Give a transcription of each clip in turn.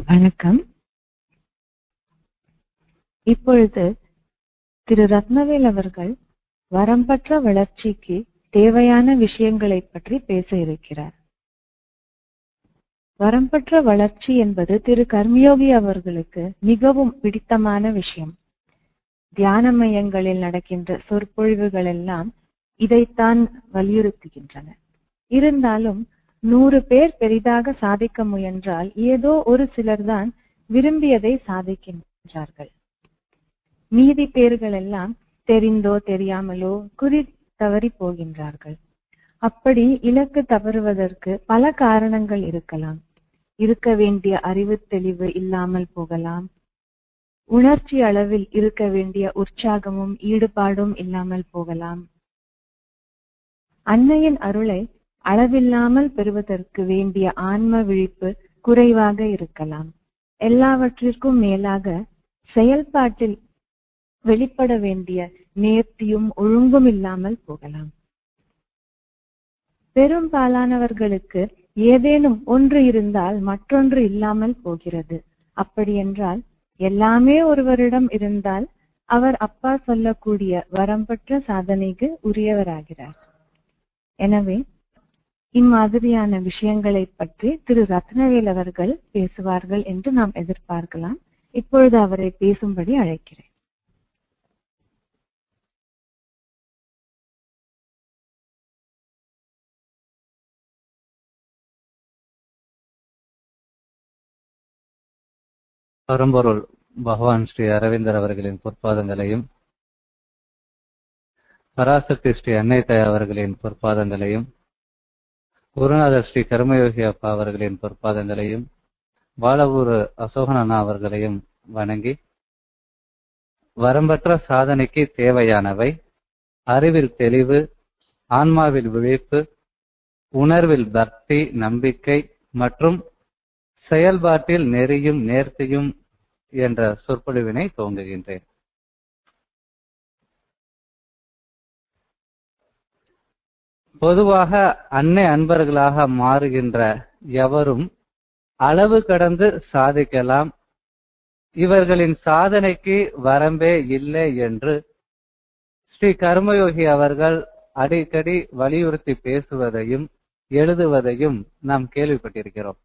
வணக்கம் இப்பொழுது திரு ரத்னவேல் அவர்கள் வரம்பற்ற வளர்ச்சிக்கு தேவையான விஷயங்களைப் பற்றி பேச இருக்கிறார் வரம்பற்ற வளர்ச்சி என்பது திரு கர்மயோகி அவர்களுக்கு மிகவும் பிடித்தமான விஷயம் தியான மையங்களில் நடக்கின்ற சொற்பொழிவுகள் எல்லாம் இதைத்தான் வலியுறுத்துகின்றன இருந்தாலும் நூறு பேர் பெரிதாக சாதிக்க முயன்றால் ஏதோ ஒரு சிலர்தான் விரும்பியதை சாதிக்கின்றார்கள் மீதி பேர்கள் எல்லாம் தெரிந்தோ தெரியாமலோ குறி தவறி போகின்றார்கள் அப்படி இலக்கு தவறுவதற்கு பல காரணங்கள் இருக்கலாம் இருக்க வேண்டிய அறிவு தெளிவு இல்லாமல் போகலாம் உணர்ச்சி அளவில் இருக்க வேண்டிய உற்சாகமும் ஈடுபாடும் இல்லாமல் போகலாம் அன்னையின் அருளை அளவில்லாமல் பெறுவதற்கு வேண்டிய ஆன்ம விழிப்பு குறைவாக இருக்கலாம் எல்லாவற்றிற்கும் மேலாக செயல்பாட்டில் வெளிப்பட வேண்டிய நேர்த்தியும் ஒழுங்கும் இல்லாமல் போகலாம் பெரும்பாலானவர்களுக்கு ஏதேனும் ஒன்று இருந்தால் மற்றொன்று இல்லாமல் போகிறது அப்படியென்றால் எல்லாமே ஒருவரிடம் இருந்தால் அவர் அப்பா சொல்லக்கூடிய வரம்பற்ற சாதனைக்கு உரியவராகிறார் எனவே இம்மாதிரியான விஷயங்களை பற்றி திரு ரத்னவேல் அவர்கள் பேசுவார்கள் என்று நாம் எதிர்பார்க்கலாம் இப்பொழுது அவரை பேசும்படி அழைக்கிறேன் பரம்பொருள் பகவான் ஸ்ரீ அரவிந்தர் அவர்களின் பொற்பாதங்களையும் பராசக்தி ஸ்ரீ அன்னை தாய் அவர்களின் பொற்பாதங்களையும் குருநாதர் ஸ்ரீ கர்மயோகி அப்பா அவர்களின் பொற்பாதங்களையும் பாலவூர் அசோகனண்ணா அவர்களையும் வணங்கி வரம்பற்ற சாதனைக்கு தேவையானவை அறிவில் தெளிவு ஆன்மாவில் விழிப்பு உணர்வில் பக்தி நம்பிக்கை மற்றும் செயல்பாட்டில் நெறியும் நேர்த்தியும் என்ற சொற்பொழிவினை துவங்குகின்றேன் பொதுவாக அன்னை அன்பர்களாக மாறுகின்ற எவரும் அளவு கடந்து சாதிக்கலாம் இவர்களின் சாதனைக்கு வரம்பே இல்லை என்று ஸ்ரீ கர்மயோகி அவர்கள் அடிக்கடி வலியுறுத்தி பேசுவதையும் எழுதுவதையும் நாம் கேள்விப்பட்டிருக்கிறோம்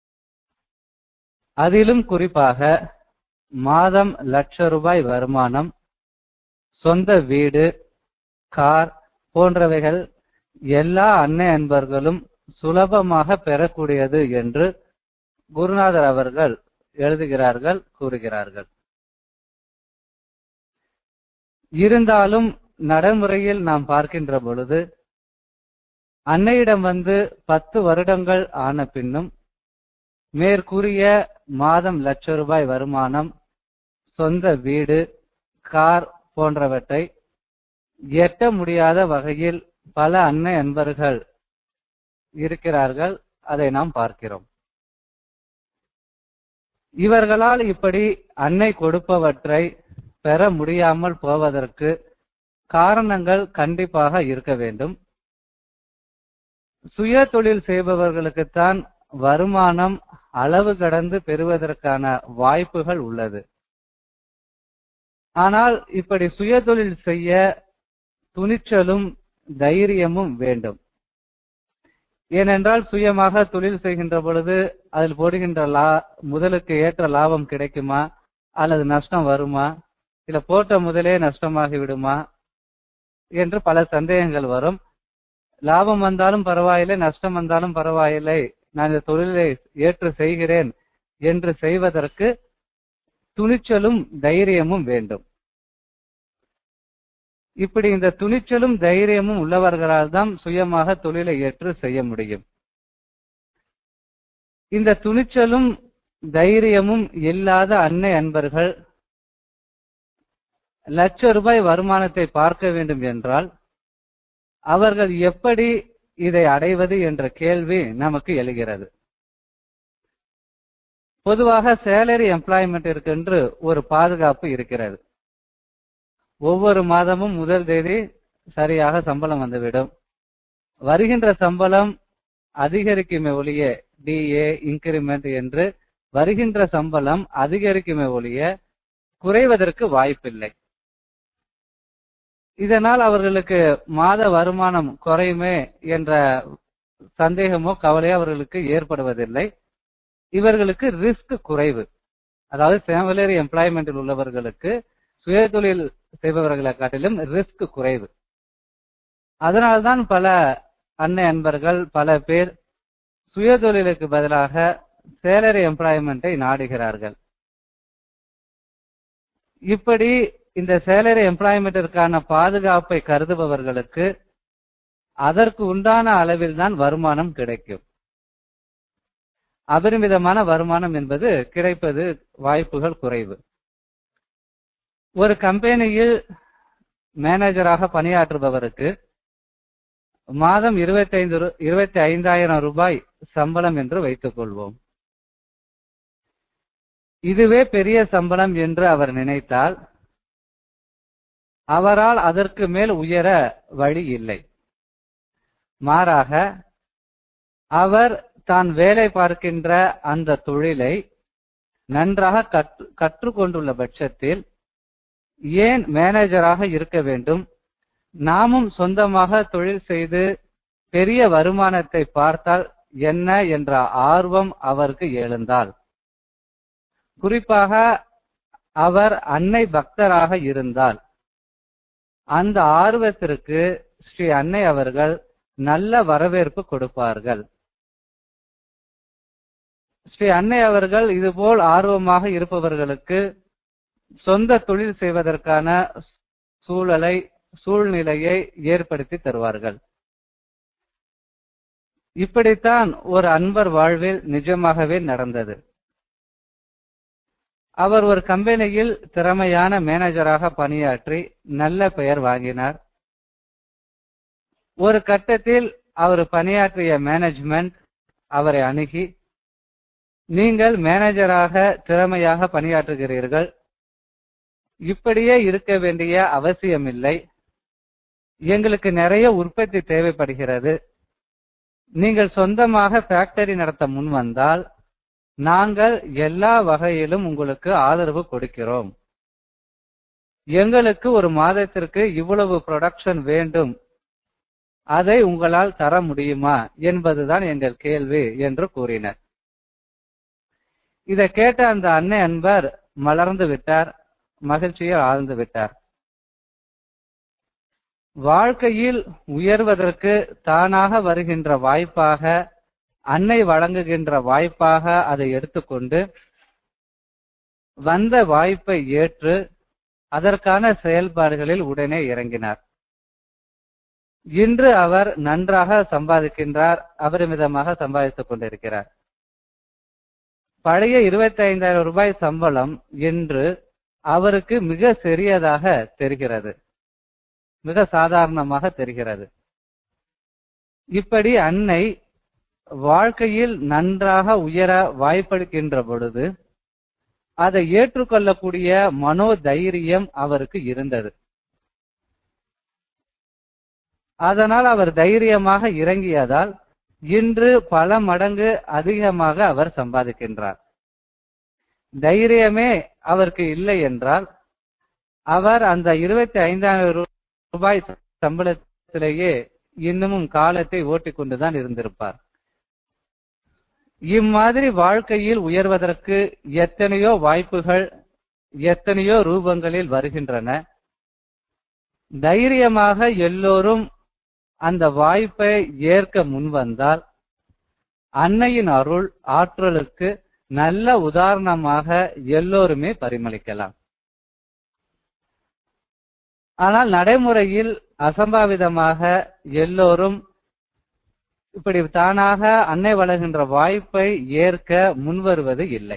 அதிலும் குறிப்பாக மாதம் லட்ச ரூபாய் வருமானம் சொந்த வீடு கார் போன்றவைகள் எல்லா அன்னை அன்பர்களும் சுலபமாக பெறக்கூடியது என்று குருநாதர் அவர்கள் எழுதுகிறார்கள் கூறுகிறார்கள் இருந்தாலும் நடைமுறையில் நாம் பார்க்கின்ற பொழுது அன்னையிடம் வந்து பத்து வருடங்கள் ஆன பின்னும் மேற்கூறிய மாதம் லட்ச ரூபாய் வருமானம் சொந்த வீடு கார் போன்றவற்றை எட்ட முடியாத வகையில் பல அன்னை அன்பர்கள் இருக்கிறார்கள் அதை நாம் பார்க்கிறோம் இவர்களால் இப்படி அன்னை கொடுப்பவற்றை பெற முடியாமல் போவதற்கு காரணங்கள் கண்டிப்பாக இருக்க வேண்டும் சுய தொழில் செய்பவர்களுக்குத்தான் வருமானம் அளவு கடந்து பெறுவதற்கான வாய்ப்புகள் உள்ளது ஆனால் இப்படி சுய தொழில் செய்ய துணிச்சலும் தைரியமும் வேண்டும் ஏனென்றால் சுயமாக தொழில் செய்கின்ற பொழுது அதில் போடுகின்ற லா முதலுக்கு ஏற்ற லாபம் கிடைக்குமா அல்லது நஷ்டம் வருமா இல்ல போட்ட முதலே நஷ்டமாகி விடுமா என்று பல சந்தேகங்கள் வரும் லாபம் வந்தாலும் பரவாயில்லை நஷ்டம் வந்தாலும் பரவாயில்லை நான் இந்த தொழிலை ஏற்று செய்கிறேன் என்று செய்வதற்கு துணிச்சலும் தைரியமும் வேண்டும் இப்படி இந்த துணிச்சலும் தைரியமும் உள்ளவர்களால் தான் சுயமாக தொழிலை ஏற்று செய்ய முடியும் இந்த துணிச்சலும் தைரியமும் இல்லாத அன்னை அன்பர்கள் லட்ச ரூபாய் வருமானத்தை பார்க்க வேண்டும் என்றால் அவர்கள் எப்படி இதை அடைவது என்ற கேள்வி நமக்கு எழுகிறது பொதுவாக சேலரி எம்ப்ளாய்மெண்ட் ஒரு பாதுகாப்பு இருக்கிறது ஒவ்வொரு மாதமும் முதல் தேதி சரியாக சம்பளம் வந்துவிடும் வருகின்ற சம்பளம் அதிகரிக்குமே ஒழிய டிஏ இன்கிரிமெண்ட் என்று வருகின்ற சம்பளம் அதிகரிக்குமே ஒழிய குறைவதற்கு வாய்ப்பில்லை இதனால் அவர்களுக்கு மாத வருமானம் குறையுமே என்ற சந்தேகமோ கவலையோ அவர்களுக்கு ஏற்படுவதில்லை இவர்களுக்கு ரிஸ்க் குறைவு அதாவது ஃபேமிலியர் எம்ப்ளாய்மெண்டில் உள்ளவர்களுக்கு சுயதொழில் செய்பவர்களை காட்டிலும் ரிஸ்க் குறைவு அதனால்தான் பல அன்னை அன்பர்கள் பல பேர் சுயதொழிலுக்கு பதிலாக சேலரி எம்ப்ளாய்மெண்ட்டை நாடுகிறார்கள் இப்படி இந்த சேலரி எம்ப்ளாய்மெண்டிற்கான பாதுகாப்பை கருதுபவர்களுக்கு அதற்கு உண்டான அளவில் தான் வருமானம் கிடைக்கும் அபரிமிதமான வருமானம் என்பது கிடைப்பது வாய்ப்புகள் குறைவு ஒரு கம்பெனியில் மேனேஜராக பணியாற்றுபவருக்கு மாதம் இருபத்தி ஐந்து இருபத்தி ஐந்தாயிரம் ரூபாய் சம்பளம் என்று வைத்துக் கொள்வோம் இதுவே பெரிய சம்பளம் என்று அவர் நினைத்தால் அவரால் அதற்கு மேல் உயர வழி இல்லை மாறாக அவர் தான் வேலை பார்க்கின்ற அந்த தொழிலை நன்றாக கற்று கற்றுக்கொண்டுள்ள பட்சத்தில் ஏன் மேனேஜராக இருக்க வேண்டும் நாமும் சொந்தமாக தொழில் செய்து பெரிய வருமானத்தை பார்த்தால் என்ன என்ற ஆர்வம் அவருக்கு எழுந்தால் குறிப்பாக அவர் அன்னை பக்தராக இருந்தால் அந்த ஆர்வத்திற்கு ஸ்ரீ அன்னை அவர்கள் நல்ல வரவேற்பு கொடுப்பார்கள் ஸ்ரீ அன்னை அவர்கள் இதுபோல் ஆர்வமாக இருப்பவர்களுக்கு சொந்த தொழில் செய்வதற்கான சூழலை சூழ்நிலையை ஏற்படுத்தி தருவார்கள் இப்படித்தான் ஒரு அன்பர் வாழ்வில் நிஜமாகவே நடந்தது அவர் ஒரு கம்பெனியில் திறமையான மேனேஜராக பணியாற்றி நல்ல பெயர் வாங்கினார் ஒரு கட்டத்தில் அவர் பணியாற்றிய மேனேஜ்மெண்ட் அவரை அணுகி நீங்கள் மேனேஜராக திறமையாக பணியாற்றுகிறீர்கள் இப்படியே இருக்க வேண்டிய அவசியமில்லை எங்களுக்கு நிறைய உற்பத்தி தேவைப்படுகிறது நீங்கள் சொந்தமாக ஃபேக்டரி நடத்த முன் வந்தால் நாங்கள் எல்லா வகையிலும் உங்களுக்கு ஆதரவு கொடுக்கிறோம் எங்களுக்கு ஒரு மாதத்திற்கு இவ்வளவு ப்ரொடக்ஷன் வேண்டும் அதை உங்களால் தர முடியுமா என்பதுதான் எங்கள் கேள்வி என்று கூறினர் இதை கேட்ட அந்த அன்னை அன்பர் மலர்ந்து விட்டார் மகிழ்ச்சியில் ஆழ்ந்து விட்டார் வாழ்க்கையில் உயர்வதற்கு தானாக வருகின்ற வாய்ப்பாக அன்னை வழங்குகின்ற வாய்ப்பாக அதை எடுத்துக்கொண்டு வந்த வாய்ப்பை ஏற்று அதற்கான செயல்பாடுகளில் உடனே இறங்கினார் இன்று அவர் நன்றாக சம்பாதிக்கின்றார் அபரிமிதமாக சம்பாதித்துக் கொண்டிருக்கிறார் பழைய இருபத்தி ஐந்தாயிரம் ரூபாய் சம்பளம் என்று அவருக்கு மிக சிறியதாக தெரிகிறது மிக சாதாரணமாக தெரிகிறது இப்படி அன்னை வாழ்க்கையில் நன்றாக உயர வாய்ப்பளிக்கின்ற பொழுது அதை ஏற்றுக்கொள்ளக்கூடிய மனோ தைரியம் அவருக்கு இருந்தது அதனால் அவர் தைரியமாக இறங்கியதால் இன்று பல மடங்கு அதிகமாக அவர் சம்பாதிக்கின்றார் தைரியமே அவருக்கு இல்லை என்றால் அவர் அந்த இருபத்தி ஐந்தாயிரம் ரூபாய் சம்பளத்திலேயே இன்னமும் காலத்தை ஓட்டிக்கொண்டுதான் இருந்திருப்பார் இம்மாதிரி வாழ்க்கையில் உயர்வதற்கு எத்தனையோ வாய்ப்புகள் எத்தனையோ ரூபங்களில் வருகின்றன தைரியமாக எல்லோரும் அந்த வாய்ப்பை ஏற்க முன்வந்தால் அன்னையின் அருள் ஆற்றலுக்கு நல்ல உதாரணமாக எல்லோருமே பரிமளிக்கலாம் ஆனால் நடைமுறையில் அசம்பாவிதமாக எல்லோரும் இப்படி தானாக அன்னை வழங்குகின்ற வாய்ப்பை ஏற்க முன்வருவது இல்லை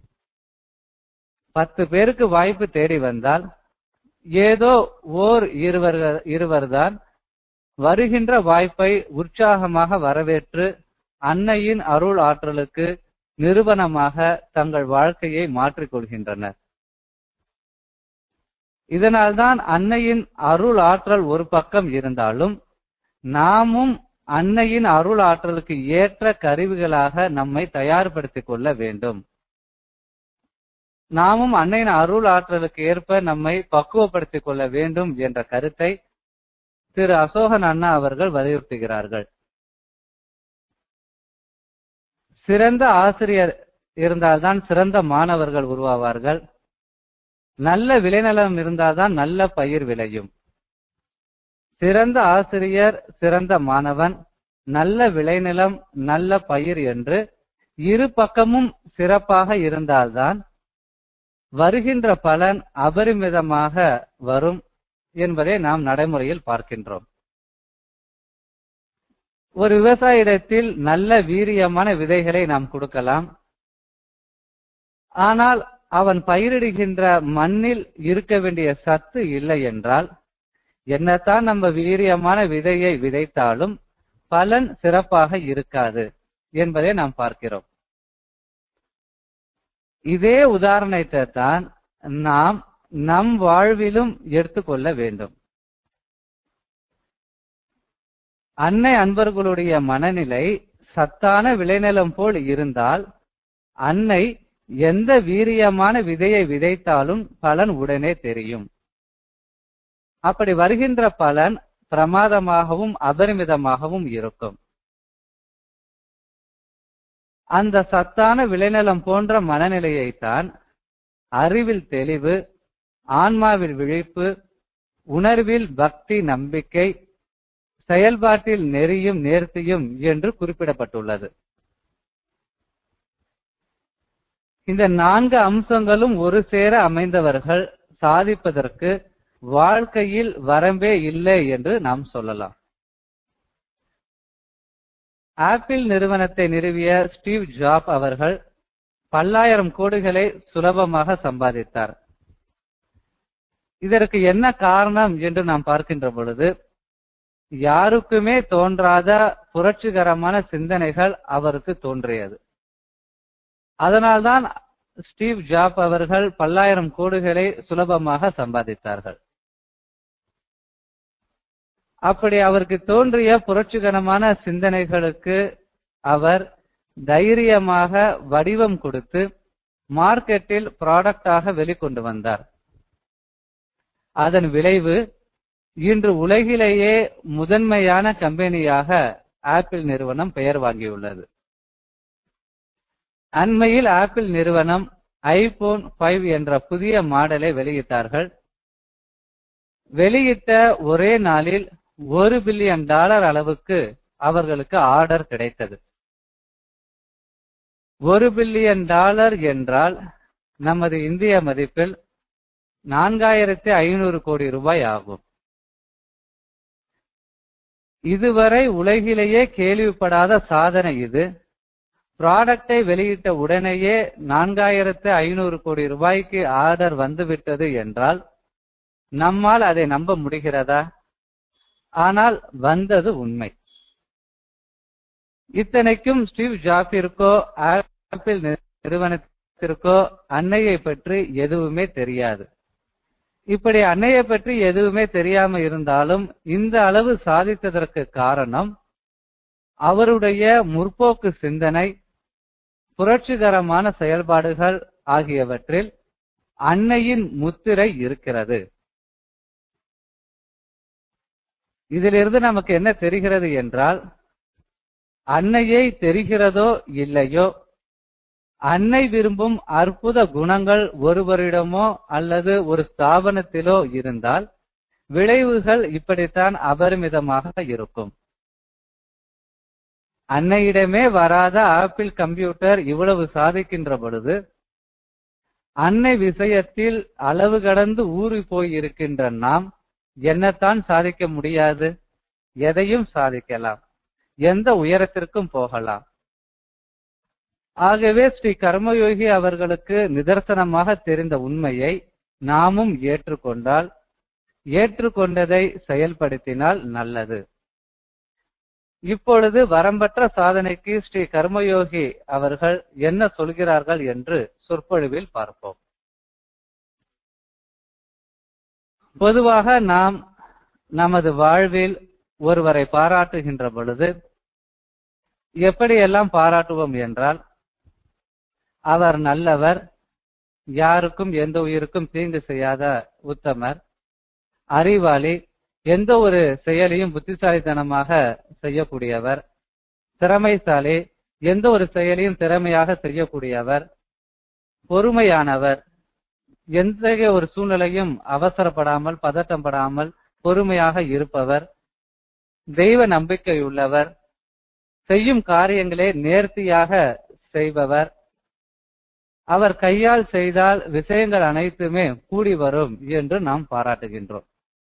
பத்து பேருக்கு வாய்ப்பு தேடி வந்தால் ஏதோ ஓர் இருவர் இருவர்தான் வருகின்ற வாய்ப்பை உற்சாகமாக வரவேற்று அன்னையின் அருள் ஆற்றலுக்கு நிறுவனமாக தங்கள் வாழ்க்கையை மாற்றிக் கொள்கின்றனர் இதனால்தான் அன்னையின் அருள் ஆற்றல் ஒரு பக்கம் இருந்தாலும் நாமும் அன்னையின் அருள் ஆற்றலுக்கு ஏற்ற கருவிகளாக நம்மை தயார்படுத்திக் கொள்ள வேண்டும் நாமும் அன்னையின் அருள் ஆற்றலுக்கு ஏற்ப நம்மை பக்குவப்படுத்திக் கொள்ள வேண்டும் என்ற கருத்தை திரு அசோகன் அண்ணா அவர்கள் வலியுறுத்துகிறார்கள் சிறந்த ஆசிரியர் இருந்தால்தான் சிறந்த மாணவர்கள் உருவாவார்கள் நல்ல விளைநிலம் இருந்தால்தான் நல்ல பயிர் விளையும் சிறந்த ஆசிரியர் சிறந்த மாணவன் நல்ல விளைநிலம் நல்ல பயிர் என்று இரு பக்கமும் சிறப்பாக இருந்தால்தான் வருகின்ற பலன் அபரிமிதமாக வரும் என்பதை நாம் நடைமுறையில் பார்க்கின்றோம் ஒரு விவசாயிடத்தில் நல்ல வீரியமான விதைகளை நாம் கொடுக்கலாம் ஆனால் அவன் பயிரிடுகின்ற மண்ணில் இருக்க வேண்டிய சத்து இல்லை என்றால் என்னத்தான் நம்ம வீரியமான விதையை விதைத்தாலும் பலன் சிறப்பாக இருக்காது என்பதை நாம் பார்க்கிறோம் இதே உதாரணத்தை தான் நாம் நம் வாழ்விலும் எடுத்துக்கொள்ள வேண்டும் அன்னை அன்பர்களுடைய மனநிலை சத்தான விளைநிலம் போல் இருந்தால் அன்னை எந்த வீரியமான விதையை விதைத்தாலும் பலன் உடனே தெரியும் அப்படி வருகின்ற பலன் பிரமாதமாகவும் அபரிமிதமாகவும் இருக்கும் அந்த சத்தான விளைநிலம் போன்ற மனநிலையைத்தான் அறிவில் தெளிவு ஆன்மாவில் விழிப்பு உணர்வில் பக்தி நம்பிக்கை செயல்பாட்டில் நெறியும் நேர்த்தியும் என்று குறிப்பிடப்பட்டுள்ளது இந்த நான்கு அம்சங்களும் ஒரு சேர அமைந்தவர்கள் சாதிப்பதற்கு வாழ்க்கையில் வரம்பே இல்லை என்று நாம் சொல்லலாம் ஆப்பிள் நிறுவனத்தை நிறுவிய ஸ்டீவ் ஜாப் அவர்கள் பல்லாயிரம் கோடிகளை சுலபமாக சம்பாதித்தார் இதற்கு என்ன காரணம் என்று நாம் பார்க்கின்ற பொழுது யாருக்குமே தோன்றாத புரட்சிகரமான சிந்தனைகள் அவருக்கு தோன்றியது அதனால்தான் ஸ்டீவ் ஜாப் அவர்கள் பல்லாயிரம் கோடிகளை சுலபமாக சம்பாதித்தார்கள் அப்படி அவருக்கு தோன்றிய புரட்சிகரமான சிந்தனைகளுக்கு அவர் தைரியமாக வடிவம் கொடுத்து மார்க்கெட்டில் ப்ராடக்டாக வெளிக்கொண்டு வந்தார் அதன் விளைவு இன்று உலகிலேயே முதன்மையான கம்பெனியாக ஆப்பிள் நிறுவனம் பெயர் வாங்கியுள்ளது அண்மையில் ஆப்பிள் நிறுவனம் ஐபோன் ஃபைவ் என்ற புதிய மாடலை வெளியிட்டார்கள் வெளியிட்ட ஒரே நாளில் ஒரு பில்லியன் டாலர் அளவுக்கு அவர்களுக்கு ஆர்டர் கிடைத்தது ஒரு பில்லியன் டாலர் என்றால் நமது இந்திய மதிப்பில் நான்காயிரத்தி ஐநூறு கோடி ரூபாய் ஆகும் இதுவரை உலகிலேயே கேள்விப்படாத சாதனை இது ப்ராடக்டை வெளியிட்ட உடனேயே நான்காயிரத்து ஐநூறு கோடி ரூபாய்க்கு ஆர்டர் வந்துவிட்டது என்றால் நம்மால் அதை நம்ப முடிகிறதா ஆனால் வந்தது உண்மை இத்தனைக்கும் ஸ்டீவ் ஜாப்பிற்கோ ஆப்பிள் நிறுவனத்திற்கோ அன்னையை பற்றி எதுவுமே தெரியாது இப்படி அன்னையை பற்றி எதுவுமே தெரியாம இருந்தாலும் இந்த அளவு சாதித்ததற்கு காரணம் அவருடைய முற்போக்கு சிந்தனை புரட்சிகரமான செயல்பாடுகள் ஆகியவற்றில் அன்னையின் முத்திரை இருக்கிறது இதிலிருந்து நமக்கு என்ன தெரிகிறது என்றால் அன்னையை தெரிகிறதோ இல்லையோ அன்னை விரும்பும் அற்புத குணங்கள் ஒருவரிடமோ அல்லது ஒரு ஸ்தாபனத்திலோ இருந்தால் விளைவுகள் இப்படித்தான் அபரிமிதமாக இருக்கும் அன்னையிடமே வராத ஆப்பிள் கம்ப்யூட்டர் இவ்வளவு சாதிக்கின்ற பொழுது அன்னை விஷயத்தில் அளவு கடந்து ஊறி போய் இருக்கின்ற நாம் என்னத்தான் சாதிக்க முடியாது எதையும் சாதிக்கலாம் எந்த உயரத்திற்கும் போகலாம் ஆகவே ஸ்ரீ கர்மயோகி அவர்களுக்கு நிதர்சனமாக தெரிந்த உண்மையை நாமும் ஏற்றுக்கொண்டால் ஏற்றுக்கொண்டதை செயல்படுத்தினால் நல்லது இப்பொழுது வரம்பற்ற சாதனைக்கு ஸ்ரீ கர்மயோகி அவர்கள் என்ன சொல்கிறார்கள் என்று சொற்பொழிவில் பார்ப்போம் பொதுவாக நாம் நமது வாழ்வில் ஒருவரை பாராட்டுகின்ற பொழுது எப்படியெல்லாம் பாராட்டுவோம் என்றால் அவர் நல்லவர் யாருக்கும் எந்த உயிருக்கும் தீங்கு செய்யாத உத்தமர் அறிவாளி எந்த ஒரு செயலையும் புத்திசாலித்தனமாக செய்யக்கூடியவர் திறமைசாலி எந்த ஒரு செயலையும் திறமையாக செய்யக்கூடியவர் பொறுமையானவர் எந்த ஒரு சூழ்நிலையும் அவசரப்படாமல் பதட்டப்படாமல் பொறுமையாக இருப்பவர் தெய்வ நம்பிக்கையுள்ளவர் செய்யும் காரியங்களே நேர்த்தியாக செய்பவர் அவர் கையால் செய்தால் விஷயங்கள் அனைத்துமே கூடி வரும் என்று நாம் பாராட்டுகின்றோம்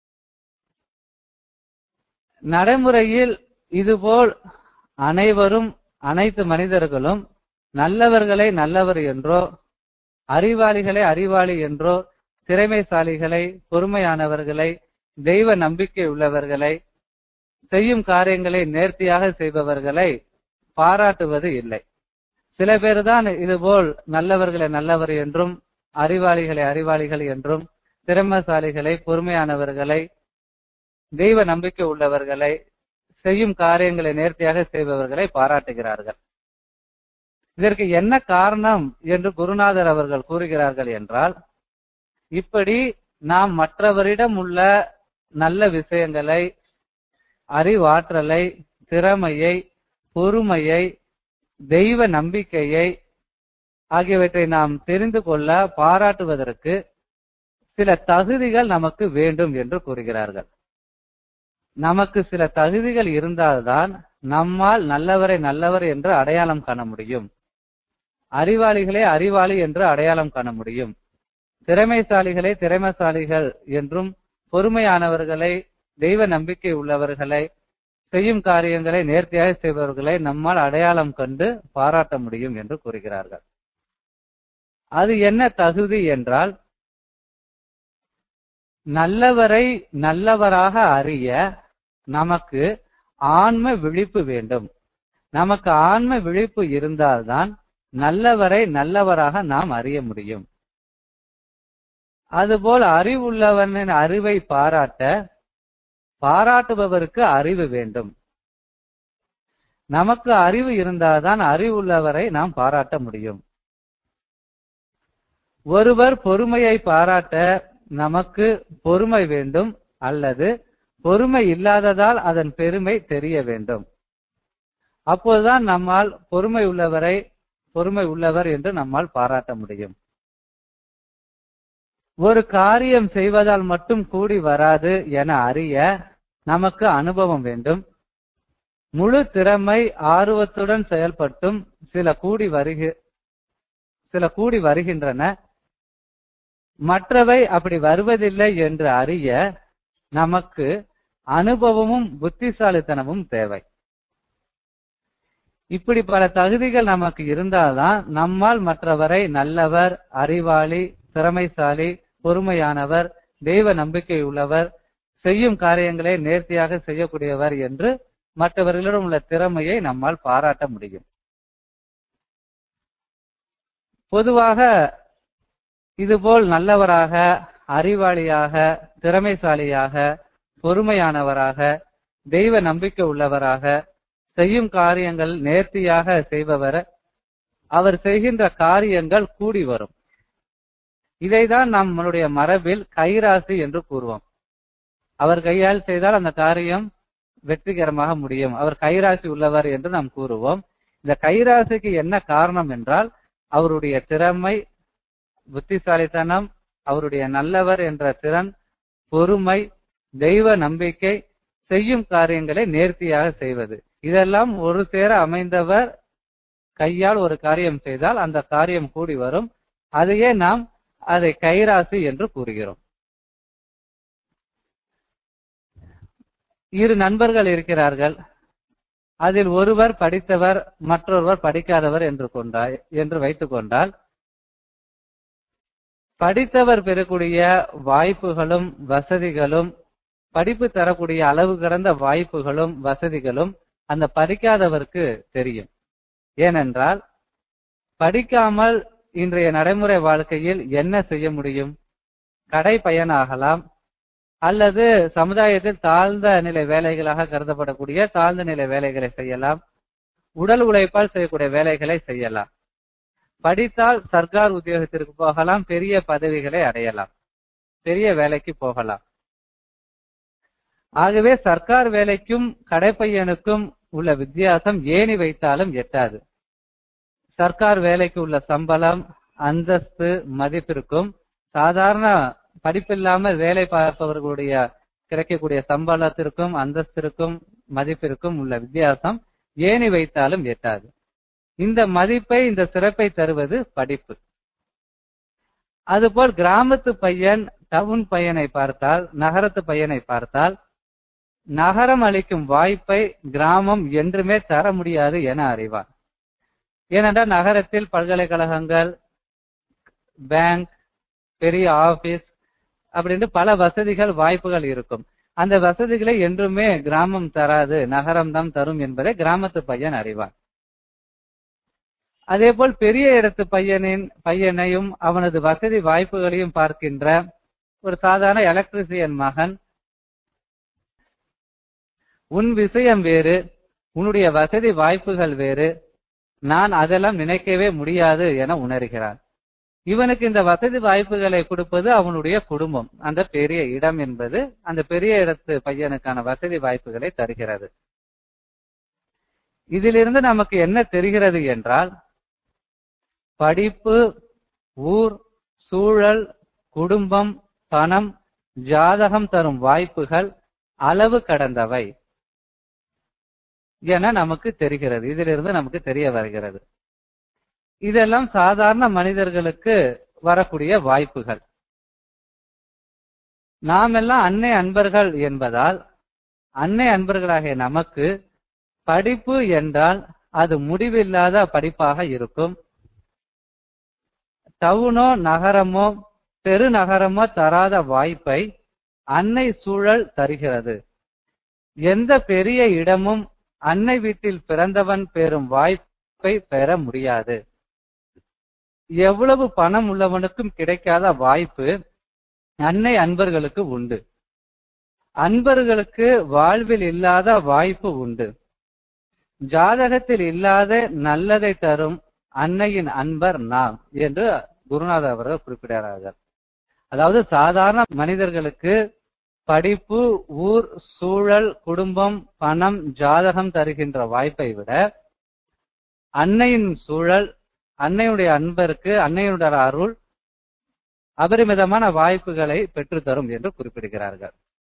நடைமுறையில் இதுபோல் அனைவரும் அனைத்து மனிதர்களும் நல்லவர்களை நல்லவர் என்றோ அறிவாளிகளை அறிவாளி என்றோ திறமைசாலிகளை பொறுமையானவர்களை தெய்வ நம்பிக்கை உள்ளவர்களை செய்யும் காரியங்களை நேர்த்தியாக செய்பவர்களை பாராட்டுவது இல்லை சில பேர் தான் இதுபோல் நல்லவர்களை நல்லவர் என்றும் அறிவாளிகளை அறிவாளிகள் என்றும் திறமசாலிகளை பொறுமையானவர்களை தெய்வ நம்பிக்கை உள்ளவர்களை செய்யும் காரியங்களை நேர்த்தியாக செய்பவர்களை பாராட்டுகிறார்கள் இதற்கு என்ன காரணம் என்று குருநாதர் அவர்கள் கூறுகிறார்கள் என்றால் இப்படி நாம் மற்றவரிடம் உள்ள நல்ல விஷயங்களை அறிவாற்றலை திறமையை பொறுமையை தெய்வ நம்பிக்கையை ஆகியவற்றை நாம் தெரிந்து கொள்ள பாராட்டுவதற்கு சில தகுதிகள் நமக்கு வேண்டும் என்று கூறுகிறார்கள் நமக்கு சில தகுதிகள் இருந்தால்தான் நம்மால் நல்லவரை நல்லவர் என்று அடையாளம் காண முடியும் அறிவாளிகளே அறிவாளி என்று அடையாளம் காண முடியும் திறமைசாலிகளே திறமைசாலிகள் என்றும் பொறுமையானவர்களை தெய்வ நம்பிக்கை உள்ளவர்களை செய்யும் காரியங்களை நேர்த்தியாக செய்பவர்களை நம்மால் அடையாளம் கண்டு பாராட்ட முடியும் என்று கூறுகிறார்கள் அது என்ன தகுதி என்றால் நல்லவரை நல்லவராக அறிய நமக்கு ஆன்ம விழிப்பு வேண்டும் நமக்கு ஆன்ம விழிப்பு இருந்தால்தான் நல்லவரை நல்லவராக நாம் அறிய முடியும் அதுபோல் அறிவுள்ளவனின் அறிவை பாராட்ட பாராட்டுபவருக்கு அறிவு வேண்டும் நமக்கு அறிவு இருந்தால்தான் அறிவுள்ளவரை நாம் பாராட்ட முடியும் ஒருவர் பொறுமையை பாராட்ட நமக்கு பொறுமை வேண்டும் அல்லது பொறுமை இல்லாததால் அதன் பெருமை தெரிய வேண்டும் அப்போதுதான் நம்மால் பொறுமை உள்ளவரை பொறுமை உள்ளவர் என்று நம்மால் பாராட்ட முடியும் ஒரு காரியம் செய்வதால் மட்டும் கூடி வராது என அறிய நமக்கு அனுபவம் வேண்டும் முழு திறமை ஆர்வத்துடன் செயல்பட்டும் சில கூடி வருக சில கூடி வருகின்றன மற்றவை அப்படி வருவதில்லை என்று அறிய நமக்கு அனுபவமும் புத்திசாலித்தனமும் தேவை இப்படி பல தகுதிகள் நமக்கு இருந்தால்தான் நம்மால் மற்றவரை நல்லவர் அறிவாளி திறமைசாலி பொறுமையானவர் தெய்வ நம்பிக்கை உள்ளவர் செய்யும் காரியங்களை நேர்த்தியாக செய்யக்கூடியவர் என்று மற்றவர்களிடம் உள்ள திறமையை நம்மால் பாராட்ட முடியும் பொதுவாக இதுபோல் நல்லவராக அறிவாளியாக திறமைசாலியாக பொறுமையானவராக தெய்வ நம்பிக்கை உள்ளவராக செய்யும் காரியங்கள் நேர்த்தியாக செய்பவர் அவர் செய்கின்ற காரியங்கள் கூடி வரும் இதைதான் நம்மளுடைய மரபில் கைராசி என்று கூறுவோம் அவர் கையால் செய்தால் அந்த காரியம் வெற்றிகரமாக முடியும் அவர் கைராசி உள்ளவர் என்று நாம் கூறுவோம் இந்த கைராசிக்கு என்ன காரணம் என்றால் அவருடைய திறமை புத்திசாலித்தனம் அவருடைய நல்லவர் என்ற திறன் பொறுமை தெய்வ நம்பிக்கை செய்யும் காரியங்களை நேர்த்தியாக செய்வது இதெல்லாம் ஒரு சேர அமைந்தவர் கையால் ஒரு காரியம் செய்தால் அந்த காரியம் கூடி வரும் அதையே நாம் அதை கைராசி என்று கூறுகிறோம் இரு நண்பர்கள் இருக்கிறார்கள் அதில் ஒருவர் படித்தவர் மற்றொருவர் படிக்காதவர் என்று கொண்டால் என்று வைத்துக் கொண்டால் படித்தவர் பெறக்கூடிய வாய்ப்புகளும் வசதிகளும் படிப்பு தரக்கூடிய அளவு கடந்த வாய்ப்புகளும் வசதிகளும் அந்த படிக்காதவருக்கு தெரியும் ஏனென்றால் படிக்காமல் இன்றைய நடைமுறை வாழ்க்கையில் என்ன செய்ய முடியும் கடை பயனாகலாம் அல்லது சமுதாயத்தில் தாழ்ந்த நிலை வேலைகளாக கருதப்படக்கூடிய தாழ்ந்த நிலை வேலைகளை செய்யலாம் உடல் உழைப்பால் செய்யக்கூடிய வேலைகளை செய்யலாம் படித்தால் சர்க்கார் உத்தியோகத்திற்கு போகலாம் பெரிய பதவிகளை அடையலாம் பெரிய வேலைக்கு போகலாம் ஆகவே சர்க்கார் வேலைக்கும் கடைப்பையனுக்கும் உள்ள வித்தியாசம் ஏணி வைத்தாலும் எட்டாது சர்க்கார் வேலைக்கு உள்ள சம்பளம் அந்தஸ்து மதிப்பிற்கும் சாதாரண படிப்பில்லாமல் வேலை பார்ப்பவர்களுடைய கிடைக்கக்கூடிய சம்பளத்திற்கும் அந்தஸ்திற்கும் மதிப்பிற்கும் உள்ள வித்தியாசம் ஏணி வைத்தாலும் எட்டாது இந்த மதிப்பை இந்த சிறப்பை தருவது படிப்பு அதுபோல் கிராமத்து பையன் டவுன் பையனை பார்த்தால் நகரத்து பையனை பார்த்தால் நகரம் அளிக்கும் வாய்ப்பை கிராமம் என்றுமே தர முடியாது என அறிவார் ஏனென்றால் நகரத்தில் பல்கலைக்கழகங்கள் பேங்க் பெரிய ஆபீஸ் அப்படின்னு பல வசதிகள் வாய்ப்புகள் இருக்கும் அந்த வசதிகளை என்றுமே கிராமம் தராது நகரம் தான் தரும் என்பதை கிராமத்து பையன் அறிவான் அதே போல் பெரிய இடத்து பையனின் பையனையும் அவனது வசதி வாய்ப்புகளையும் பார்க்கின்ற ஒரு சாதாரண எலக்ட்ரிசியன் மகன் உன் விஷயம் வேறு உன்னுடைய வசதி வாய்ப்புகள் வேறு நான் அதெல்லாம் நினைக்கவே முடியாது என உணர்கிறான் இவனுக்கு இந்த வசதி வாய்ப்புகளை கொடுப்பது அவனுடைய குடும்பம் அந்த பெரிய இடம் என்பது அந்த பெரிய இடத்து பையனுக்கான வசதி வாய்ப்புகளை தருகிறது இதிலிருந்து நமக்கு என்ன தெரிகிறது என்றால் படிப்பு ஊர் சூழல் குடும்பம் பணம் ஜாதகம் தரும் வாய்ப்புகள் அளவு கடந்தவை என நமக்கு தெரிகிறது இதிலிருந்து நமக்கு தெரிய வருகிறது இதெல்லாம் சாதாரண மனிதர்களுக்கு வரக்கூடிய வாய்ப்புகள் நாம் எல்லாம் அன்னை அன்பர்கள் என்பதால் அன்னை அன்பர்களாகிய நமக்கு படிப்பு என்றால் அது முடிவில்லாத படிப்பாக இருக்கும் டவுனோ நகரமோ பெருநகரமோ தராத வாய்ப்பை அன்னை சூழல் தருகிறது எந்த பெரிய இடமும் அன்னை வீட்டில் பிறந்தவன் பெறும் வாய்ப்பை பெற முடியாது எவ்வளவு பணம் உள்ளவனுக்கும் கிடைக்காத வாய்ப்பு அன்னை அன்பர்களுக்கு உண்டு அன்பர்களுக்கு வாழ்வில் இல்லாத வாய்ப்பு உண்டு ஜாதகத்தில் இல்லாத நல்லதை தரும் அன்னையின் அன்பர் நாம் என்று குருநாதர் அவர்கள் குறிப்பிடுகிறார்கள் அதாவது சாதாரண மனிதர்களுக்கு படிப்பு ஊர் சூழல் குடும்பம் பணம் ஜாதகம் தருகின்ற வாய்ப்பை விட அன்னையின் சூழல் அன்னையுடைய அன்பருக்கு அன்னையுடைய அருள் அபரிமிதமான வாய்ப்புகளை பெற்றுத்தரும் என்று குறிப்பிடுகிறார்கள்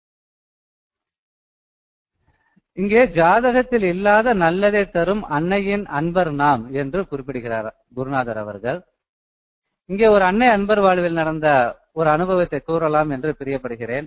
இங்கே ஜாதகத்தில் இல்லாத நல்லதை தரும் அன்னையின் அன்பர் நாம் என்று குறிப்பிடுகிறார் குருநாதர் அவர்கள் இங்கே ஒரு அன்னை அன்பர் வாழ்வில் நடந்த ஒரு அனுபவத்தை கூறலாம் என்று பிரியப்படுகிறேன்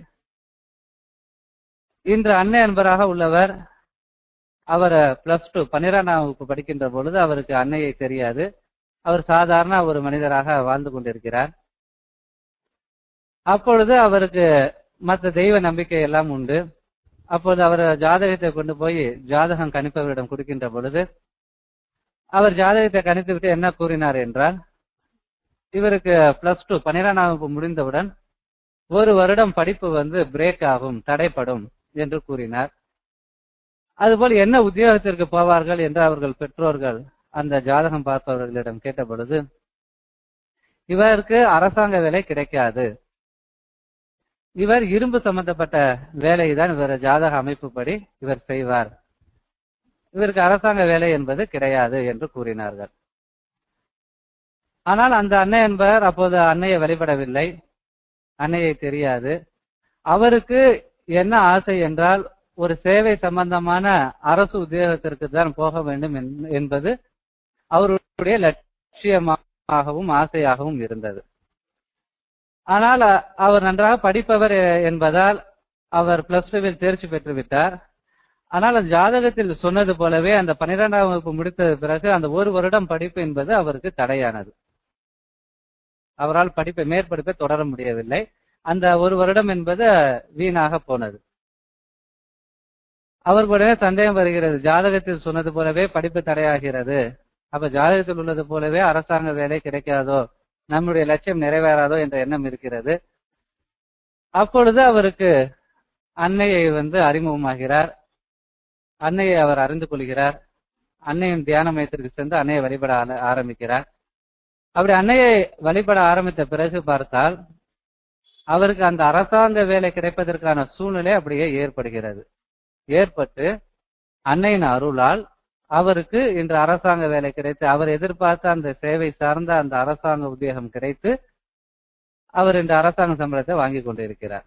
இன்று அன்னை அன்பராக உள்ளவர் அவர் பிளஸ் டூ பன்னிரெண்டாம் வகுப்பு படிக்கின்ற பொழுது அவருக்கு அன்னையை தெரியாது அவர் சாதாரண ஒரு மனிதராக வாழ்ந்து கொண்டிருக்கிறார் அப்பொழுது அவருக்கு மற்ற தெய்வ நம்பிக்கை எல்லாம் உண்டு அப்போது அவர் ஜாதகத்தை கொண்டு போய் ஜாதகம் கணிப்பவரிடம் கொடுக்கின்ற பொழுது அவர் ஜாதகத்தை கணித்து விட்டு என்ன கூறினார் என்றால் இவருக்கு பிளஸ் டூ பன்னிரெண்டாம் வகுப்பு முடிந்தவுடன் ஒரு வருடம் படிப்பு வந்து பிரேக் ஆகும் தடைப்படும் என்று கூறினார் அதுபோல் என்ன உத்தியோகத்திற்கு போவார்கள் என்று அவர்கள் பெற்றோர்கள் அந்த ஜாதகம் பார்ப்பவர்களிடம் கேட்ட பொழுது இவருக்கு அரசாங்க வேலை கிடைக்காது இவர் இரும்பு சம்பந்தப்பட்ட வேலையை தான் இவர் ஜாதக அமைப்புப்படி இவர் செய்வார் இவருக்கு அரசாங்க வேலை என்பது கிடையாது என்று கூறினார்கள் ஆனால் அந்த அன்னை என்பவர் அப்போது அன்னையை வழிபடவில்லை அன்னையை தெரியாது அவருக்கு என்ன ஆசை என்றால் ஒரு சேவை சம்பந்தமான அரசு உத்தியோகத்திற்கு தான் போக வேண்டும் என்பது அவருடைய லட்சியமாகவும் ஆசையாகவும் இருந்தது ஆனால் அவர் நன்றாக படிப்பவர் என்பதால் அவர் பிளஸ் டூவில் தேர்ச்சி பெற்று விட்டார் ஆனால் அந்த ஜாதகத்தில் சொன்னது போலவே அந்த பன்னிரெண்டாம் வகுப்பு முடித்த பிறகு அந்த ஒரு வருடம் படிப்பு என்பது அவருக்கு தடையானது அவரால் படிப்பை மேற்படிப்பை தொடர முடியவில்லை அந்த ஒரு வருடம் என்பது வீணாக போனது அவருக்கு உடனே சந்தேகம் வருகிறது ஜாதகத்தில் சொன்னது போலவே படிப்பு தடையாகிறது அப்ப ஜாதகத்தில் உள்ளது போலவே அரசாங்க வேலை கிடைக்காதோ நம்முடைய லட்சியம் நிறைவேறாதோ என்ற எண்ணம் இருக்கிறது அப்பொழுது அவருக்கு அன்னையை வந்து அறிமுகமாகிறார் அன்னையை அவர் அறிந்து கொள்கிறார் அன்னையின் தியான மையத்திற்கு சென்று அன்னையை வழிபட ஆரம்பிக்கிறார் அப்படி அன்னையை வழிபட ஆரம்பித்த பிறகு பார்த்தால் அவருக்கு அந்த அரசாங்க வேலை கிடைப்பதற்கான சூழ்நிலை அப்படியே ஏற்படுகிறது ஏற்பட்டு அன்னையின் அருளால் அவருக்கு இன்று அரசாங்க வேலை கிடைத்து அவர் எதிர்பார்த்த அந்த சேவை சார்ந்த அந்த அரசாங்க உத்தியோகம் கிடைத்து அவர் இந்த அரசாங்க சம்பளத்தை வாங்கி கொண்டிருக்கிறார்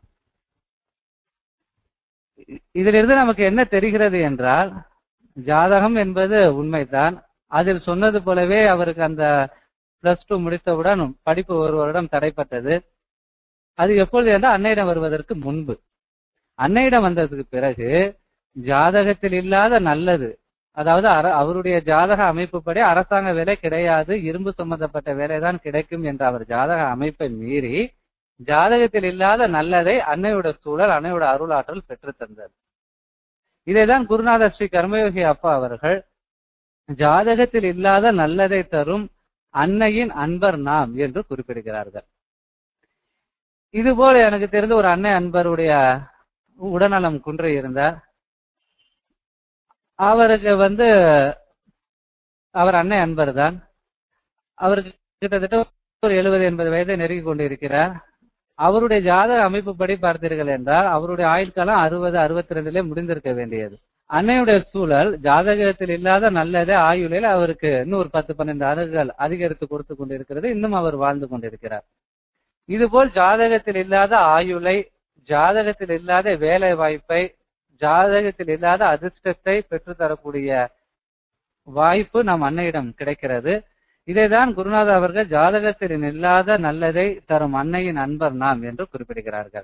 இ- இதிலிருந்து நமக்கு என்ன தெரிகிறது என்றால் ஜாதகம் என்பது உண்மைதான் அதில் சொன்னது போலவே அவருக்கு அந்த பிளஸ் டூ முடித்தவுடன் படிப்பு ஒரு வருடம் தடைப்பட்டது அது எப்பொழுது என்றால் அன்னையிடம் வருவதற்கு முன்பு அன்னையிடம் வந்ததுக்கு பிறகு ஜாதகத்தில் இல்லாத நல்லது அதாவது அர- அவருடைய ஜாதக அமைப்புப்படி அரசாங்க வேலை கிடையாது இரும்பு சம்பந்தப்பட்ட வேலைதான் கிடைக்கும் என்ற அவர் ஜாதக அமைப்பை மீறி ஜாதகத்தில் இல்லாத நல்லதை அன்னையோட சூழல் அன்னையோட அருளாற்றல் பெற்று தந்தது இதைதான் குருநாதர் ஸ்ரீ கர்மயோகி அப்பா அவர்கள் ஜாதகத்தில் இல்லாத நல்லதை தரும் அன்னையின் அன்பர் நாம் என்று குறிப்பிடுகிறார்கள் இதுபோல எனக்கு தெரிந்த ஒரு அன்னை அன்பருடைய உடல்நலம் குன்றி இருந்தார் அவருக்கு வந்து அவர் அன்னை அன்பர் தான் அவருக்கு கிட்டத்தட்ட ஒரு எழுபது எண்பது வயதை நெருங்கி கொண்டிருக்கிறார் அவருடைய ஜாதக அமைப்புப்படி பார்த்தீர்கள் என்றால் அவருடைய ஆயுட்காலம் அறுபது அறுபத்தி ரெண்டுல முடிந்திருக்க வேண்டியது அன்னையுடைய சூழல் ஜாதகத்தில் இல்லாத நல்லதே ஆயுளில் அவருக்கு இன்னும் ஒரு பத்து பன்னெண்டு அணுகுகள் அதிகரித்து கொடுத்து கொண்டிருக்கிறது இன்னும் அவர் வாழ்ந்து கொண்டிருக்கிறார் இதுபோல் ஜாதகத்தில் இல்லாத ஆயுளை ஜாதகத்தில் இல்லாத வேலை வாய்ப்பை ஜாதகத்தில் இல்லாத அதிர்ஷ்டத்தை பெற்றுத்தரக்கூடிய வாய்ப்பு நம் அன்னையிடம் கிடைக்கிறது இதைதான் குருநாதர் அவர்கள் ஜாதகத்தில் இல்லாத நல்லதை தரும் அன்னையின் அன்பர் நாம் என்று குறிப்பிடுகிறார்கள்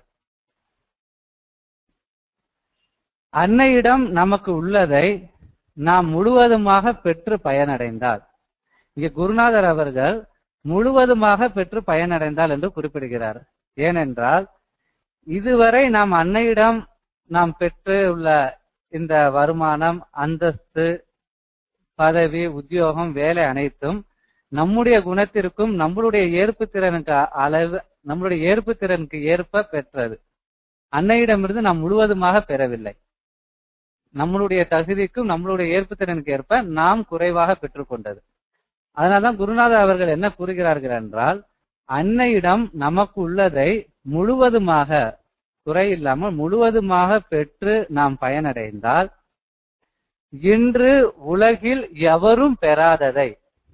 அன்னையிடம் நமக்கு உள்ளதை நாம் முழுவதுமாக பெற்று பயனடைந்தால் இங்கே குருநாதர் அவர்கள் முழுவதுமாக பெற்று பயனடைந்தால் என்று குறிப்பிடுகிறார் ஏனென்றால் இதுவரை நாம் அன்னையிடம் நாம் பெற்று உள்ள இந்த வருமானம் அந்தஸ்து பதவி உத்தியோகம் வேலை அனைத்தும் நம்முடைய குணத்திற்கும் நம்மளுடைய ஏற்பு திறனுக்கு அளவு நம்மளுடைய ஏற்பு திறனுக்கு ஏற்ப பெற்றது அன்னையிடமிருந்து நாம் முழுவதுமாக பெறவில்லை நம்மளுடைய தகுதிக்கும் நம்மளுடைய ஏற்பு திறனுக்கு ஏற்ப நாம் குறைவாக பெற்றுக்கொண்டது அதனால்தான் குருநாதர் அவர்கள் என்ன கூறுகிறார்கள் என்றால் அன்னையிடம் நமக்கு உள்ளதை முழுவதுமாக குறையில்லாமல் முழுவதுமாக பெற்று நாம் பயனடைந்தால் இன்று உலகில் எவரும் பெறாததை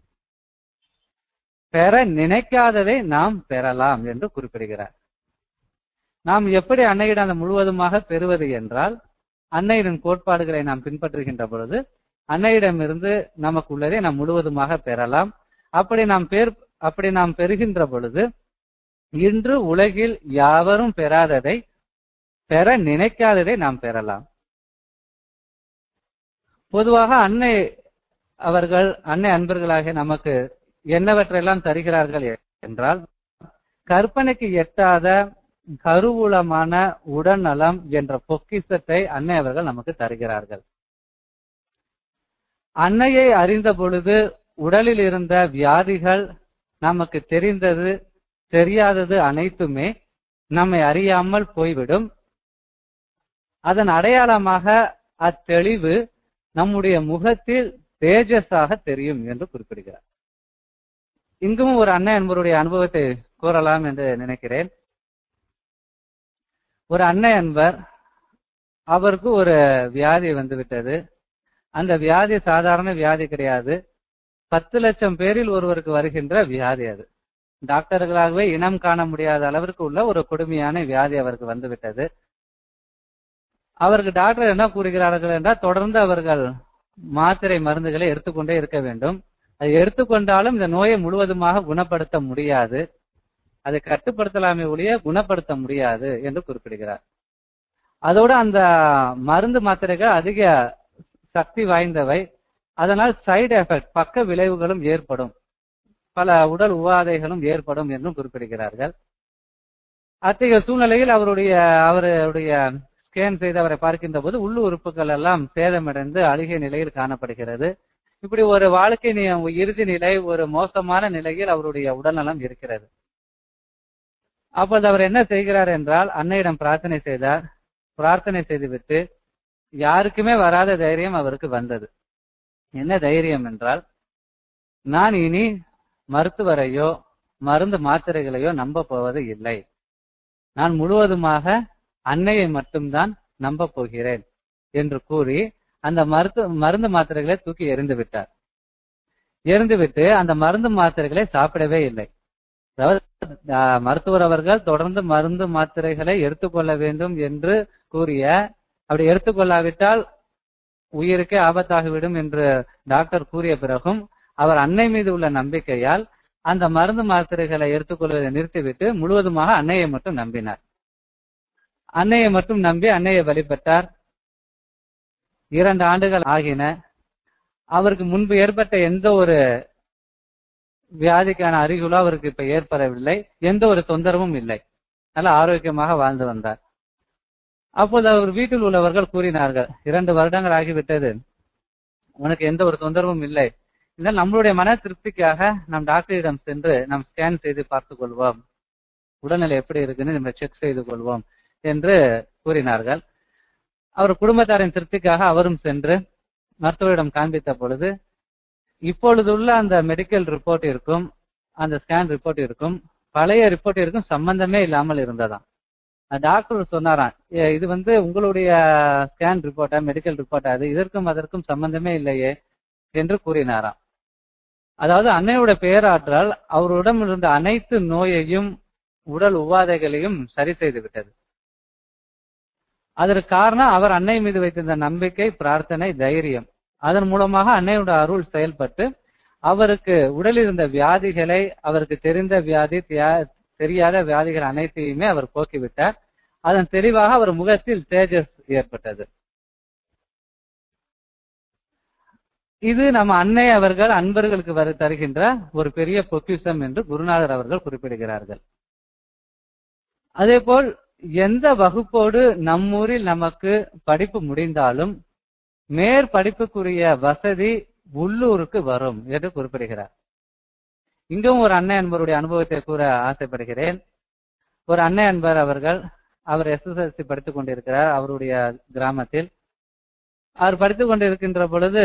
பெற நினைக்காததை நாம் பெறலாம் என்று குறிப்பிடுகிறார் நாம் எப்படி அன்னையிடம் அந்த முழுவதுமாக பெறுவது என்றால் அன்னையிடம் கோட்பாடுகளை நாம் பின்பற்றுகின்ற பொழுது அன்னையிடமிருந்து நமக்கு உள்ளதை நாம் முழுவதுமாக பெறலாம் அப்படி நாம் பேர் அப்படி நாம் பெறுகின்ற பொழுது இன்று உலகில் யாவரும் பெறாததை பெற நினைக்காததை நாம் பெறலாம் பொதுவாக அன்னை அவர்கள் அன்னை அன்பர்களாக நமக்கு என்னவற்றையெல்லாம் தருகிறார்கள் என்றால் கற்பனைக்கு எட்டாத கருவூலமான உடல்நலம் என்ற பொக்கிசத்தை அன்னை அவர்கள் நமக்கு தருகிறார்கள் அன்னையை அறிந்த பொழுது உடலில் இருந்த வியாதிகள் நமக்கு தெரிந்தது தெரியாதது அனைத்துமே நம்மை அறியாமல் போய்விடும் அதன் அடையாளமாக அத்தெளிவு நம்முடைய முகத்தில் தேஜஸாக தெரியும் என்று குறிப்பிடுகிறார் இங்கும் ஒரு அன்னை அன்பருடைய அனுபவத்தை கூறலாம் என்று நினைக்கிறேன் ஒரு அன்னை அன்பர் அவருக்கு ஒரு வியாதி வந்துவிட்டது அந்த வியாதி சாதாரண வியாதி கிடையாது பத்து லட்சம் பேரில் ஒருவருக்கு வருகின்ற வியாதி அது டாக்டர்களாகவே இனம் காண முடியாத அளவிற்கு உள்ள ஒரு கொடுமையான வியாதி அவருக்கு வந்துவிட்டது அவருக்கு டாக்டர் என்ன கூறுகிறார்கள் என்றால் தொடர்ந்து அவர்கள் மாத்திரை மருந்துகளை எடுத்துக்கொண்டே இருக்க வேண்டும் அதை எடுத்துக்கொண்டாலும் இந்த நோயை முழுவதுமாக குணப்படுத்த முடியாது அதை கட்டுப்படுத்தலாமே ஒழிய குணப்படுத்த முடியாது என்று குறிப்பிடுகிறார் அதோடு அந்த மருந்து மாத்திரைகள் அதிக சக்தி வாய்ந்தவை அதனால் சைடு எஃபெக்ட் பக்க விளைவுகளும் ஏற்படும் பல உடல் உபாதைகளும் ஏற்படும் என்றும் குறிப்பிடுகிறார்கள் அத்தகைய சூழ்நிலையில் அவருடைய அவருடைய ஸ்கேன் செய்து அவரை பார்க்கின்ற போது உள்ளு உறுப்புகள் எல்லாம் சேதமடைந்து அழுகிய நிலையில் காணப்படுகிறது இப்படி ஒரு வாழ்க்கை இறுதி நிலை ஒரு மோசமான நிலையில் அவருடைய உடல்நலம் இருக்கிறது அப்போது அவர் என்ன செய்கிறார் என்றால் அன்னையிடம் பிரார்த்தனை செய்தார் பிரார்த்தனை செய்துவிட்டு யாருக்குமே வராத தைரியம் அவருக்கு வந்தது என்ன தைரியம் என்றால் நான் இனி மருத்துவரையோ மருந்து மாத்திரைகளையோ நம்ப போவது இல்லை நான் முழுவதுமாக அன்னையை மட்டும்தான் நம்ப போகிறேன் என்று கூறி அந்த மருத்து மருந்து மாத்திரைகளை தூக்கி எறிந்து விட்டார் எறிந்துவிட்டு அந்த மருந்து மாத்திரைகளை சாப்பிடவே இல்லை அதாவது ஆஹ், மருத்துவர் அவர்கள் தொடர்ந்து மருந்து மாத்திரைகளை எடுத்துக்கொள்ள வேண்டும் என்று கூறிய அப்படி எடுத்துக்கொள்ளாவிட்டால் உயிருக்கே ஆபத்தாகிவிடும் என்று டாக்டர் கூறிய பிறகும் அவர் அன்னை மீது உள்ள நம்பிக்கையால் அந்த மருந்து மாத்திரைகளை எடுத்துக்கொள்வதை நிறுத்திவிட்டு முழுவதுமாக அன்னையை மட்டும் நம்பினார் அன்னையை மட்டும் நம்பி அன்னையை வழிபட்டார் இரண்டு ஆண்டுகள் ஆகின அவருக்கு முன்பு ஏற்பட்ட எந்த ஒரு வியாதிக்கான அறிகுறோ அவருக்கு இப்ப ஏற்படவில்லை எந்த ஒரு தொந்தரவும் இல்லை நல்ல ஆரோக்கியமாக வாழ்ந்து வந்தார் அப்போது அவர் வீட்டில் உள்ளவர்கள் கூறினார்கள் இரண்டு வருடங்கள் ஆகிவிட்டது உனக்கு எந்த ஒரு தொந்தரவும் இல்லை இதனால் நம்மளுடைய மன திருப்திக்காக நம் டாக்டரிடம் சென்று நாம் ஸ்கேன் செய்து பார்த்துக் கொள்வோம் உடல்நிலை எப்படி இருக்குன்னு நம்ம செக் செய்து கொள்வோம் என்று கூறினார்கள் அவர் குடும்பத்தாரின் திருப்திக்காக அவரும் சென்று மருத்துவரிடம் காண்பித்த பொழுது இப்பொழுதுள்ள அந்த மெடிக்கல் ரிப்போர்ட் இருக்கும் அந்த ஸ்கேன் ரிப்போர்ட் இருக்கும் பழைய ரிப்போர்ட் இருக்கும் சம்பந்தமே இல்லாமல் இருந்ததாம் டாக்டர் சொன்னாராம் "ஏ, இது வந்து உங்களுடைய ஸ்கேன் ரிப்போர்ட்டா மெடிக்கல் ரிப்போர்ட்டா அது இதற்கும் அதற்கும் சம்பந்தமே இல்லையே என்று கூறினாராம் அதாவது அன்னையோட பேராற்றல் அவரிடம் இருந்த அனைத்து நோயையும் உடல் உபாதைகளையும் சரி செய்து விட்டது அதற்கு காரணம் அவர் அன்னை மீது வைத்திருந்த நம்பிக்கை பிரார்த்தனை தைரியம் அதன் மூலமாக அன்னையோட அருள் செயல்பட்டு அவருக்கு உடலில் இருந்த வியாதிகளை அவருக்கு தெரிந்த வியாதி தியா- தெரியாத வியாதிகள் அனைத்தையுமே அவர் போக்கிவிட்டார் அதன் தெளிவாக அவர் முகத்தில் தேஜஸ் ஏற்பட்டது இது நம்ம அன்னை அவர்கள் அன்பர்களுக்கு வரு தருகின்ற ஒரு பெரிய பொக்கிஷம் என்று குருநாதர் அவர்கள் குறிப்பிடுகிறார்கள் அதேபோல் எந்த வகுப்போடு நம்மூரில் நமக்கு படிப்பு முடிந்தாலும் மேற்படிப்புக்குரிய வசதி உள்ளூருக்கு வரும் என்று குறிப்பிடுகிறார் இங்கும் ஒரு அன்னை அன்பருடைய அனுபவத்தை கூற ஆசைப்படுகிறேன் ஒரு அன்னை அன்பர் அவர்கள் அவர் எஸ்எஸ்எல்சி படித்துக் கொண்டிருக்கிறார் அவருடைய கிராமத்தில் அவர் படித்துக் கொண்டிருக்கின்ற பொழுது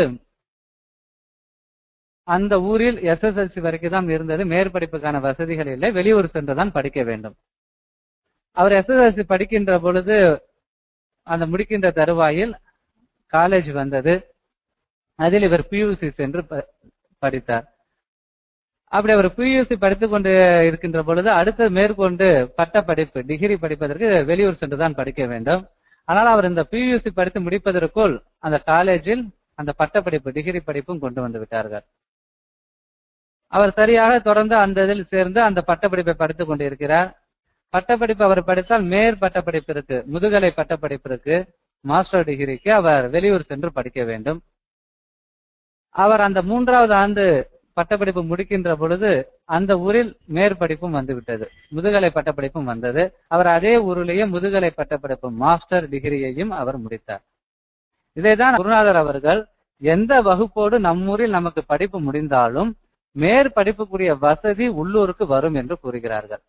அந்த ஊரில் எஸ்எஸ்எல்சி வரைக்கும் தான் இருந்தது மேற்படிப்புக்கான வசதிகள் இல்லை வெளியூர் சென்றுதான் படிக்க வேண்டும் அவர் எஸ்எஸ்எல்சி படிக்கின்ற பொழுது அந்த முடிக்கின்ற தருவாயில் காலேஜ் வந்தது அதில் இவர் பியூசி சென்று ப- படித்தார் அப்படி அவர் பியூசி படித்துக் கொண்டு இருக்கின்ற பொழுது அடுத்து மேற்கொண்டு பட்ட படிப்பு டிகிரி படிப்பதற்கு வெளியூர் சென்றுதான் படிக்க வேண்டும் ஆனால் அவர் இந்த பியூசி படித்து முடிப்பதற்குள் அந்த காலேஜில் அந்த பட்டப்படிப்பு டிகிரி படிப்பும் கொண்டு வந்து விட்டார்கள் அவர் சரியாக தொடர்ந்து அந்த இதில் சேர்ந்து அந்த பட்டப்படிப்பை படித்துக் கொண்டிருக்கிறார் பட்டப்படிப்பு அவர் படித்தால் மேற் பட்டப்படிப்பு இருக்கு முதுகலை பட்டப்படிப்பு இருக்கு மாஸ்டர் டிகிரிக்கு அவர் வெளியூர் சென்று படிக்க வேண்டும் அவர் அந்த மூன்றாவது ஆண்டு பட்டப்படிப்பு முடிக்கின்ற பொழுது அந்த ஊரில் மேற்படிப்பும் வந்துவிட்டது முதுகலை பட்டப்படிப்பும் வந்தது அவர் அதே ஊரிலேயே முதுகலை பட்டப்படிப்பு மாஸ்டர் டிகிரியையும் அவர் முடித்தார் இதைதான் குருநாதர் அவர்கள் எந்த வகுப்போடு நம்மூரில் நமக்கு படிப்பு முடிந்தாலும் மேற்படிப்புக்குரிய வசதி உள்ளூருக்கு வரும் என்று கூறுகிறார்கள்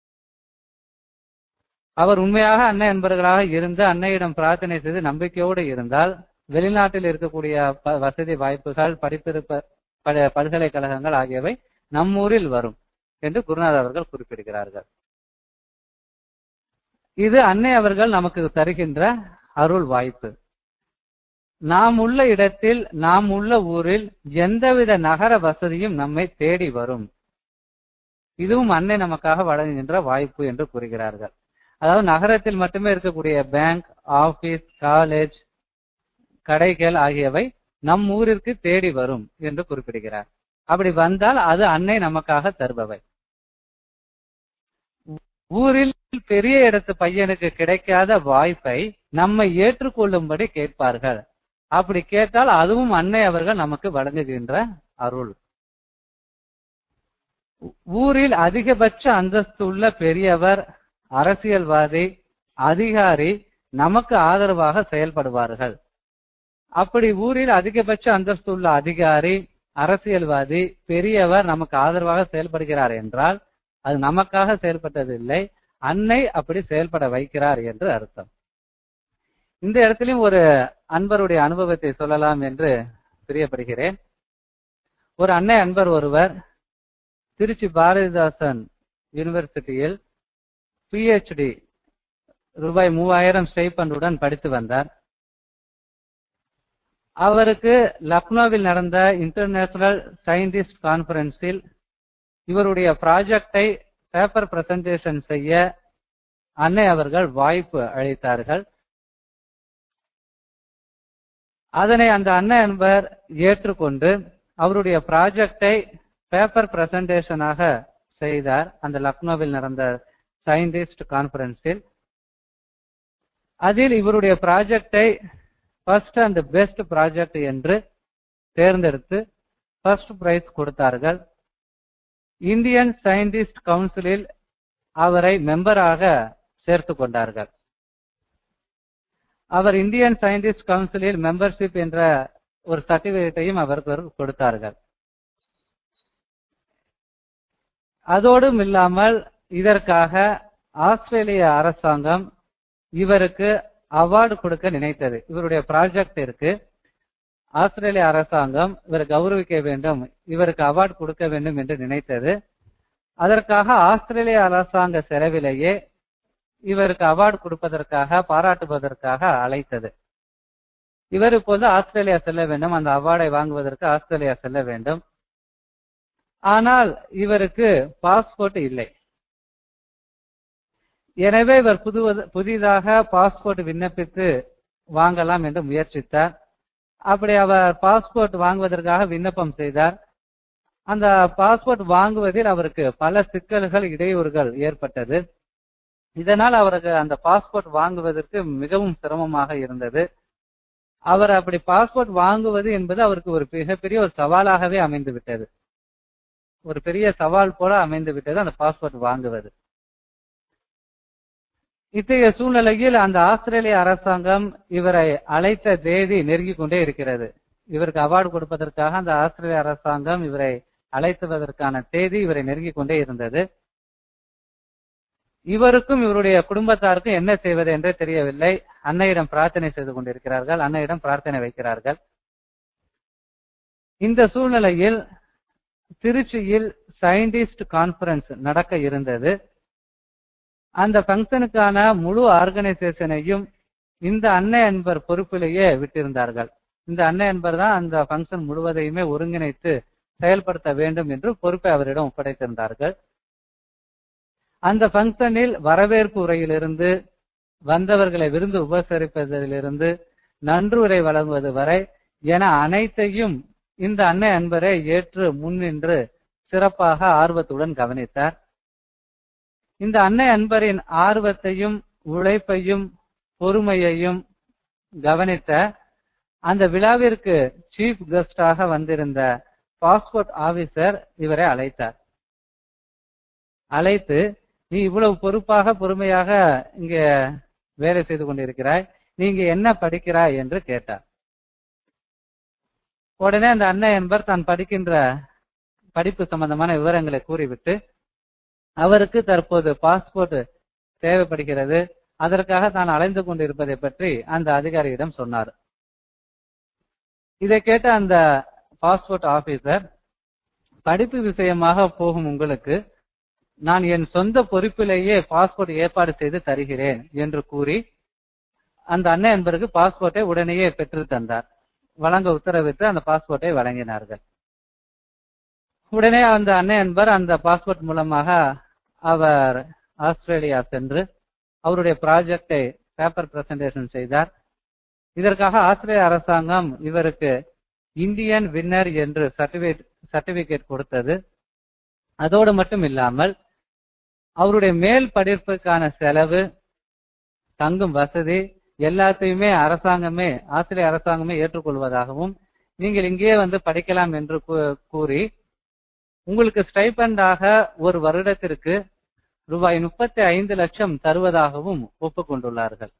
அவர் உண்மையாக அன்னை என்பவர்களாக இருந்து அன்னையிடம் பிரார்த்தனை செய்து நம்பிக்கையோடு இருந்தால் வெளிநாட்டில் இருக்கக்கூடிய ப- வசதி வாய்ப்புகள் படிப்பிருப்ப பல பல்கலைக்கழகங்கள் ஆகியவை நம்மூரில் வரும் என்று குருநாதர் அவர்கள் குறிப்பிடுகிறார்கள் இது அன்னை அவர்கள் நமக்கு தருகின்ற அருள் வாய்ப்பு நாம் உள்ள இடத்தில் நாம் உள்ள ஊரில் எந்தவித நகர வசதியும் நம்மை தேடி வரும் இதுவும் அன்னை நமக்காக வழங்குகின்ற வாய்ப்பு என்று கூறுகிறார்கள் அதாவது நகரத்தில் மட்டுமே இருக்கக்கூடிய பேங்க் ஆபீஸ் காலேஜ் கடைகள் ஆகியவை நம் ஊரிற்கு தேடி வரும் என்று குறிப்பிடுகிறார் அப்படி வந்தால் அது அன்னை நமக்காக தருபவை ஊரில் பெரிய இடத்து பையனுக்கு கிடைக்காத வாய்ப்பை நம்மை ஏற்றுக்கொள்ளும்படி கேட்பார்கள் அப்படி கேட்டால் அதுவும் அன்னை அவர்கள் நமக்கு வழங்குகின்ற அருள் ஊரில் அதிகபட்ச அந்தஸ்துள்ள பெரியவர் அரசியல்வாதி அதிகாரி நமக்கு ஆதரவாக செயல்படுவார்கள் அப்படி ஊரில் அதிகபட்ச அந்தஸ்துள்ள அதிகாரி அரசியல்வாதி பெரியவர் நமக்கு ஆதரவாக செயல்படுகிறார் என்றால் அது நமக்காக செயல்பட்டதில்லை அன்னை அப்படி செயல்பட வைக்கிறார் என்று அர்த்தம் இந்த இடத்திலும் ஒரு அன்பருடைய அனுபவத்தை சொல்லலாம் என்று பிரியப்படுகிறேன் ஒரு அன்னை அன்பர் ஒருவர் திருச்சி பாரதிதாசன் யூனிவர்சிட்டியில் பிஹெச்டி ரூபாய் மூவாயிரம் ஸ்டைபண்டுடன் படித்து வந்தார் அவருக்கு லக்னோவில் நடந்த இன்டர்நேஷனல் சயின்டிஸ்ட் கான்பரன்ஸில் இவருடைய ப்ராஜெக்டை பேப்பர் பிரசன்டேஷன் செய்ய அன்னை அவர்கள் வாய்ப்பு அளித்தார்கள் அதனை அந்த அன்னை என்பவர் ஏற்றுக்கொண்டு அவருடைய ப்ராஜெக்டை பேப்பர் பிரசன்டேஷனாக செய்தார் அந்த லக்னோவில் நடந்த சயின்டிஸ்ட் கான்பரன்ஸில் அதில் இவருடைய ப்ராஜெக்டை ஃபர்ஸ்ட் அண்ட் பெஸ்ட் ப்ராஜெக்ட் என்று தேர்ந்தெடுத்து ஃபர்ஸ்ட் பிரைஸ் கொடுத்தார்கள் இந்தியன் சயின்டிஸ்ட் கவுன்சிலில் அவரை மெம்பராக சேர்த்து கொண்டார்கள் அவர் இந்தியன் சயின்டிஸ்ட் கவுன்சிலில் மெம்பர்ஷிப் என்ற ஒரு சர்டிபிகேட்டையும் அவருக்கு கொடுத்தார்கள் அதோடும் இல்லாமல் இதற்காக ஆஸ்திரேலிய அரசாங்கம் இவருக்கு அவார்டு கொடுக்க நினைத்தது இவருடைய ப்ராஜெக்டிற்கு ஆஸ்திரேலிய அரசாங்கம் இவரை கௌரவிக்க வேண்டும் இவருக்கு அவார்டு கொடுக்க வேண்டும் என்று நினைத்தது அதற்காக ஆஸ்திரேலிய அரசாங்க செலவிலேயே இவருக்கு அவார்டு கொடுப்பதற்காக பாராட்டுவதற்காக அழைத்தது இவர் இப்போது ஆஸ்திரேலியா செல்ல வேண்டும் அந்த அவார்டை வாங்குவதற்கு ஆஸ்திரேலியா செல்ல வேண்டும் ஆனால் இவருக்கு பாஸ்போர்ட் இல்லை எனவே இவர் புது புதிதாக பாஸ்போர்ட் விண்ணப்பித்து வாங்கலாம் என்று முயற்சித்தார் அப்படி அவர் பாஸ்போர்ட் வாங்குவதற்காக விண்ணப்பம் செய்தார் அந்த பாஸ்போர்ட் வாங்குவதில் அவருக்கு பல சிக்கல்கள் இடையூறுகள் ஏற்பட்டது இதனால் அவருக்கு அந்த பாஸ்போர்ட் வாங்குவதற்கு மிகவும் சிரமமாக இருந்தது அவர் அப்படி பாஸ்போர்ட் வாங்குவது என்பது அவருக்கு ஒரு மிகப்பெரிய ஒரு சவாலாகவே அமைந்து விட்டது ஒரு பெரிய சவால் போல அமைந்து விட்டது அந்த பாஸ்போர்ட் வாங்குவது இத்தகைய சூழ்நிலையில் அந்த ஆஸ்திரேலிய அரசாங்கம் இவரை அழைத்த தேதி நெருங்கிக் கொண்டே இருக்கிறது இவருக்கு அவார்டு கொடுப்பதற்காக அந்த ஆஸ்திரேலிய அரசாங்கம் இவரை அழைத்துவதற்கான தேதி இவரை நெருங்கிக் கொண்டே இருந்தது இவருக்கும் இவருடைய குடும்பத்தாருக்கும் என்ன செய்வது என்றே தெரியவில்லை அன்னையிடம் பிரார்த்தனை செய்து கொண்டிருக்கிறார்கள் அன்னையிடம் பிரார்த்தனை வைக்கிறார்கள் இந்த சூழ்நிலையில் திருச்சியில் சயின்டிஸ்ட் கான்பரன்ஸ் நடக்க இருந்தது அந்த பங்கனுக்கான முழு ஆர்கனைசேஷனையும் இந்த அன்னை என்பர் பொறுப்பிலேயே விட்டிருந்தார்கள் இந்த அன்னை என்பர் தான் அந்த பங்கன் முழுவதையுமே ஒருங்கிணைத்து செயல்படுத்த வேண்டும் என்று பொறுப்பை அவரிடம் ஒப்படைத்திருந்தார்கள் அந்த பங்கனில் வரவேற்பு உரையிலிருந்து வந்தவர்களை விருந்து உபசரிப்பதிலிருந்து நன்றுரை வழங்குவது வரை என அனைத்தையும் இந்த அன்னை அன்பரை ஏற்று முன்னின்று சிறப்பாக ஆர்வத்துடன் கவனித்தார் இந்த அன்னை அன்பரின் ஆர்வத்தையும் உழைப்பையும் பொறுமையையும் கவனித்த அந்த விழாவிற்கு சீஃப் கெஸ்டாக வந்திருந்த பாஸ்போர்ட் ஆபீசர் இவரை அழைத்தார் அழைத்து நீ இவ்வளவு பொறுப்பாக பொறுமையாக இங்க வேலை செய்து கொண்டிருக்கிறாய் நீங்க என்ன படிக்கிறாய் என்று கேட்டார் உடனே அந்த அண்ணன் என்பர் தான் படிக்கின்ற படிப்பு சம்பந்தமான விவரங்களை கூறிவிட்டு அவருக்கு தற்போது பாஸ்போர்ட் தேவைப்படுகிறது அதற்காக தான் அலைந்து கொண்டிருப்பதை பற்றி அந்த அதிகாரியிடம் சொன்னார் இதை கேட்ட அந்த பாஸ்போர்ட் ஆபீசர் படிப்பு விஷயமாக போகும் உங்களுக்கு நான் என் சொந்த பொறுப்பிலேயே பாஸ்போர்ட் ஏற்பாடு செய்து தருகிறேன் என்று கூறி அந்த அண்ணன் என்பருக்கு பாஸ்போர்ட்டை உடனேயே பெற்று தந்தார் வழங்க உத்தரவிட்டு அந்த பாஸ்போர்ட்டை வழங்கினார்கள் உடனே அந்த அண்ணன் என்பர் அந்த பாஸ்போர்ட் மூலமாக அவர் ஆஸ்திரேலியா சென்று அவருடைய ப்ராஜெக்டை பேப்பர் பிரசன்டேஷன் செய்தார் இதற்காக ஆஸ்திரேலிய அரசாங்கம் இவருக்கு இந்தியன் வின்னர் என்று சர்டிபிகேட் சர்டிபிகேட் கொடுத்தது அதோடு மட்டும் இல்லாமல் அவருடைய மேல் படிப்புக்கான செலவு தங்கும் வசதி எல்லாத்தையுமே அரசாங்கமே ஆஸ்திரேலிய அரசாங்கமே ஏற்றுக்கொள்வதாகவும் நீங்கள் இங்கேயே வந்து படிக்கலாம் என்று கூறி உங்களுக்கு ஸ்டைபண்டாக ஒரு வருடத்திற்கு ரூபாய் முப்பத்தி ஐந்து லட்சம் தருவதாகவும் ஒப்புக்கொண்டுள்ளார்கள்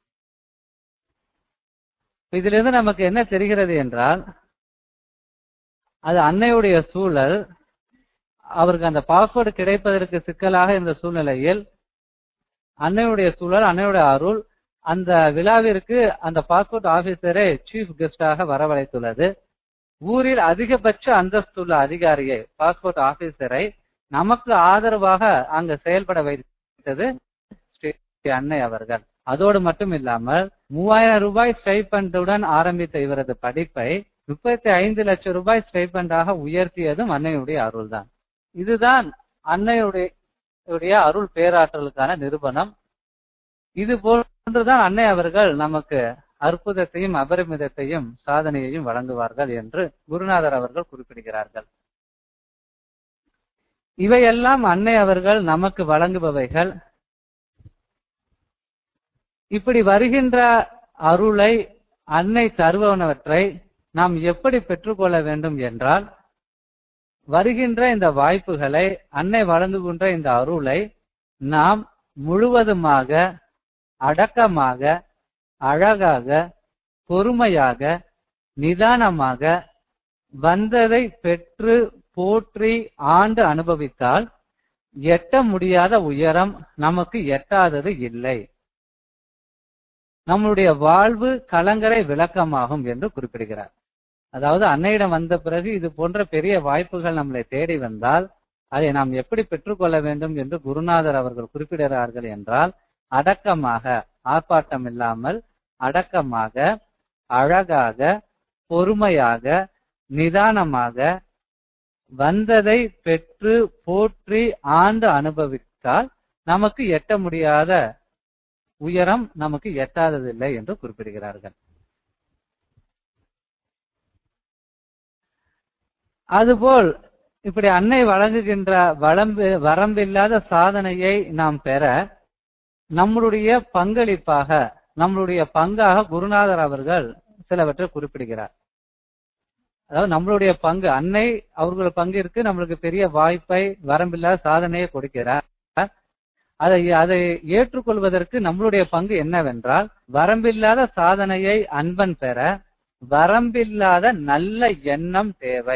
இதிலிருந்து நமக்கு என்ன தெரிகிறது என்றால் அது அன்னையுடைய சூழல் அவருக்கு அந்த பாஸ்போர்ட் கிடைப்பதற்கு சிக்கலாக இருந்த சூழ்நிலையில் அன்னையுடைய சூழல் அன்னையுடைய அருள் அந்த விழாவிற்கு அந்த பாஸ்போர்ட் ஆபீசரை சீஃப் கெஸ்டாக வரவழைத்துள்ளது ஊரில் அதிகபட்ச அந்தஸ்துள்ள அதிகாரியை பாஸ்போர்ட் ஆபீசரை நமக்கு ஆதரவாக அங்க செயல்பட வைத்தது ஸ்ரீ அன்னை அவர்கள் அதோடு மட்டும் இல்லாமல் மூவாயிரம் ரூபாய் ஸ்டைபண்டுடன் ஆரம்பித்த இவரது படிப்பை முப்பத்தி ஐந்து லட்சம் ரூபாய் ஸ்டைபண்டாக உயர்த்தியதும் அன்னையுடைய அருள்தான் இதுதான் அன்னையுடைய உடைய அருள் பேராற்றலுக்கான நிரூபணம் இது போன்றுதான் அன்னை அவர்கள் நமக்கு அற்புதத்தையும் அபரிமிதத்தையும் சாதனையையும் வழங்குவார்கள் என்று குருநாதர் அவர்கள் குறிப்பிடுகிறார்கள் இவையெல்லாம் அன்னை அவர்கள் நமக்கு வழங்குபவைகள் இப்படி வருகின்ற அருளை அன்னை தருவனவற்றை நாம் எப்படி பெற்றுக்கொள்ள வேண்டும் என்றால் வருகின்ற இந்த வாய்ப்புகளை அன்னை வழங்குகின்ற இந்த அருளை நாம் முழுவதுமாக அடக்கமாக அழகாக பொறுமையாக நிதானமாக வந்ததை பெற்று போற்றி ஆண்டு அனுபவித்தால் எட்ட முடியாத உயரம் நமக்கு எட்டாதது இல்லை நம்முடைய வாழ்வு கலங்கரை விளக்கமாகும் என்று குறிப்பிடுகிறார் அதாவது அன்னையிடம் வந்த பிறகு இது போன்ற பெரிய வாய்ப்புகள் நம்மளை தேடி வந்தால் அதை நாம் எப்படி பெற்றுக்கொள்ள வேண்டும் என்று குருநாதர் அவர்கள் குறிப்பிடுகிறார்கள் என்றால் அடக்கமாக ஆர்ப்பாட்டம் இல்லாமல் அடக்கமாக அழகாக பொறுமையாக நிதானமாக வந்ததை பெற்று போற்றி ஆண்டு அனுபவித்தால் நமக்கு எட்ட முடியாத உயரம் நமக்கு எட்டாததில்லை என்று குறிப்பிடுகிறார்கள் அதுபோல் இப்படி அன்னை வழங்குகின்ற வளம்பு வரம்பில்லாத சாதனையை நாம் பெற நம்மளுடைய பங்களிப்பாக நம்மளுடைய பங்காக குருநாதர் அவர்கள் சிலவற்றை குறிப்பிடுகிறார் அதாவது நம்மளுடைய பங்கு அன்னை அவர்கள் பங்கிற்கு நம்மளுக்கு பெரிய வாய்ப்பை வரம்பில்லாத சாதனையை கொடுக்கிறார் அதை அதை ஏற்றுக்கொள்வதற்கு நம்மளுடைய பங்கு என்னவென்றால் வரம்பில்லாத சாதனையை அன்பன் பெற வரம்பில்லாத நல்ல எண்ணம் தேவை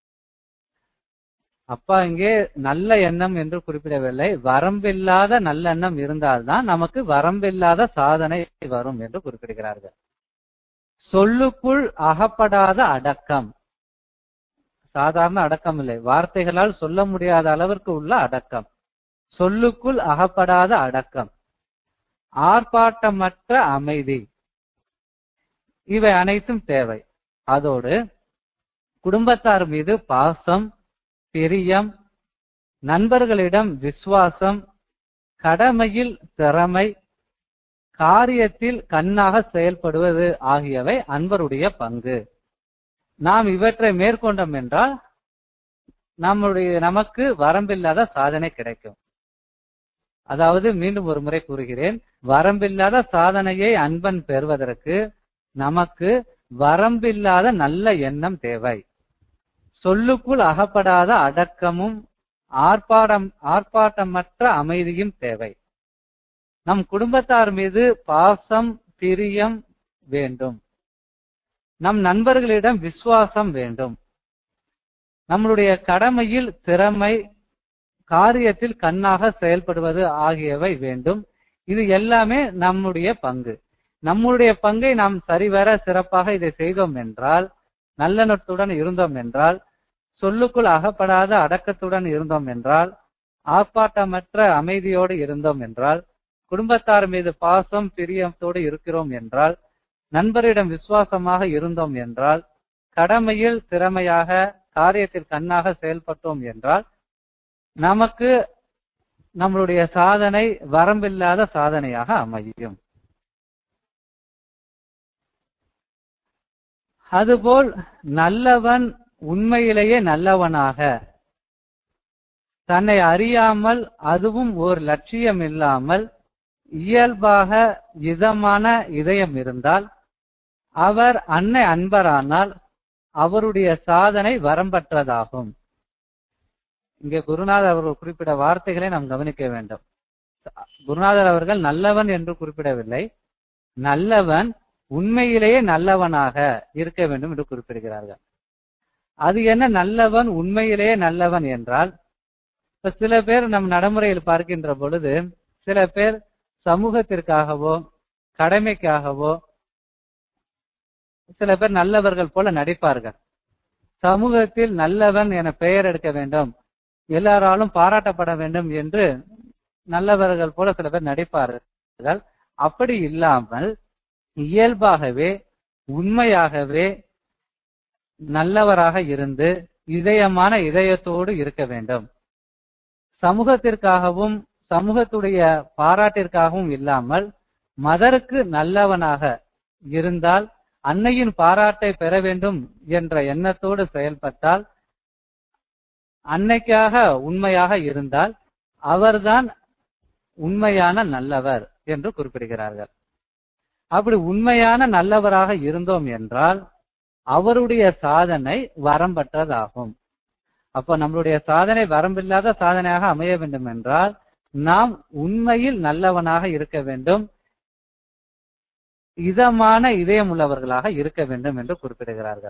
அப்பா இங்கே நல்ல எண்ணம் என்று குறிப்பிடவில்லை வரம்பில்லாத நல்லெண்ணம் இருந்தால்தான் நமக்கு வரம்பில்லாத சாதனை வரும் என்று குறிப்பிடுகிறார்கள் சொல்லுக்குள் அகப்படாத அடக்கம் சாதாரண அடக்கம் இல்லை வார்த்தைகளால் சொல்ல முடியாத அளவிற்கு உள்ள அடக்கம் சொல்லுக்குள் அகப்படாத அடக்கம் ஆர்ப்பாட்டமற்ற அமைதி இவை அனைத்தும் தேவை அதோடு குடும்பத்தார் மீது பாசம் பிரியம் நண்பர்களிடம் விசுவாசம் கடமையில் திறமை காரியத்தில் கண்ணாக செயல்படுவது ஆகியவை அன்பருடைய பங்கு நாம் இவற்றை மேற்கொண்டோம் என்றால் நம்முடைய நமக்கு வரம்பில்லாத சாதனை கிடைக்கும் அதாவது மீண்டும் ஒரு முறை கூறுகிறேன் வரம்பில்லாத சாதனையை அன்பன் பெறுவதற்கு நமக்கு வரம்பில்லாத நல்ல எண்ணம் தேவை சொல்லுக்குள் அகப்படாத அடக்கமும் ஆர்ப்பாடம் ஆர்ப்பாட்டமற்ற அமைதியும் தேவை நம் குடும்பத்தார் மீது பாசம் பிரியம் வேண்டும் நம் நண்பர்களிடம் விசுவாசம் வேண்டும் நம்மளுடைய கடமையில் திறமை காரியத்தில் கண்ணாக செயல்படுவது ஆகியவை வேண்டும் இது எல்லாமே நம்முடைய பங்கு நம்முடைய பங்கை நாம் சரிவர சிறப்பாக இதை செய்தோம் என்றால் நல்லெண்ணத்துடன் இருந்தோம் என்றால் சொல்லுக்குள் அகப்படாத அடக்கத்துடன் இருந்தோம் என்றால் ஆர்ப்பாட்டமற்ற அமைதியோடு இருந்தோம் என்றால் குடும்பத்தார் மீது பாசம் பிரியத்தோடு இருக்கிறோம் என்றால் நண்பரிடம் விசுவாசமாக இருந்தோம் என்றால் கடமையில் திறமையாக காரியத்தில் கண்ணாக செயல்பட்டோம் என்றால் நமக்கு நம்மளுடைய சாதனை வரம்பில்லாத சாதனையாக அமையும் அதுபோல் நல்லவன் உண்மையிலேயே நல்லவனாக தன்னை அறியாமல் அதுவும் ஒரு லட்சியம் இல்லாமல் இயல்பாக இதமான இதயம் இருந்தால் அவர் அன்னை அன்பரானால் அவருடைய சாதனை வரம்பற்றதாகும் இங்கே குருநாதர் அவர்கள் குறிப்பிட வார்த்தைகளை நாம் கவனிக்க வேண்டும் குருநாதர் அவர்கள் நல்லவன் என்று குறிப்பிடவில்லை நல்லவன் உண்மையிலேயே நல்லவனாக இருக்க வேண்டும் என்று குறிப்பிடுகிறார்கள் அது என்ன நல்லவன் உண்மையிலேயே நல்லவன் என்றால் இப்ப சில பேர் நம் நடைமுறையில் பார்க்கின்ற பொழுது சில பேர் சமூகத்திற்காகவோ கடமைக்காகவோ சில பேர் நல்லவர்கள் போல நடிப்பார்கள் சமூகத்தில் நல்லவன் என பெயர் எடுக்க வேண்டும் எல்லாராலும் பாராட்டப்பட வேண்டும் என்று நல்லவர்கள் போல சில பேர் நடிப்பார்கள் அப்படி இல்லாமல் இயல்பாகவே உண்மையாகவே நல்லவராக இருந்து இதயமான இதயத்தோடு இருக்க வேண்டும் சமூகத்திற்காகவும் சமூகத்துடைய பாராட்டிற்காகவும் இல்லாமல் மதருக்கு நல்லவனாக இருந்தால் அன்னையின் பாராட்டை பெற வேண்டும் என்ற எண்ணத்தோடு செயல்பட்டால் அன்னைக்காக உண்மையாக இருந்தால் அவர்தான் உண்மையான நல்லவர் என்று குறிப்பிடுகிறார்கள் அப்படி உண்மையான நல்லவராக இருந்தோம் என்றால் அவருடைய சாதனை வரம்பற்றதாகும் அப்ப நம்மளுடைய சாதனை வரம்பில்லாத சாதனையாக அமைய வேண்டும் என்றால் நாம் உண்மையில் நல்லவனாக இருக்க வேண்டும் இதமான இதயம் உள்ளவர்களாக இருக்க வேண்டும் என்று குறிப்பிடுகிறார்கள்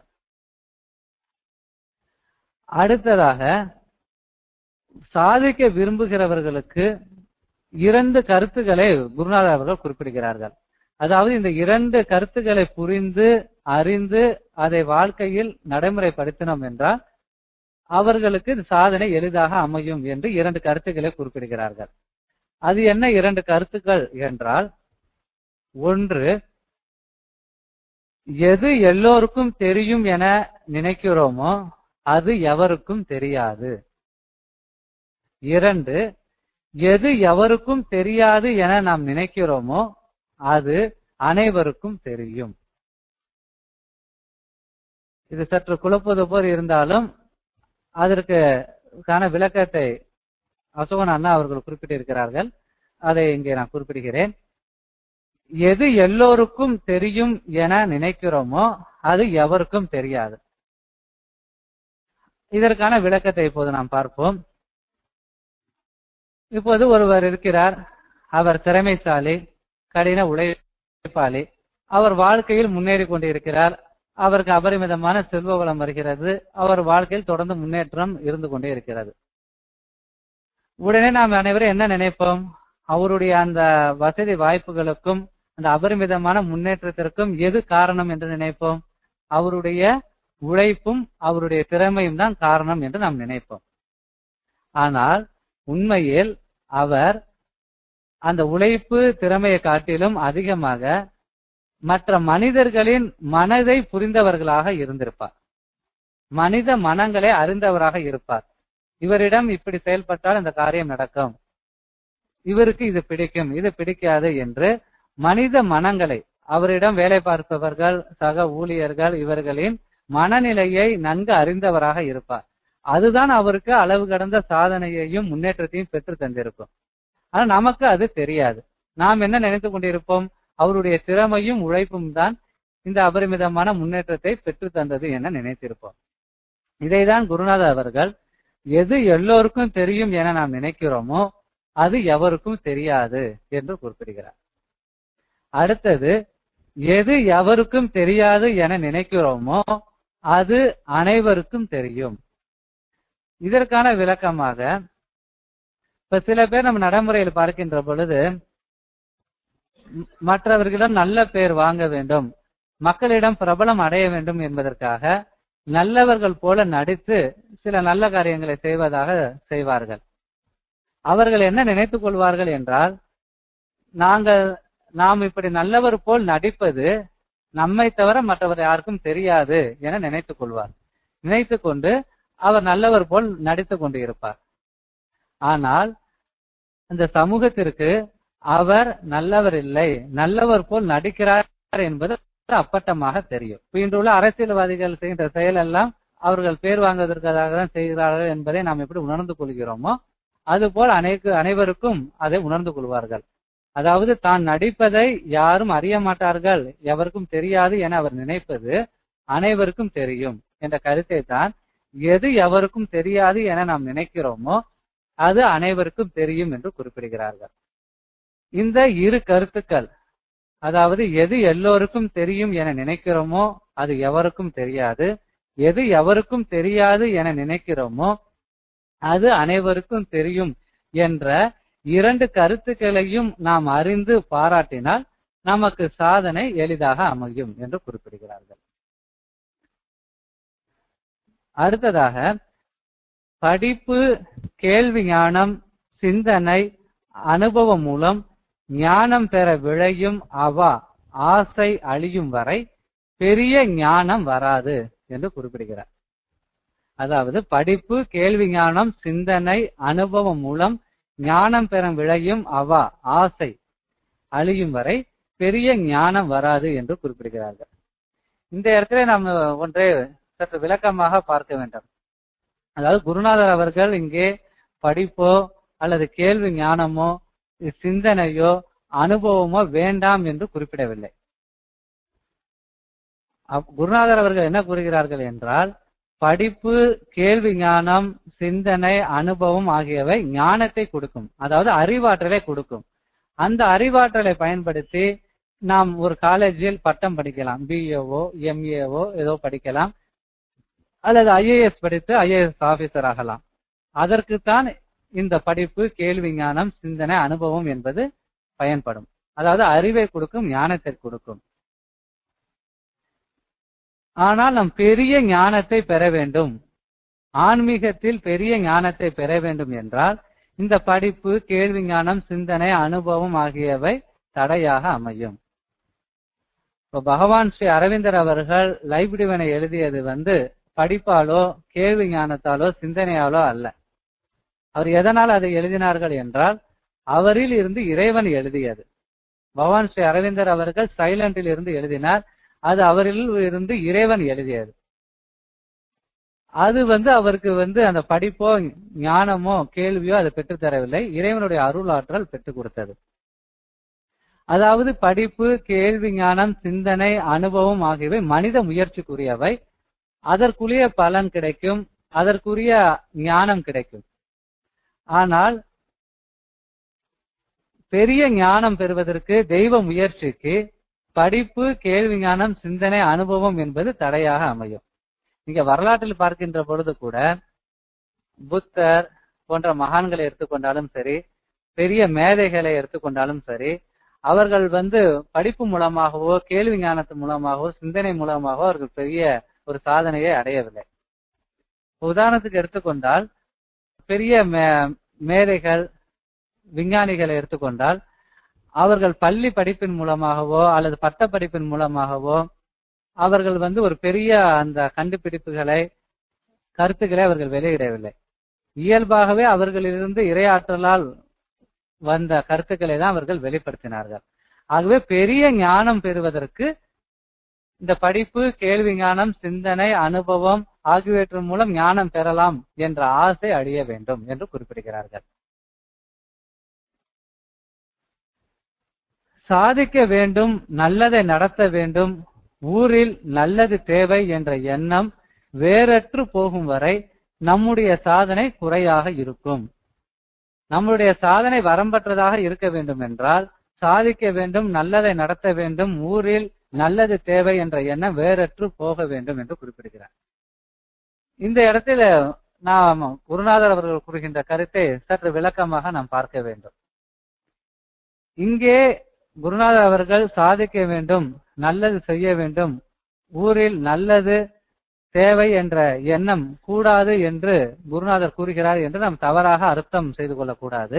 அடுத்ததாக சாதிக்க விரும்புகிறவர்களுக்கு இரண்டு கருத்துக்களை குருநாதர் அவர்கள் குறிப்பிடுகிறார்கள் அதாவது இந்த இரண்டு கருத்துக்களை புரிந்து அறிந்து அதை வாழ்க்கையில் நடைமுறைப்படுத்தினோம் என்றால் அவர்களுக்கு சாதனை எளிதாக அமையும் என்று இரண்டு கருத்துக்களை குறிப்பிடுகிறார்கள் அது என்ன இரண்டு கருத்துக்கள் என்றால் ஒன்று எது எல்லோருக்கும் தெரியும் என நினைக்கிறோமோ அது எவருக்கும் தெரியாது இரண்டு எது எவருக்கும் தெரியாது என நாம் நினைக்கிறோமோ அது அனைவருக்கும் தெரியும் இது சற்று குழப்பது போல் இருந்தாலும் அதற்கு கான விளக்கத்தை அசோகன் அண்ணா அவர்கள் குறிப்பிட்டிருக்கிறார்கள் அதை இங்கே நான் குறிப்பிடுகிறேன் எது எல்லோருக்கும் தெரியும் என நினைக்கிறோமோ அது எவருக்கும் தெரியாது இதற்கான விளக்கத்தை இப்போது நாம் பார்ப்போம் இப்போது ஒருவர் இருக்கிறார் அவர் திறமைசாலி கடின உழைப்பாளி அவர் வாழ்க்கையில் முன்னேறி கொண்டிருக்கிறார் அவருக்கு அபரிமிதமான செல்வ வளம் வருகிறது அவர் வாழ்க்கையில் தொடர்ந்து முன்னேற்றம் இருந்து கொண்டே இருக்கிறது உடனே நாம் அனைவரும் என்ன நினைப்போம் அவருடைய அந்த வசதி வாய்ப்புகளுக்கும் அந்த அபரிமிதமான முன்னேற்றத்திற்கும் எது காரணம் என்று நினைப்போம் அவருடைய உழைப்பும் அவருடைய திறமையும் தான் காரணம் என்று நாம் நினைப்போம் ஆனால் உண்மையில் அவர் அந்த உழைப்பு திறமையை காட்டிலும் அதிகமாக மற்ற மனிதர்களின் மனதை புரிந்தவர்களாக இருந்திருப்பார் மனித மனங்களை அறிந்தவராக இருப்பார் இவரிடம் இப்படி செயல்பட்டால் இந்த காரியம் நடக்கும் இவருக்கு இது பிடிக்கும் இது பிடிக்காது என்று மனித மனங்களை அவரிடம் வேலை பார்ப்பவர்கள் சக ஊழியர்கள் இவர்களின் மனநிலையை நன்கு அறிந்தவராக இருப்பார் அதுதான் அவருக்கு அளவு கடந்த சாதனையையும் முன்னேற்றத்தையும் பெற்று தந்திருக்கும் ஆனா நமக்கு அது தெரியாது நாம் என்ன நினைத்து கொண்டிருப்போம் அவருடைய திறமையும் உழைப்பும் தான் இந்த அபரிமிதமான முன்னேற்றத்தை பெற்று தந்தது என நினைத்திருப்போம் இதைதான் குருநாதர் அவர்கள் எது எல்லோருக்கும் தெரியும் என நாம் நினைக்கிறோமோ அது எவருக்கும் தெரியாது என்று குறிப்பிடுகிறார் அடுத்தது எது எவருக்கும் தெரியாது என நினைக்கிறோமோ அது அனைவருக்கும் தெரியும் இதற்கான விளக்கமாக இப்ப சில பேர் நம்ம நடைமுறையில் பார்க்கின்ற பொழுது மற்றவர்களிடம் நல்ல பெயர் வாங்க வேண்டும் மக்களிடம் பிரபலம் அடைய வேண்டும் என்பதற்காக நல்லவர்கள் போல நடித்து சில நல்ல காரியங்களை செய்வதாக செய்வார்கள் அவர்கள் என்ன நினைத்துக் கொள்வார்கள் என்றால் நாங்கள் நாம் இப்படி நல்லவர் போல் நடிப்பது நம்மை தவிர மற்றவர் யாருக்கும் தெரியாது என நினைத்துக் கொள்வார் நினைத்து கொண்டு அவர் நல்லவர் போல் நடித்துக் கொண்டு இருப்பார் ஆனால் இந்த சமூகத்திற்கு அவர் நல்லவர் இல்லை நல்லவர் போல் நடிக்கிறார் என்பது அப்பட்டமாக தெரியும் இன்றுள்ள அரசியல்வாதிகள் செய்கின்ற செயல் எல்லாம் அவர்கள் பேர் வாங்குவதற்காக தான் செய்கிறார்கள் என்பதை நாம் எப்படி உணர்ந்து கொள்கிறோமோ அதுபோல் அனைக்கு அனைவருக்கும் அதை உணர்ந்து கொள்வார்கள் அதாவது தான் நடிப்பதை யாரும் அறிய மாட்டார்கள் எவருக்கும் தெரியாது என அவர் நினைப்பது அனைவருக்கும் தெரியும் என்ற கருத்தை தான் எது எவருக்கும் தெரியாது என நாம் நினைக்கிறோமோ அது அனைவருக்கும் தெரியும் என்று குறிப்பிடுகிறார்கள் இந்த இரு கருத்துக்கள் அதாவது எது எல்லோருக்கும் தெரியும் என நினைக்கிறோமோ அது எவருக்கும் தெரியாது எது எவருக்கும் தெரியாது என நினைக்கிறோமோ அது அனைவருக்கும் தெரியும் என்ற இரண்டு கருத்துக்களையும் நாம் அறிந்து பாராட்டினால் நமக்கு சாதனை எளிதாக அமையும் என்று குறிப்பிடுகிறார்கள் அடுத்ததாக படிப்பு கேள்வி ஞானம் சிந்தனை அனுபவம் மூலம் ஞானம் பெற விளையும் அவா ஆசை அழியும் வரை பெரிய ஞானம் வராது என்று குறிப்பிடுகிறார் அதாவது படிப்பு கேள்வி ஞானம் சிந்தனை அனுபவம் மூலம் ஞானம் பெற விளையும் அவா ஆசை அழியும் வரை பெரிய ஞானம் வராது என்று குறிப்பிடுகிறார்கள் இந்த இடத்துல நாம் ஒன்றை சற்று விளக்கமாக பார்க்க வேண்டும் அதாவது குருநாதர் அவர்கள் இங்கே படிப்போ அல்லது கேள்வி ஞானமோ சிந்தனையோ அனுபவமோ வேண்டாம் என்று குறிப்பிடவில்லை அப்- குருநாதர் அவர்கள் என்ன கூறுகிறார்கள் என்றால் படிப்பு கேள்வி ஞானம் சிந்தனை அனுபவம் ஆகியவை ஞானத்தை கொடுக்கும் அதாவது அறிவாற்றலை கொடுக்கும் அந்த அறிவாற்றலை பயன்படுத்தி நாம் ஒரு காலேஜில் பட்டம் படிக்கலாம் பிஏஓ எம்ஏஓ ஏதோ படிக்கலாம் அல்லது ஐஏஎஸ் படித்து ஐஏஎஸ் ஆபீசர் ஆகலாம் அதற்குத்தான் இந்த படிப்பு கேள்வி ஞானம் சிந்தனை அனுபவம் என்பது பயன்படும் அதாவது அறிவை கொடுக்கும் ஞானத்தை கொடுக்கும் ஆனால் நாம் பெரிய ஞானத்தை பெற வேண்டும் ஆன்மீகத்தில் பெரிய ஞானத்தை பெற வேண்டும் என்றால் இந்த படிப்பு கேள்வி ஞானம் சிந்தனை அனுபவம் ஆகியவை தடையாக அமையும் இப்ப பகவான் ஸ்ரீ அரவிந்தர் அவர்கள் லைப்டிவனை எழுதியது வந்து படிப்பாலோ கேள்வி ஞானத்தாலோ சிந்தனையாலோ அல்ல அவர் எதனால் அதை எழுதினார்கள் என்றால் அவரில் இருந்து இறைவன் எழுதியது பகவான் ஸ்ரீ அரவிந்தர் அவர்கள் சைலண்டில் இருந்து எழுதினார் அது அவரில் இருந்து இறைவன் எழுதியது அது வந்து அவருக்கு வந்து அந்த படிப்போ ஞானமோ கேள்வியோ அதை பெற்றுத் தரவில்லை இறைவனுடைய அருளாற்றல் பெற்றுக் கொடுத்தது அதாவது படிப்பு கேள்வி ஞானம் சிந்தனை அனுபவம் ஆகியவை மனித முயற்சிக்குரியவை அதற்குரிய பலன் கிடைக்கும் அதற்குரிய ஞானம் கிடைக்கும் ஆனால் பெரிய ஞானம் பெறுவதற்கு தெய்வ முயற்சிக்கு படிப்பு கேள்வி ஞானம் சிந்தனை அனுபவம் என்பது தடையாக அமையும் நீங்க வரலாற்றில் பார்க்கின்ற பொழுது கூட புத்தர் போன்ற மகான்களை எடுத்துக்கொண்டாலும் சரி பெரிய மேதைகளை எடுத்துக்கொண்டாலும் சரி அவர்கள் வந்து படிப்பு மூலமாகவோ கேள்வி ஞானத்து மூலமாகவோ சிந்தனை மூலமாகவோ அவர்கள் பெரிய ஒரு சாதனையை அடையவில்லை உதாரணத்துக்கு எடுத்துக்கொண்டால் பெரிய மே- மேதைகள் விஞ்ஞானிகளை எடுத்துக்கொண்டால் அவர்கள் பள்ளி படிப்பின் மூலமாகவோ அல்லது பட்ட படிப்பின் மூலமாகவோ அவர்கள் வந்து ஒரு பெரிய அந்த கண்டுபிடிப்புகளை கருத்துக்களை அவர்கள் வெளியிடவில்லை இயல்பாகவே அவர்களிலிருந்து இரையாற்றலால் வந்த கருத்துக்களை தான் அவர்கள் வெளிப்படுத்தினார்கள் ஆகவே பெரிய ஞானம் பெறுவதற்கு இந்த படிப்பு கேள்வி ஞானம் சிந்தனை அனுபவம் ஆகியவற்றின் மூலம் ஞானம் பெறலாம் என்ற ஆசை அழிய வேண்டும் என்று குறிப்பிடுகிறார்கள் சாதிக்க வேண்டும் நல்லதை நடத்த வேண்டும் ஊரில் நல்லது தேவை என்ற எண்ணம் வேறற்று போகும் வரை நம்முடைய சாதனை குறையாக இருக்கும் நம்முடைய சாதனை வரம்பற்றதாக இருக்க வேண்டும் என்றால் சாதிக்க வேண்டும் நல்லதை நடத்த வேண்டும் ஊரில் நல்லது தேவை என்ற எண்ணம் வேறற்று போக வேண்டும் என்று குறிப்பிடுகிறார் இந்த இடத்துல நாம் குருநாதர் அவர்கள் கூறுகின்ற கருத்தை சற்று விளக்கமாக நாம் பார்க்க வேண்டும் இங்கே குருநாதர் அவர்கள் சாதிக்க வேண்டும் நல்லது செய்ய வேண்டும் ஊரில் நல்லது தேவை என்ற எண்ணம் கூடாது என்று குருநாதர் கூறுகிறார் என்று நாம் தவறாக அர்த்தம் செய்து கொள்ளக்கூடாது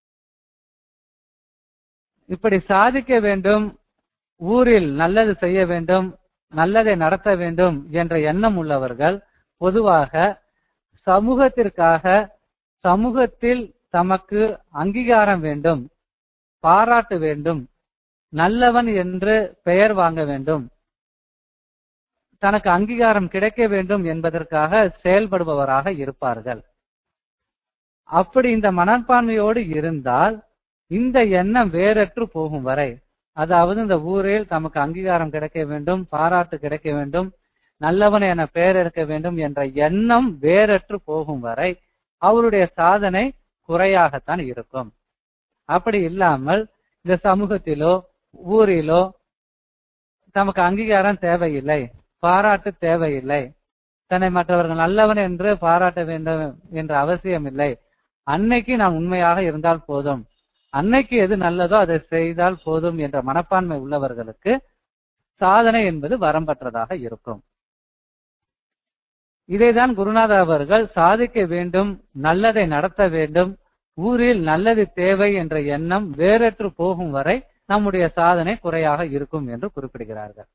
இப்படி சாதிக்க வேண்டும் ஊரில் நல்லது செய்ய வேண்டும் நல்லதை நடத்த வேண்டும் என்ற எண்ணம் உள்ளவர்கள் பொதுவாக சமூகத்திற்காக சமூகத்தில் தமக்கு அங்கீகாரம் வேண்டும் பாராட்டு வேண்டும் நல்லவன் என்று பெயர் வாங்க வேண்டும் தனக்கு அங்கீகாரம் கிடைக்க வேண்டும் என்பதற்காக செயல்படுபவராக இருப்பார்கள் அப்படி இந்த மனப்பான்மையோடு இருந்தால் இந்த எண்ணம் வேறற்று போகும் வரை அதாவது இந்த ஊரில் தமக்கு அங்கீகாரம் கிடைக்க வேண்டும் பாராட்டு கிடைக்க வேண்டும் நல்லவன் என பெயர் எடுக்க வேண்டும் என்ற எண்ணம் வேறற்று போகும் வரை அவருடைய சாதனை குறையாகத்தான் இருக்கும் அப்படி இல்லாமல் இந்த சமூகத்திலோ ஊரிலோ தமக்கு அங்கீகாரம் தேவையில்லை பாராட்டு தேவையில்லை தன்னை மற்றவர்கள் நல்லவன் என்று பாராட்ட வேண்டும் என்ற அவசியம் இல்லை அன்னைக்கு நான் உண்மையாக இருந்தால் போதும் அன்னைக்கு எது நல்லதோ அதை செய்தால் போதும் என்ற மனப்பான்மை உள்ளவர்களுக்கு சாதனை என்பது வரம்பற்றதாக இருக்கும் இதைதான் குருநாதர் அவர்கள் சாதிக்க வேண்டும் நல்லதை நடத்த வேண்டும் ஊரில் நல்லது தேவை என்ற எண்ணம் வேறற்று போகும் வரை நம்முடைய சாதனை குறையாக இருக்கும் என்று குறிப்பிடுகிறார்கள்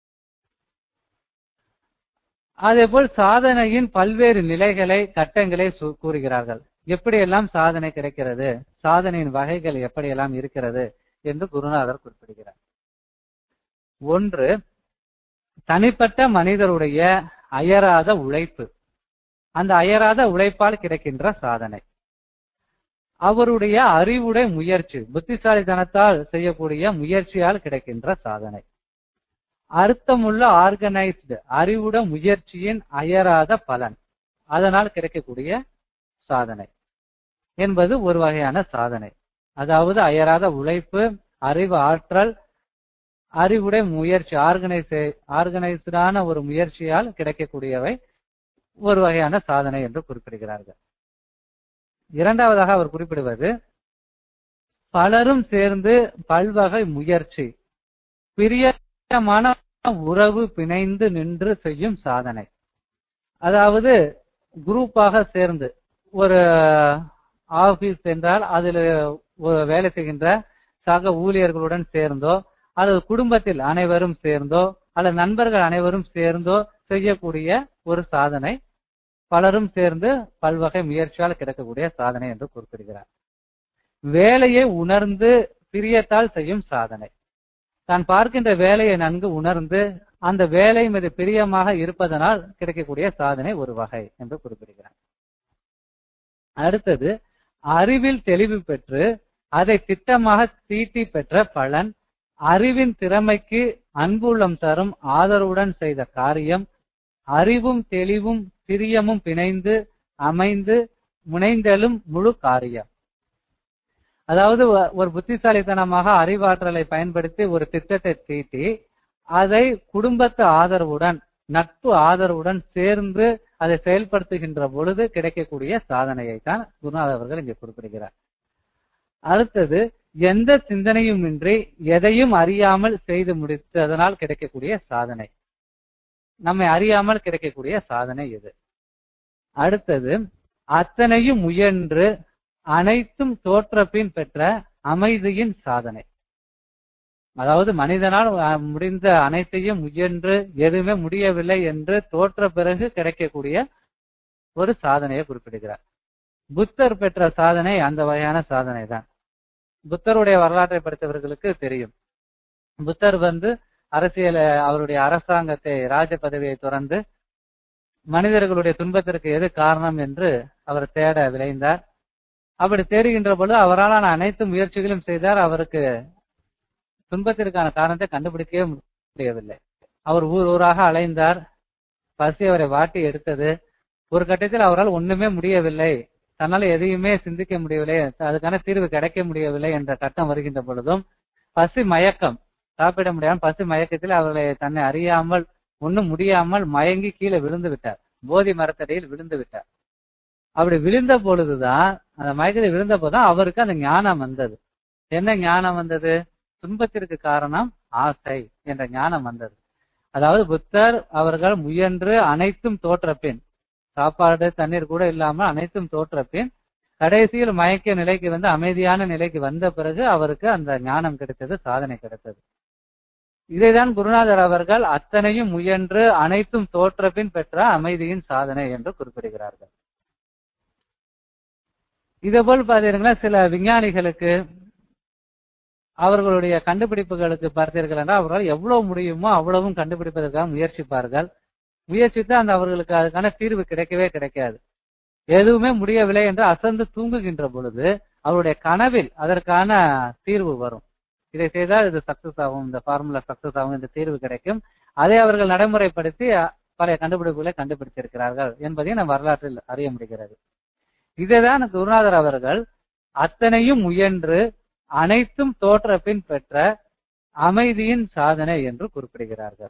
அதேபோல் சாதனையின் பல்வேறு நிலைகளை கட்டங்களை சு- கூறுகிறார்கள் எப்படியெல்லாம் சாதனை கிடைக்கிறது சாதனையின் வகைகள் எப்படியெல்லாம் இருக்கிறது என்று குருநாதர் குறிப்பிடுகிறார் ஒன்று தனிப்பட்ட மனிதருடைய அயராத உழைப்பு அந்த அயராத உழைப்பால் கிடைக்கின்ற சாதனை அவருடைய அறிவுடை முயற்சி புத்திசாலித்தனத்தால் செய்யக்கூடிய முயற்சியால் கிடைக்கின்ற சாதனை அர்த்தமுள்ள ஆர்கனைஸ்டு அறிவுட முயற்சியின் அயராத பலன் அதனால் கிடைக்கக்கூடிய சாதனை என்பது ஒரு வகையான சாதனை அதாவது அயராத உழைப்பு அறிவு ஆற்றல் அறிவுடை முயற்சி ஆர்கனைஸ் ஆர்கனைஸ்டான ஒரு முயற்சியால் கிடைக்கக்கூடியவை ஒரு வகையான சாதனை என்று குறிப்பிடுகிறார்கள் இரண்டாவதாக அவர் குறிப்பிடுவது பலரும் சேர்ந்து பல்வகை முயற்சி பிரியமான உறவு பிணைந்து நின்று செய்யும் சாதனை அதாவது குரூப்பாக சேர்ந்து ஒரு ஆபீஸ் என்றால் அதில் ஒரு வேலை செய்கின்ற சக ஊழியர்களுடன் சேர்ந்தோ அல்லது குடும்பத்தில் அனைவரும் சேர்ந்தோ அல்லது நண்பர்கள் அனைவரும் சேர்ந்தோ செய்யக்கூடிய ஒரு சாதனை பலரும் சேர்ந்து பல்வகை முயற்சியால் கிடைக்கக்கூடிய சாதனை என்று குறிப்பிடுகிறார் வேலையை உணர்ந்து பிரியத்தால் செய்யும் சாதனை தான் பார்க்கின்ற வேலையை நன்கு உணர்ந்து அந்த வேலை மீது பிரியமாக இருப்பதனால் கிடைக்கக்கூடிய சாதனை ஒரு வகை என்று குறிப்பிடுகிறார் அடுத்தது அறிவில் தெளிவு பெற்று அதை திட்டமாக தீட்டி பெற்ற பலன் அறிவின் திறமைக்கு அன்புள்ளம் தரும் ஆதரவுடன் செய்த காரியம் அறிவும் தெளிவும் பிரியமும் பிணைந்து அமைந்து முனைந்தலும் முழு காரியம் அதாவது ஒ- ஒரு புத்திசாலித்தனமாக அறிவாற்றலை பயன்படுத்தி ஒரு திட்டத்தை தீட்டி அதை குடும்பத்து ஆதரவுடன் நட்பு ஆதரவுடன் சேர்ந்து அதை செயல்படுத்துகின்ற பொழுது கிடைக்கக்கூடிய சாதனையை தான் குருநாதர் அவர்கள் இங்கே குறிப்பிடுகிறார் அடுத்தது எந்த சிந்தனையும் இன்றி எதையும் அறியாமல் செய்து முடித்ததனால் கிடைக்கக்கூடிய சாதனை நம்மை அறியாமல் கிடைக்கக்கூடிய சாதனை இது அடுத்தது அத்தனையும் முயன்று அனைத்தும் தோற்றப்பின் பெற்ற அமைதியின் சாதனை அதாவது மனிதனால் அஹ், முடிந்த அனைத்தையும் முயன்று எதுவுமே முடியவில்லை என்று தோற்ற பிறகு கிடைக்கக்கூடிய ஒரு சாதனையை குறிப்பிடுகிறார் புத்தர் பெற்ற சாதனை அந்த வகையான சாதனை தான் புத்தருடைய வரலாற்றை படித்தவர்களுக்கு தெரியும் புத்தர் வந்து அரசியல அவருடைய அரசாங்கத்தை ராஜ பதவியை துறந்து மனிதர்களுடைய துன்பத்திற்கு எது காரணம் என்று அவர் தேட விளைந்தார் அப்படி தேடுகின்ற பொழுது அவரால் அனைத்து முயற்சிகளும் செய்தார் அவருக்கு துன்பத்திற்கான காரணத்தை கண்டுபிடிக்கவே முடியவில்லை அவர் ஊர் ஊராக அலைந்தார் பசி அவரை வாட்டி எடுத்தது ஒரு கட்டத்தில் அவரால் ஒண்ணுமே முடியவில்லை தன்னால் எதையுமே சிந்திக்க முடியவில்லை அதுக்கான தீர்வு கிடைக்க முடியவில்லை என்ற கட்டம் வருகின்ற பொழுதும் பசி மயக்கம் சாப்பிட முடியாமல் பசி மயக்கத்தில் அவர்களை தன்னை அறியாமல் ஒண்ணும் முடியாமல் மயங்கி கீழே விழுந்து விட்டார் போதி மரத்தடியில் விழுந்து விட்டார் அப்படி விழுந்த பொழுதுதான் அந்த மயக்கத்தில் விழுந்த போதுதான் அவருக்கு அந்த ஞானம் வந்தது என்ன ஞானம் வந்தது துன்பத்திற்கு காரணம் ஆசை என்ற ஞானம் வந்தது அதாவது புத்தர் அவர்கள் முயன்று அனைத்தும் தோற்ற பின் சாப்பாடு தண்ணீர் கூட இல்லாமல் அனைத்தும் தோற்ற பின் கடைசியில் மயக்க நிலைக்கு வந்து அமைதியான நிலைக்கு வந்த பிறகு அவருக்கு அந்த ஞானம் கிடைத்தது சாதனை கிடைத்தது இதைதான் குருநாதர் அவர்கள் அத்தனையும் முயன்று அனைத்தும் தோற்ற பின் பெற்ற அமைதியின் சாதனை என்று குறிப்பிடுகிறார்கள் இதேபோல் பார்த்தீங்கன்னா சில விஞ்ஞானிகளுக்கு அவர்களுடைய கண்டுபிடிப்புகளுக்கு பார்த்தீர்கள் என்றால் அவர்களால் எவ்வளவு முடியுமோ அவ்வளவும் கண்டுபிடிப்பதற்காக முயற்சிப்பார்கள் முயற்சித்து அந்த அவர்களுக்கு அதுக்கான தீர்வு கிடைக்கவே கிடைக்காது எதுவுமே முடியவில்லை என்று அசந்து தூங்குகின்ற பொழுது அவருடைய கனவில் அதற்கான தீர்வு வரும் இதை செய்தால் இது சக்சஸ் ஆகும் இந்த ஃபார்முலா சக்சஸ் ஆகும் இந்த தீர்வு கிடைக்கும் அதை அவர்கள் நடைமுறைப்படுத்தி அ, பழைய கண்டுபிடிப்புகளை கண்டுபிடித்திருக்கிறார்கள் என்பதையும் நம் வரலாற்றில் அறிய முடிகிறது இதைதான் குருநாதர் அவர்கள் அத்தனையும் முயன்று அனைத்தும் தோற்ற பின் பெற்ற அமைதியின் சாதனை என்று குறிப்பிடுகிறார்கள்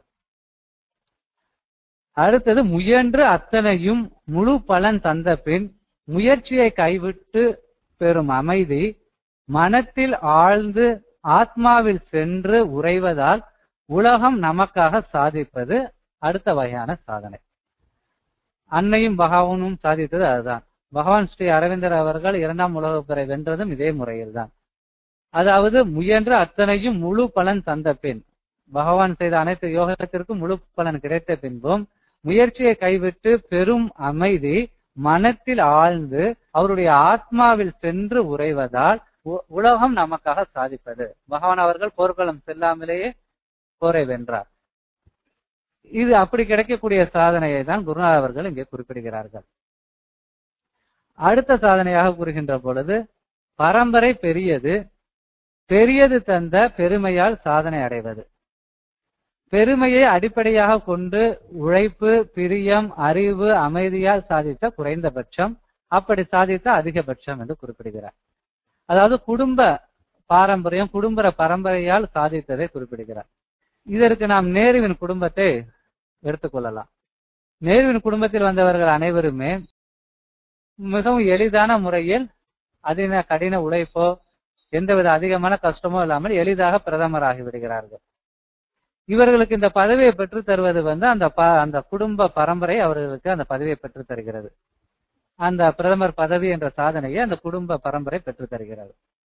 அடுத்தது முயன்று அத்தனையும் முழு பலன் தந்த பின் முயற்சியை கைவிட்டு பெறும் அமைதி மனத்தில் ஆழ்ந்து ஆத்மாவில் சென்று உறைவதால் உலகம் நமக்காக சாதிப்பது அடுத்த வகையான சாதனை அன்னையும் பகவானும் சாதித்தது அதுதான் பகவான் ஸ்ரீ அரவிந்தர் அவர்கள் இரண்டாம் உலகப் போரை வென்றதும் இதே முறையில்தான் அதாவது முயன்ற அத்தனையும் முழு பலன் தந்த பின் பகவான் செய்த அனைத்து யோகத்திற்கும் முழு பலன் கிடைத்த பின்பும் முயற்சியை கைவிட்டு பெரும் அமைதி மனத்தில் ஆழ்ந்து அவருடைய ஆத்மாவில் சென்று உறைவதால் உ- உலகம் நமக்காக சாதிப்பது பகவான் அவர்கள் போர்க்களம் செல்லாமலேயே போரை வென்றார் இது அப்படி கிடைக்கக்கூடிய சாதனையை தான் குருநாதர் அவர்கள் இங்கே குறிப்பிடுகிறார்கள் அடுத்த சாதனையாக கூறுகின்ற பொழுது பரம்பரை பெரியது பெரியது தந்த பெருமையால் சாதனை அடைவது பெருமையை அடிப்படையாக கொண்டு உழைப்பு பிரியம் அறிவு அமைதியால் சாதித்த குறைந்தபட்சம் அப்படி சாதித்த அதிகபட்சம் என்று குறிப்பிடுகிறார் அதாவது குடும்ப பாரம்பரியம் குடும்ப பரம்பரையால் சாதித்ததை குறிப்பிடுகிறார் இதற்கு நாம் நேருவின் குடும்பத்தை எடுத்துக்கொள்ளலாம் நேருவின் குடும்பத்தில் வந்தவர்கள் அனைவருமே மிகவும் எளிதான முறையில் அதின கடின உழைப்போ எந்தவித அதிகமான கஷ்டமோ இல்லாமல் எளிதாக பிரதமராகி விடுகிறார்கள் இவர்களுக்கு இந்த பதவியை பெற்று தருவது வந்து அந்த ப- அந்த குடும்ப பரம்பரை அவர்களுக்கு அந்த பதவியை பெற்று தருகிறது அந்த பிரதமர் பதவி என்ற சாதனையை அந்த குடும்ப பரம்பரை பெற்று தருகிறது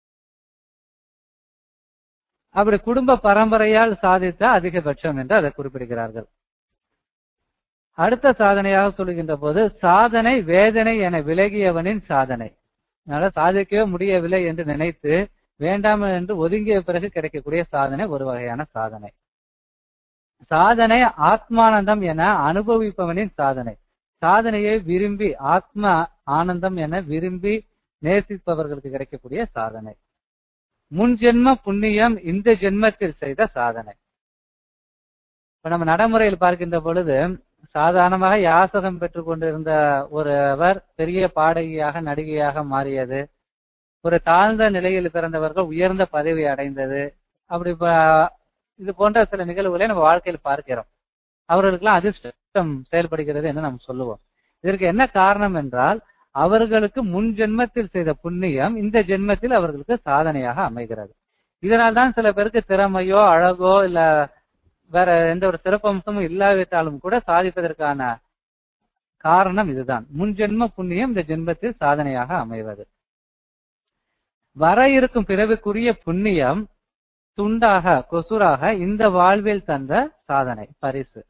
அப்படி குடும்ப பரம்பரையால் சாதித்த அதிகபட்சம் என்று அதை குறிப்பிடுகிறார்கள் அடுத்த சாதனையாக சொல்லுகின்ற போது சாதனை வேதனை என விலகியவனின் சாதனை அதனால சாதிக்கவே முடியவில்லை என்று நினைத்து வேண்டாம் என்று ஒதுங்கிய பிறகு கிடைக்கக்கூடிய சாதனை ஒரு வகையான சாதனை சாதனை ஆத்மானந்தம் என அனுபவிப்பவனின் சாதனை சாதனையை விரும்பி ஆத்ம ஆனந்தம் என விரும்பி நேசிப்பவர்களுக்கு கிடைக்கக்கூடிய சாதனை முன் ஜென்ம புண்ணியம் இந்த ஜென்மத்தில் செய்த சாதனை இப்ப நம்ம நடைமுறையில் பார்க்கின்ற பொழுது சாதாரணமாக யாசகம் பெற்றுக் கொண்டிருந்த ஒருவர் பெரிய பாடகியாக நடிகையாக மாறியது ஒரு தாழ்ந்த நிலையில் பிறந்தவர்கள் உயர்ந்த பதவி அடைந்தது அப்படி ப- இது போன்ற சில நிகழ்வுகளை நம்ம வாழ்க்கையில் பார்க்கிறோம் அவர்களுக்கெல்லாம் அதிர்ஷ்டம் செயல்படுகிறது என்று நாம் சொல்லுவோம் இதற்கு என்ன காரணம் என்றால் அவர்களுக்கு முன் ஜென்மத்தில் செய்த புண்ணியம் இந்த ஜென்மத்தில் அவர்களுக்கு சாதனையாக அமைகிறது இதனால் தான் சில பேருக்கு திறமையோ அழகோ இல்ல வேற எந்த ஒரு சிறப்பம்சமும் இல்லாவிட்டாலும் கூட சாதிப்பதற்கான காரணம் இதுதான் முன் ஜென்ம புண்ணியம் இந்த ஜென்மத்தில் சாதனையாக அமைவது வர இருக்கும் பிறவிக்குரிய புண்ணியம் துண்டாக கொசுராக இந்த வாழ்வில் தந்த சாதனை பரிசு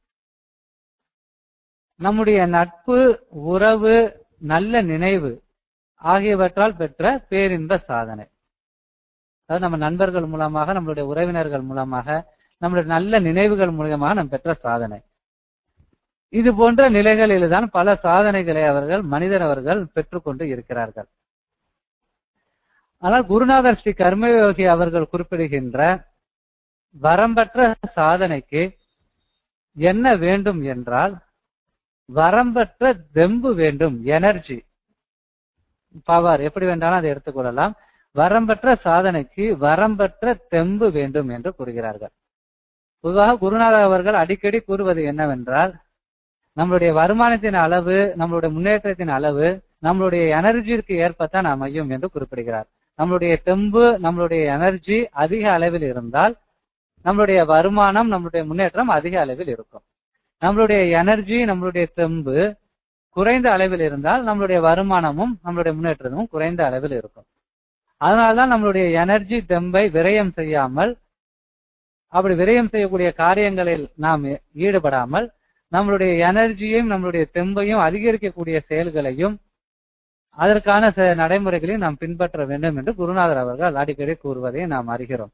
நம்முடைய நட்பு உறவு நல்ல நினைவு ஆகியவற்றால் பெற்ற பேரின்ப சாதனை அதாவது நம்ம நண்பர்கள் மூலமாக நம்மளுடைய உறவினர்கள் மூலமாக நம்மளுடைய நல்ல நினைவுகள் மூலமாக நாம் பெற்ற சாதனை இது போன்ற நிலைகளில்தான் பல சாதனைகளை அவர்கள் மனிதர் அவர்கள் பெற்றுக்கொண்டு இருக்கிறார்கள் ஆனால் குருநாதர் ஸ்ரீ கர்மயோகி அவர்கள் குறிப்பிடுகின்ற வரம்பற்ற சாதனைக்கு என்ன வேண்டும் என்றால் வரம்பற்ற தெம்பு வேண்டும் எனர்ஜி பவர் எப்படி வேண்டாலும் அதை எடுத்துக்கொள்ளலாம் வரம்பற்ற சாதனைக்கு வரம்பற்ற தெம்பு வேண்டும் என்று கூறுகிறார்கள் பொதுவாக குருநாதர் அவர்கள் அடிக்கடி கூறுவது என்னவென்றால் நம்மளுடைய வருமானத்தின் அளவு நம்மளுடைய முன்னேற்றத்தின் அளவு நம்மளுடைய எனர்ஜிக்கு ஏற்பத்தான் அமையும் என்று குறிப்பிடுகிறார் நம்மளுடைய தெம்பு நம்மளுடைய எனர்ஜி அதிக அளவில் இருந்தால் நம்மளுடைய வருமானம் நம்மளுடைய முன்னேற்றம் அதிக அளவில் இருக்கும் நம்மளுடைய எனர்ஜி நம்மளுடைய தெம்பு குறைந்த அளவில் இருந்தால் நம்மளுடைய வருமானமும் நம்மளுடைய முன்னேற்றமும் குறைந்த அளவில் இருக்கும் அதனால்தான் நம்மளுடைய எனர்ஜி தெம்பை விரயம் செய்யாமல் அப்படி விரயம் செய்யக்கூடிய காரியங்களில் நாம் ஈடுபடாமல் நம்மளுடைய எனர்ஜியையும் நம்மளுடைய தெம்பையும் அதிகரிக்கக்கூடிய செயல்களையும் அதற்கான சில நடைமுறைகளையும் நாம் பின்பற்ற வேண்டும் என்று குருநாதர் அவர்கள் அடிக்கடி கூறுவதை நாம் அறிகிறோம்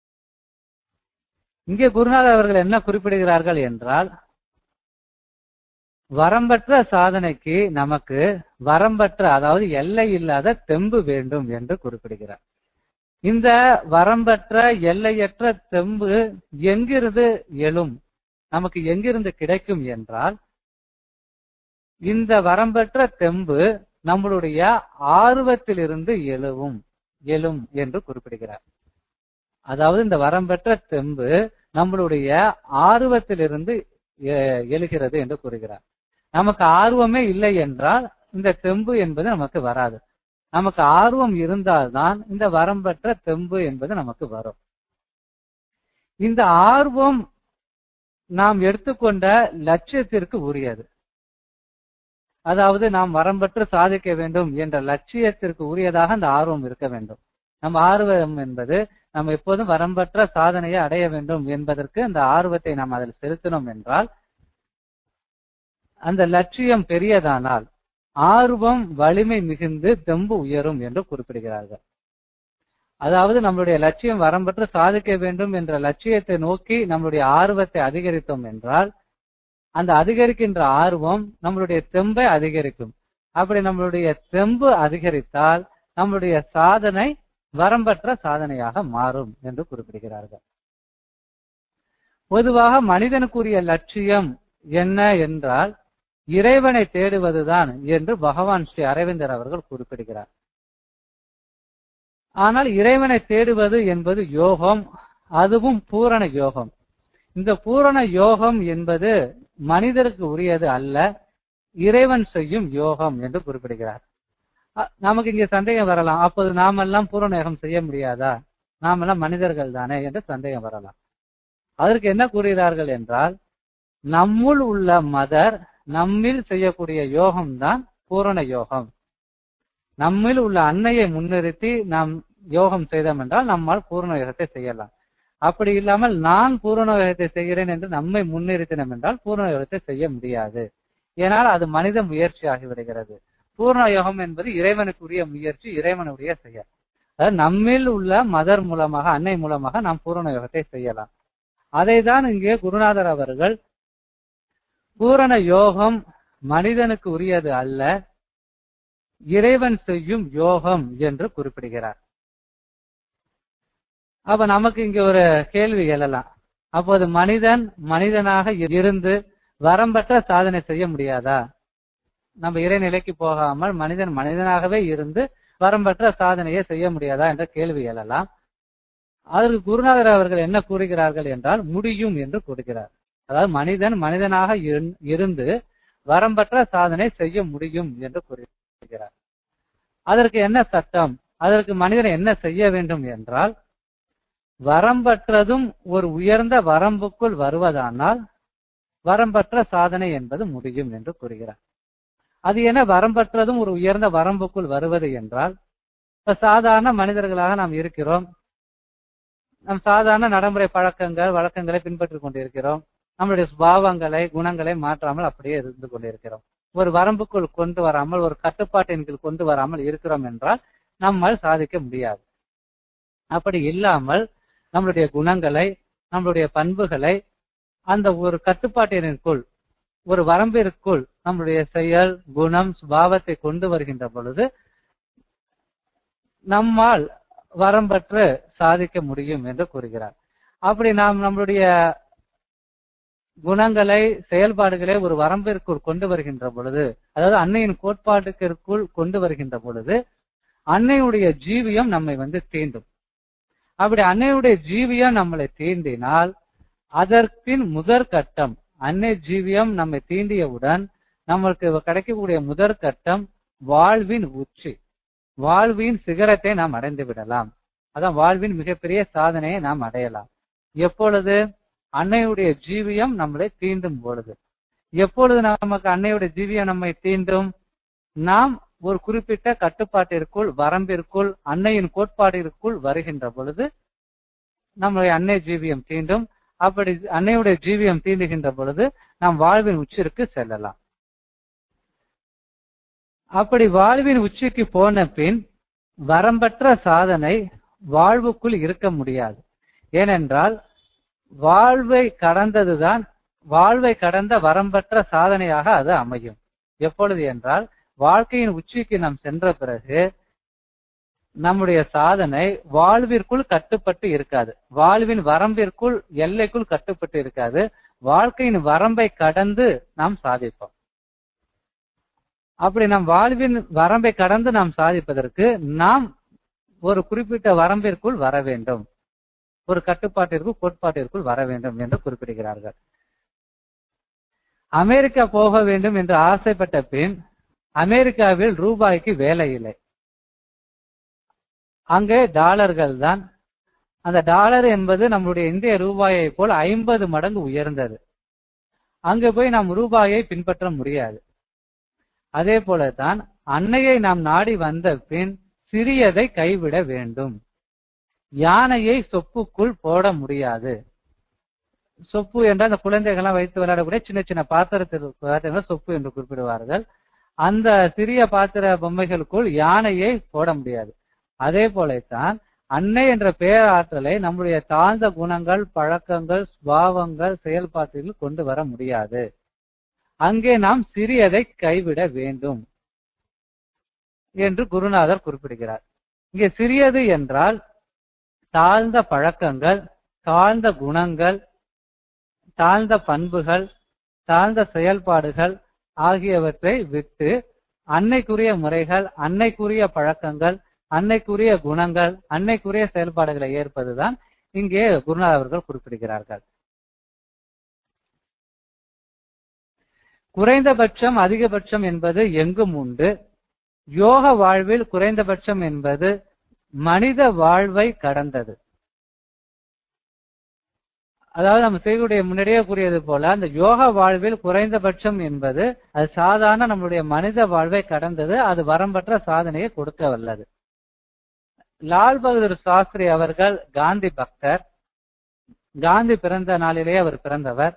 இங்கே குருநாதர் அவர்கள் என்ன குறிப்பிடுகிறார்கள் என்றால் வரம்பற்ற சாதனைக்கு நமக்கு வரம்பற்ற அதாவது எல்லை இல்லாத தெம்பு வேண்டும் என்று குறிப்பிடுகிறார் இந்த வரம்பற்ற எல்லையற்ற தெம்பு எங்கிருந்து எழும் நமக்கு எங்கிருந்து கிடைக்கும் என்றால் இந்த வரம்பற்ற தெம்பு நம்மளுடைய ஆர்வத்திலிருந்து எழுவும் எழும் என்று குறிப்பிடுகிறார் அதாவது இந்த வரம்பற்ற தெம்பு நம்மளுடைய ஆர்வத்திலிருந்து எ- எழுகிறது என்று கூறுகிறார் நமக்கு ஆர்வமே இல்லை என்றால் இந்த தெம்பு என்பது நமக்கு வராது நமக்கு ஆர்வம் இருந்தால்தான் இந்த வரம்பற்ற தெம்பு என்பது நமக்கு வரும் இந்த ஆர்வம் நாம் எடுத்துக்கொண்ட லட்சியத்திற்கு உரியது அதாவது நாம் வரம்பற்று சாதிக்க வேண்டும் என்ற லட்சியத்திற்கு உரியதாக அந்த ஆர்வம் இருக்க வேண்டும் நம்ம ஆர்வம் என்பது நம்ம எப்போதும் வரம்பற்ற சாதனையை அடைய வேண்டும் என்பதற்கு அந்த ஆர்வத்தை நாம் அதில் செலுத்தினோம் என்றால் அந்த லட்சியம் பெரியதானால் ஆர்வம் வலிமை மிகுந்து தெம்பு உயரும் என்று குறிப்பிடுகிறார்கள் அதாவது நம்மளுடைய லட்சியம் வரம்பற்று சாதிக்க வேண்டும் என்ற லட்சியத்தை நோக்கி நம்மளுடைய ஆர்வத்தை அதிகரித்தோம் என்றால் அந்த அதிகரிக்கின்ற ஆர்வம் நம்மளுடைய தெம்பை அதிகரிக்கும் அப்படி நம்மளுடைய தெம்பு அதிகரித்தால் நம்மளுடைய சாதனை வரம்பற்ற சாதனையாக மாறும் என்று குறிப்பிடுகிறார்கள் பொதுவாக மனிதனுக்குரிய லட்சியம் என்ன என்றால் இறைவனை தேடுவதுதான் என்று பகவான் ஸ்ரீ அரவிந்தர் அவர்கள் குறிப்பிடுகிறார் ஆனால் இறைவனை தேடுவது என்பது யோகம் அதுவும் பூரண யோகம் இந்த பூரண யோகம் என்பது மனிதருக்கு உரியது அல்ல இறைவன் செய்யும் யோகம் என்று குறிப்பிடுகிறார் அ- நமக்கு இங்க சந்தேகம் வரலாம் அப்போது நாமெல்லாம் பூரண யோகம் செய்ய முடியாதா நாமெல்லாம் மனிதர்கள் தானே என்று சந்தேகம் வரலாம் அதற்கு என்ன கூறுகிறார்கள் என்றால் நம்முள் உள்ள மதர் நம்மில் செய்யக்கூடிய யோகம் தான் பூரண யோகம் நம்மில் உள்ள அன்னையை முன்னிறுத்தி நாம் யோகம் செய்தோம் என்றால் நம்மால் பூரண யோகத்தை செய்யலாம் அப்படி இல்லாமல் நான் பூரண யோகத்தை செய்கிறேன் என்று நம்மை முன்னிறுத்தினோம் என்றால் பூரண யோகத்தை செய்ய முடியாது ஏனால் அது மனித முயற்சி ஆகிவிடுகிறது பூரண யோகம் என்பது இறைவனுக்குரிய முயற்சி இறைவனுடைய செயல் அதாவது நம்மில் உள்ள மதர் மூலமாக அன்னை மூலமாக நாம் பூரண யோகத்தை செய்யலாம் அதை தான் இங்கே குருநாதர் அவர்கள் பூரண யோகம் மனிதனுக்கு உரியது அல்ல இறைவன் செய்யும் யோகம் என்று குறிப்பிடுகிறார் அப்ப நமக்கு இங்க ஒரு கேள்வி எழலாம் அப்போது மனிதன் மனிதனாக இருந்து வரம்பற்ற சாதனை செய்ய முடியாதா நம்ம இறைநிலைக்கு போகாமல் மனிதன் மனிதனாகவே இருந்து வரம்பற்ற சாதனையை செய்ய முடியாதா என்ற கேள்வி எழலாம் அதற்கு குருநாதர் அவர்கள் என்ன கூறுகிறார்கள் என்றால் முடியும் என்று கூறுகிறார் அதாவது மனிதன் மனிதனாக இரு- இருந்து வரம்பற்ற சாதனை செய்ய முடியும் என்று கூறுகிறார் அதற்கு என்ன சட்டம் அதற்கு மனிதன் என்ன செய்ய வேண்டும் என்றால் வரம்பற்றதும் ஒரு உயர்ந்த வரம்புக்குள் வருவதானால் வரம்பற்ற சாதனை என்பது முடியும் என்று கூறுகிறார் அது என்ன வரம்பற்றதும் ஒரு உயர்ந்த வரம்புக்குள் வருவது என்றால் இப்ப சாதாரண மனிதர்களாக நாம் இருக்கிறோம் நம் சாதாரண நடைமுறை பழக்கங்கள் வழக்கங்களை பின்பற்றிக் கொண்டிருக்கிறோம் நம்மளுடைய சுபாவங்களை குணங்களை மாற்றாமல் அப்படியே இருந்து கொண்டிருக்கிறோம் ஒரு வரம்புக்குள் கொண்டு வராமல் ஒரு கட்டுப்பாட்டின் கீழ் கொண்டு வராமல் இருக்கிறோம் என்றால் நம்மால் சாதிக்க முடியாது அப்படி இல்லாமல் நம்மளுடைய குணங்களை நம்மளுடைய பண்புகளை அந்த ஒரு கட்டுப்பாட்டினுக்குள் ஒரு வரம்பிற்குள் நம்மளுடைய செயல் குணம் சுபாவத்தை கொண்டு வருகின்ற பொழுது நம்மால் வரம்பற்று சாதிக்க முடியும் என்று கூறுகிறார் அப்படி நாம் நம்மளுடைய குணங்களை செயல்பாடுகளை ஒரு வரம்பிற்குள் கொண்டு வருகின்ற பொழுது அதாவது அன்னையின் கோட்பாட்டுக்கிற்குள் கொண்டு வருகின்ற பொழுது அன்னையுடைய ஜீவியம் நம்மை வந்து தீண்டும் அப்படி அன்னையுடைய ஜீவியம் நம்மளை தீண்டினால் அதற்பின் முதற் கட்டம் அன்னை ஜீவியம் நம்மை தீண்டியவுடன் நம்மளுக்கு கிடைக்கக்கூடிய முதற் கட்டம் வாழ்வின் உச்சி வாழ்வின் சிகரத்தை நாம் அடைந்து விடலாம் அதான் வாழ்வின் மிகப்பெரிய சாதனையை நாம் அடையலாம் எப்பொழுது அன்னையுடைய ஜீவியம் நம்மளை தீண்டும் பொழுது எப்பொழுது நமக்கு அன்னையுடைய ஜீவியம் நம்மை தீண்டும் நாம் ஒரு குறிப்பிட்ட கட்டுப்பாட்டிற்குள் வரம்பிற்குள் அன்னையின் கோட்பாட்டிற்குள் வருகின்ற பொழுது நம்முடைய அன்னை ஜீவியம் தீண்டும் அப்படி அன்னையுடைய ஜீவியம் தீண்டுகின்ற பொழுது நாம் வாழ்வின் உச்சிற்கு செல்லலாம் அப்படி வாழ்வின் உச்சிக்கு போன பின் வரம்பற்ற சாதனை வாழ்வுக்குள் இருக்க முடியாது ஏனென்றால் வாழ்வை கடந்ததுதான் வாழ்வை கடந்த வரம்பற்ற சாதனையாக அது அமையும் எப்பொழுது என்றால் வாழ்க்கையின் உச்சிக்கு நாம் சென்ற பிறகு நம்முடைய சாதனை வாழ்விற்குள் கட்டுப்பட்டு இருக்காது வாழ்வின் வரம்பிற்குள் எல்லைக்குள் கட்டுப்பட்டு இருக்காது வாழ்க்கையின் வரம்பை கடந்து நாம் சாதிப்போம் அப்படி நாம் வாழ்வின் வரம்பை கடந்து நாம் சாதிப்பதற்கு நாம் ஒரு குறிப்பிட்ட வரம்பிற்குள் வர வேண்டும் ஒரு கட்டுப்பாட்டிற்குள் கோட்பாட்டிற்குள் வர வேண்டும் என்று குறிப்பிடுகிறார்கள் அமெரிக்கா போக வேண்டும் என்று ஆசைப்பட்ட பின் அமெரிக்காவில் ரூபாய்க்கு வேலை இல்லை அங்கே டாலர்கள் தான் அந்த டாலர் என்பது நம்முடைய இந்திய ரூபாயை போல் ஐம்பது மடங்கு உயர்ந்தது அங்க போய் நாம் ரூபாயை பின்பற்ற முடியாது அதே போலதான் அன்னையை நாம் நாடி வந்த பின் சிறியதை கைவிட வேண்டும் யானையை சொப்புக்குள் போட முடியாது சொப்பு என்றால் அந்த குழந்தைகள்லாம் வைத்து விளையாடக்கூடிய சின்ன சின்ன பாத்திரத்தில் சொப்பு என்று குறிப்பிடுவார்கள் அந்த சிறிய பாத்திர பொம்மைகளுக்குள் யானையை போட முடியாது அதே போலத்தான் அன்னை என்ற பேராற்றலை நம்முடைய தாழ்ந்த குணங்கள் பழக்கங்கள் சுபாவங்கள் செயல்பாட்டில் கொண்டு வர முடியாது அங்கே நாம் சிறியதை கைவிட வேண்டும் என்று குருநாதர் குறிப்பிடுகிறார் இங்கே சிறியது என்றால் தாழ்ந்த பழக்கங்கள் தாழ்ந்த குணங்கள் தாழ்ந்த பண்புகள் தாழ்ந்த செயல்பாடுகள் ஆகியவற்றை விட்டு அன்னைக்குரிய முறைகள் அன்னைக்குரிய பழக்கங்கள் அன்னைக்குரிய குணங்கள் அன்னைக்குரிய செயல்பாடுகளை ஏற்பதுதான் இங்கே குருநாதர் அவர்கள் குறிப்பிடுகிறார்கள் குறைந்தபட்சம் அதிகபட்சம் என்பது எங்கும் உண்டு யோக வாழ்வில் குறைந்தபட்சம் என்பது மனித வாழ்வை கடந்தது அதாவது நம்ம செய்தியுடைய முன்னாடியே கூறியது போல அந்த யோக வாழ்வில் குறைந்தபட்சம் என்பது அது சாதாரண நம்மளுடைய மனித வாழ்வை கடந்தது அது வரம்பற்ற சாதனையை கொடுக்க வல்லது லால் பகதூர் சாஸ்திரி அவர்கள் காந்தி பக்தர் காந்தி பிறந்த நாளிலேயே அவர் பிறந்தவர்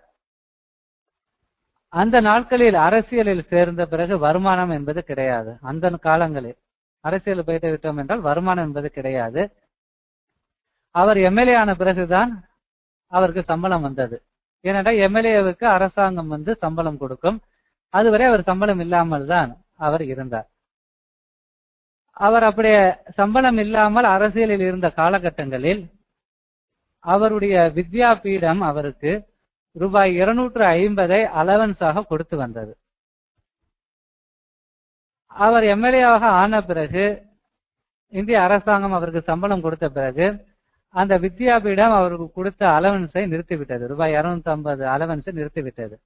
அந்த நாட்களில் அரசியலில் சேர்ந்த பிறகு வருமானம் என்பது கிடையாது அந்த காலங்களில் அரசியல் போயிட்டு விட்டோம் என்றால் வருமானம் என்பது கிடையாது அவர் எம்எல்ஏ ஆன பிறகுதான் அவருக்கு சம்பளம் வந்தது ஏனென்றால் எம்எல்ஏவுக்கு அரசாங்கம் வந்து சம்பளம் கொடுக்கும் அதுவரை அவர் சம்பளம் இல்லாமல் தான் அவர் இருந்தார் அவர் அப்படியே சம்பளம் இல்லாமல் அரசியலில் இருந்த காலகட்டங்களில் அவருடைய வித்யா பீடம் அவருக்கு ரூபாய் இருநூற்று ஐம்பதை அலவன்ஸாக கொடுத்து வந்தது அவர் எம்எல்ஏவாக ஆன பிறகு இந்திய அரசாங்கம் அவருக்கு சம்பளம் கொடுத்த பிறகு அந்த வித்யாபீடம் அவருக்கு கொடுத்த அலவன்ஸை நிறுத்திவிட்டது ரூபாய் இருநூத்தி ஐம்பது அலவன்ஸை நிறுத்திவிட்டது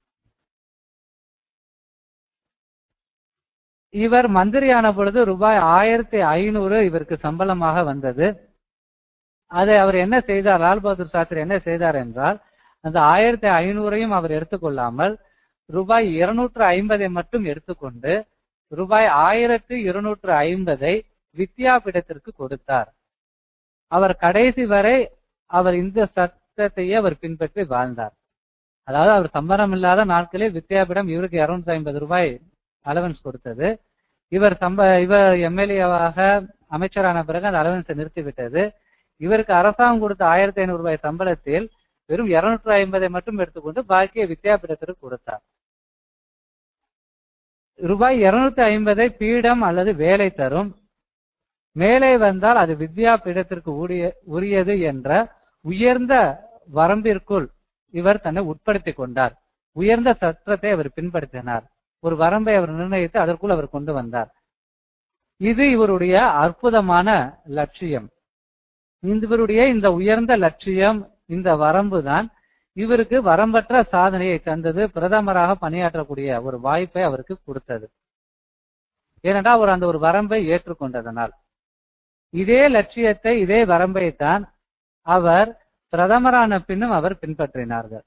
இவர் மந்திரியான பொழுது ரூபாய் ஆயிரத்தி ஐநூறு இவருக்கு சம்பளமாக வந்தது அதை அவர் என்ன செய்தார் லால் பகதூர் சாஸ்திரி என்ன செய்தார் என்றால் அந்த ஆயிரத்தி ஐநூறையும் அவர் எடுத்துக்கொள்ளாமல் ரூபாய் இருநூற்று ஐம்பதை மட்டும் எடுத்துக்கொண்டு ரூபாய் ஆயிரத்து இருநூற்று ஐம்பதை வித்யாபீடத்திற்கு கொடுத்தார் அவர் கடைசி வரை அவர் இந்த சட்டத்தையே அவர் பின்பற்றி வாழ்ந்தார் அதாவது அவர் சம்பளம் இல்லாத நாட்களில் வித்யாபீடம் இவருக்கு இருநூத்தி ஐம்பது ரூபாய் அலவன்ஸ் கொடுத்தது இவர் சம்ப இவர் எம்எல்ஏவாக அமைச்சரான பிறகு அந்த அலவன்ஸை நிறுத்திவிட்டது இவருக்கு அரசாங்கம் கொடுத்த ஆயிரத்தி ஐநூறு ரூபாய் சம்பளத்தில் வெறும் இருநூற்று ஐம்பதை மட்டும் எடுத்துக்கொண்டு பாக்கிய வித்யாபீடத்திற்கு கொடுத்தார் ரூபாய் இருநூத்தி ஐம்பதை பீடம் அல்லது வேலை தரும் மேலே வந்தால் அது வித்யா பீடத்திற்கு உரியது என்ற உயர்ந்த வரம்பிற்குள் இவர் தன்னை உட்படுத்திக் கொண்டார் உயர்ந்த சட்டத்தை அவர் பின்பற்றினார் ஒரு வரம்பை அவர் நிர்ணயித்து அதற்குள் அவர் கொண்டு வந்தார் இது இவருடைய அற்புதமான லட்சியம் இவருடைய இந்த உயர்ந்த லட்சியம் இந்த வரம்பு தான் இவருக்கு வரம்பற்ற சாதனையை தந்தது பிரதமராக பணியாற்றக்கூடிய ஒரு வாய்ப்பை அவருக்கு கொடுத்தது ஏனென்றால் அவர் அந்த ஒரு வரம்பை ஏற்றுக்கொண்டதனால் இதே லட்சியத்தை இதே வரம்பை தான் அவர் பிரதமரான பின்னும் அவர் பின்பற்றினார்கள்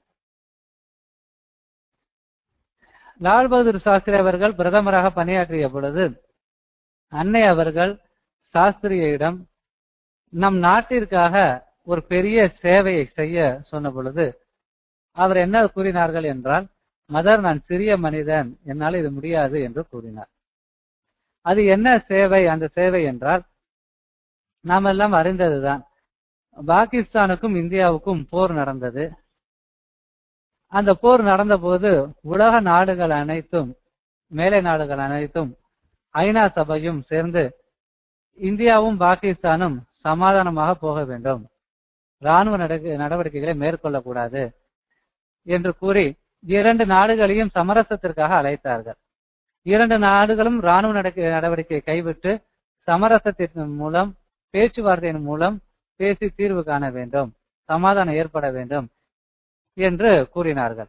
லால் பகதூர் சாஸ்திரி அவர்கள் பிரதமராக பணியாற்றிய பொழுது அன்னை அவர்கள் சாஸ்திரியிடம் நம் நாட்டிற்காக ஒரு பெரிய சேவையை செய்ய சொன்ன பொழுது அவர் என்ன கூறினார்கள் என்றால் மதர் நான் சிறிய மனிதன் என்னால் இது முடியாது என்று கூறினார் அது என்ன சேவை அந்த சேவை என்றால் நாம் எல்லாம் அறிந்ததுதான் பாகிஸ்தானுக்கும் இந்தியாவுக்கும் போர் நடந்தது அந்த போர் நடந்த போது உலக நாடுகள் அனைத்தும் மேலை நாடுகள் அனைத்தும் ஐநா சபையும் சேர்ந்து இந்தியாவும் பாகிஸ்தானும் சமாதானமாக போக வேண்டும் ராணுவ நடவடிக்கைகளை மேற்கொள்ளக்கூடாது என்று கூறி இரண்டு நாடுகளையும் சமரசத்திற்காக அழைத்தார்கள் இரண்டு நாடுகளும் ராணுவ நடவடிக்கையை கைவிட்டு சமரசத்தின் மூலம் பேச்சுவார்த்தையின் மூலம் பேசி தீர்வு காண வேண்டும் சமாதானம் ஏற்பட வேண்டும் என்று கூறினார்கள்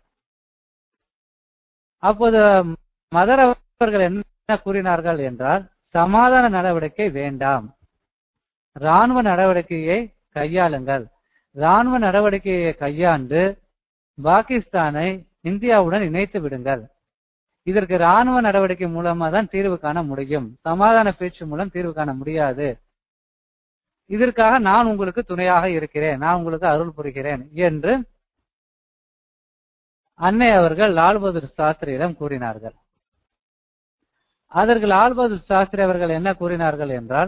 அப்போது மதர் அவர்கள் என்ன கூறினார்கள் என்றால் சமாதான நடவடிக்கை வேண்டாம் ராணுவ நடவடிக்கையை கையாளுங்கள் ராணுவ நடவடிக்கையை கையாண்டு பாகிஸ்தானை இந்தியாவுடன் இணைத்து விடுங்கள் இதற்கு ராணுவ நடவடிக்கை மூலமா தான் தீர்வு காண முடியும் சமாதான பேச்சு மூலம் தீர்வு காண முடியாது இதற்காக நான் உங்களுக்கு துணையாக இருக்கிறேன் நான் உங்களுக்கு அருள் புரிகிறேன் என்று அன்னை அவர்கள் லால் பகதூர் சாஸ்திரியிடம் கூறினார்கள் அதற்கு லால் பகதூர் சாஸ்திரி அவர்கள் என்ன கூறினார்கள் என்றால்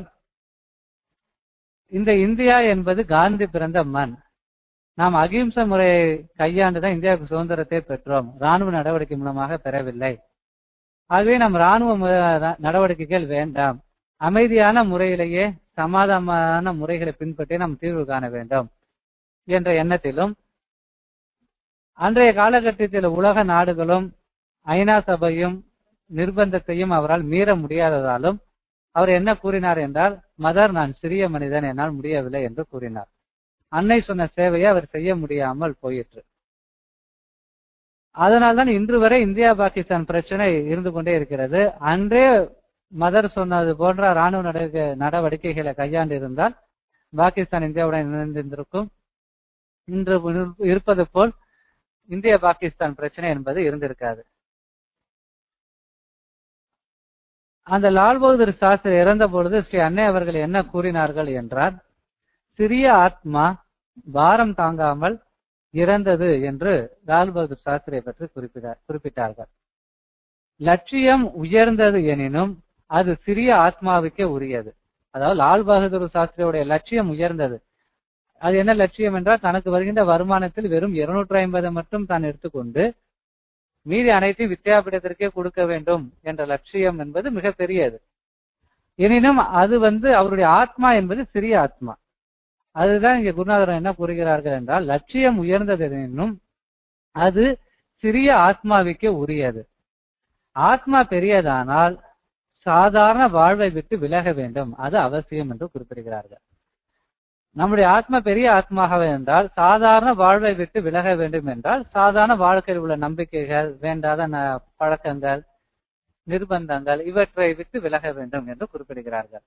இந்த இந்தியா என்பது காந்தி பிறந்த மண் நாம் அகிம்சை முறையை கையாண்டுதான் இந்தியாவுக்கு சுதந்திரத்தை பெற்றோம் ராணுவ நடவடிக்கை மூலமாக பெறவில்லை ஆகவே நம் ராணுவ மு- நடவடிக்கைகள் வேண்டாம் அமைதியான முறையிலேயே சமாதானமான முறைகளை பின்பற்றி நாம் தீர்வு காண வேண்டும் என்ற எண்ணத்திலும் அன்றைய காலகட்டத்தில் உலக நாடுகளும் ஐநா சபையும் நிர்பந்தத்தையும் அவரால் மீற முடியாததாலும் அவர் என்ன கூறினார் என்றால் மதர் நான் சிறிய மனிதன் என்னால் முடியவில்லை என்று கூறினார் அன்னை சொன்ன சேவையை அவர் செய்ய முடியாமல் போயிற்று அதனால்தான் இன்று வரை இந்தியா பாகிஸ்தான் பிரச்சனை இருந்து கொண்டே இருக்கிறது அன்றே மதர் சொன்னது போன்ற ராணுவ நடவடிக்கை- நடவடிக்கைகளை கையாண்டு இருந்தால் பாகிஸ்தான் இந்தியாவுடன் இணைந்திருந்திருக்கும் இன்று இருப்பது போல் இந்திய பாகிஸ்தான் பிரச்சனை என்பது இருந்திருக்காது அந்த லால் பகதூர் சாஸ்திரி இறந்த பொழுது ஸ்ரீ அன்னை அவர்கள் என்ன கூறினார்கள் என்றால் சிறிய ஆத்மா பாரம் தாங்காமல் இறந்தது என்று லால் பகதூர் சாஸ்திரியை பற்றி குறிப்பிட்டார் குறிப்பிட்டார்கள் லட்சியம் உயர்ந்தது எனினும் அது சிறிய ஆத்மாவுக்கே உரியது அதாவது லால் பகதூர் சாஸ்திரியுடைய லட்சியம் உயர்ந்தது அது என்ன லட்சியம் என்றால் தனக்கு வருகின்ற வருமானத்தில் வெறும் இருநூற்றி ஐம்பது மட்டும் தான் எடுத்துக்கொண்டு மீதி அனைத்தையும் வித்யாபீடத்திற்கே கொடுக்க வேண்டும் என்ற லட்சியம் என்பது மிக பெரியது எனினும் அது வந்து அவருடைய ஆத்மா என்பது சிறிய ஆத்மா அதுதான் இங்க குருநாதர் என்ன கூறுகிறார்கள் என்றால் லட்சியம் உயர்ந்தது எனினும் அது சிறிய ஆத்மாவுக்கே உரியது ஆத்மா பெரியதானால் சாதாரண வாழ்வை விட்டு விலக வேண்டும் அது அவசியம் என்று குறிப்பிடுகிறார்கள் நம்முடைய ஆத்மா பெரிய ஆத்மாக என்றால் சாதாரண வாழ்வை விட்டு விலக வேண்டும் என்றால் சாதாரண வாழ்க்கையில் உள்ள நம்பிக்கைகள் வேண்டாத ந- பழக்கங்கள் நிர்பந்தங்கள் இவற்றை விட்டு விலக வேண்டும் என்று குறிப்பிடுகிறார்கள்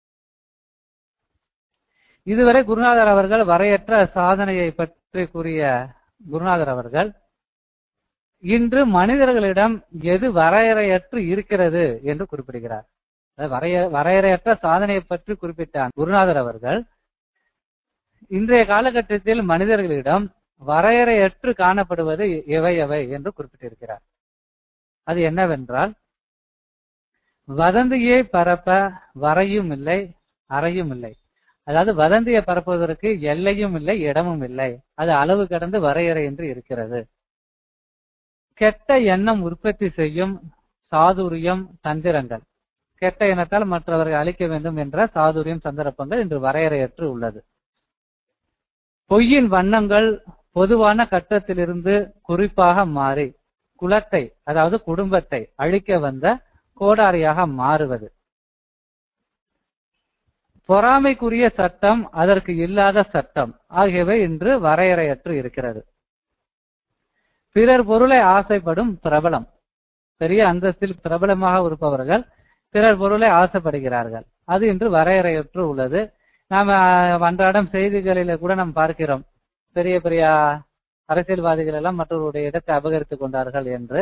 இதுவரை குருநாதர் அவர்கள் வரையற்ற சாதனையை பற்றி கூறிய குருநாதர் அவர்கள் இன்று மனிதர்களிடம் எது வரையறையற்று இருக்கிறது என்று குறிப்பிடுகிறார் அதாவது வரைய வரையறையற்ற சாதனையை பற்றி குறிப்பிட்ட குருநாதர் அவர்கள் இன்றைய காலகட்டத்தில் மனிதர்களிடம் வரையறையற்று காணப்படுவது எவை எவை என்று குறிப்பிட்டிருக்கிறார் அது என்னவென்றால் வதந்தியை பரப்ப வரையும் இல்லை அறையும் இல்லை அதாவது வதந்தியை பரப்புவதற்கு எல்லையும் இல்லை இடமும் இல்லை அது அளவு கடந்து வரையறை என்று இருக்கிறது கெட்ட எண்ணம் உற்பத்தி செய்யும் சாதுரியம் தந்திரங்கள் கெட்ட எண்ணத்தால் மற்றவர்களை அழிக்க வேண்டும் என்ற சாதுரியம் சந்தர்ப்பங்கள் இன்று வரையறையற்று உள்ளது பொய்யின் வண்ணங்கள் பொதுவான கட்டத்திலிருந்து குறிப்பாக மாறி குலத்தை அதாவது குடும்பத்தை அழிக்க வந்த கோடாரியாக மாறுவது பொறாமைக்குரிய சட்டம் அதற்கு இல்லாத சட்டம் ஆகியவை இன்று வரையறையற்று இருக்கிறது பிறர் பொருளை ஆசைப்படும் பிரபலம் பெரிய அந்தஸ்தில் பிரபலமாக இருப்பவர்கள் பிறர் பொருளை ஆசைப்படுகிறார்கள் அது இன்று வரையறையற்று உள்ளது நாம அஹ், அன்றாடம் செய்திகளில கூட நாம் பார்க்கிறோம் பெரிய பெரிய அரசியல்வாதிகள் எல்லாம் மற்றவருடைய இடத்தை அபகரித்துக் கொண்டார்கள் என்று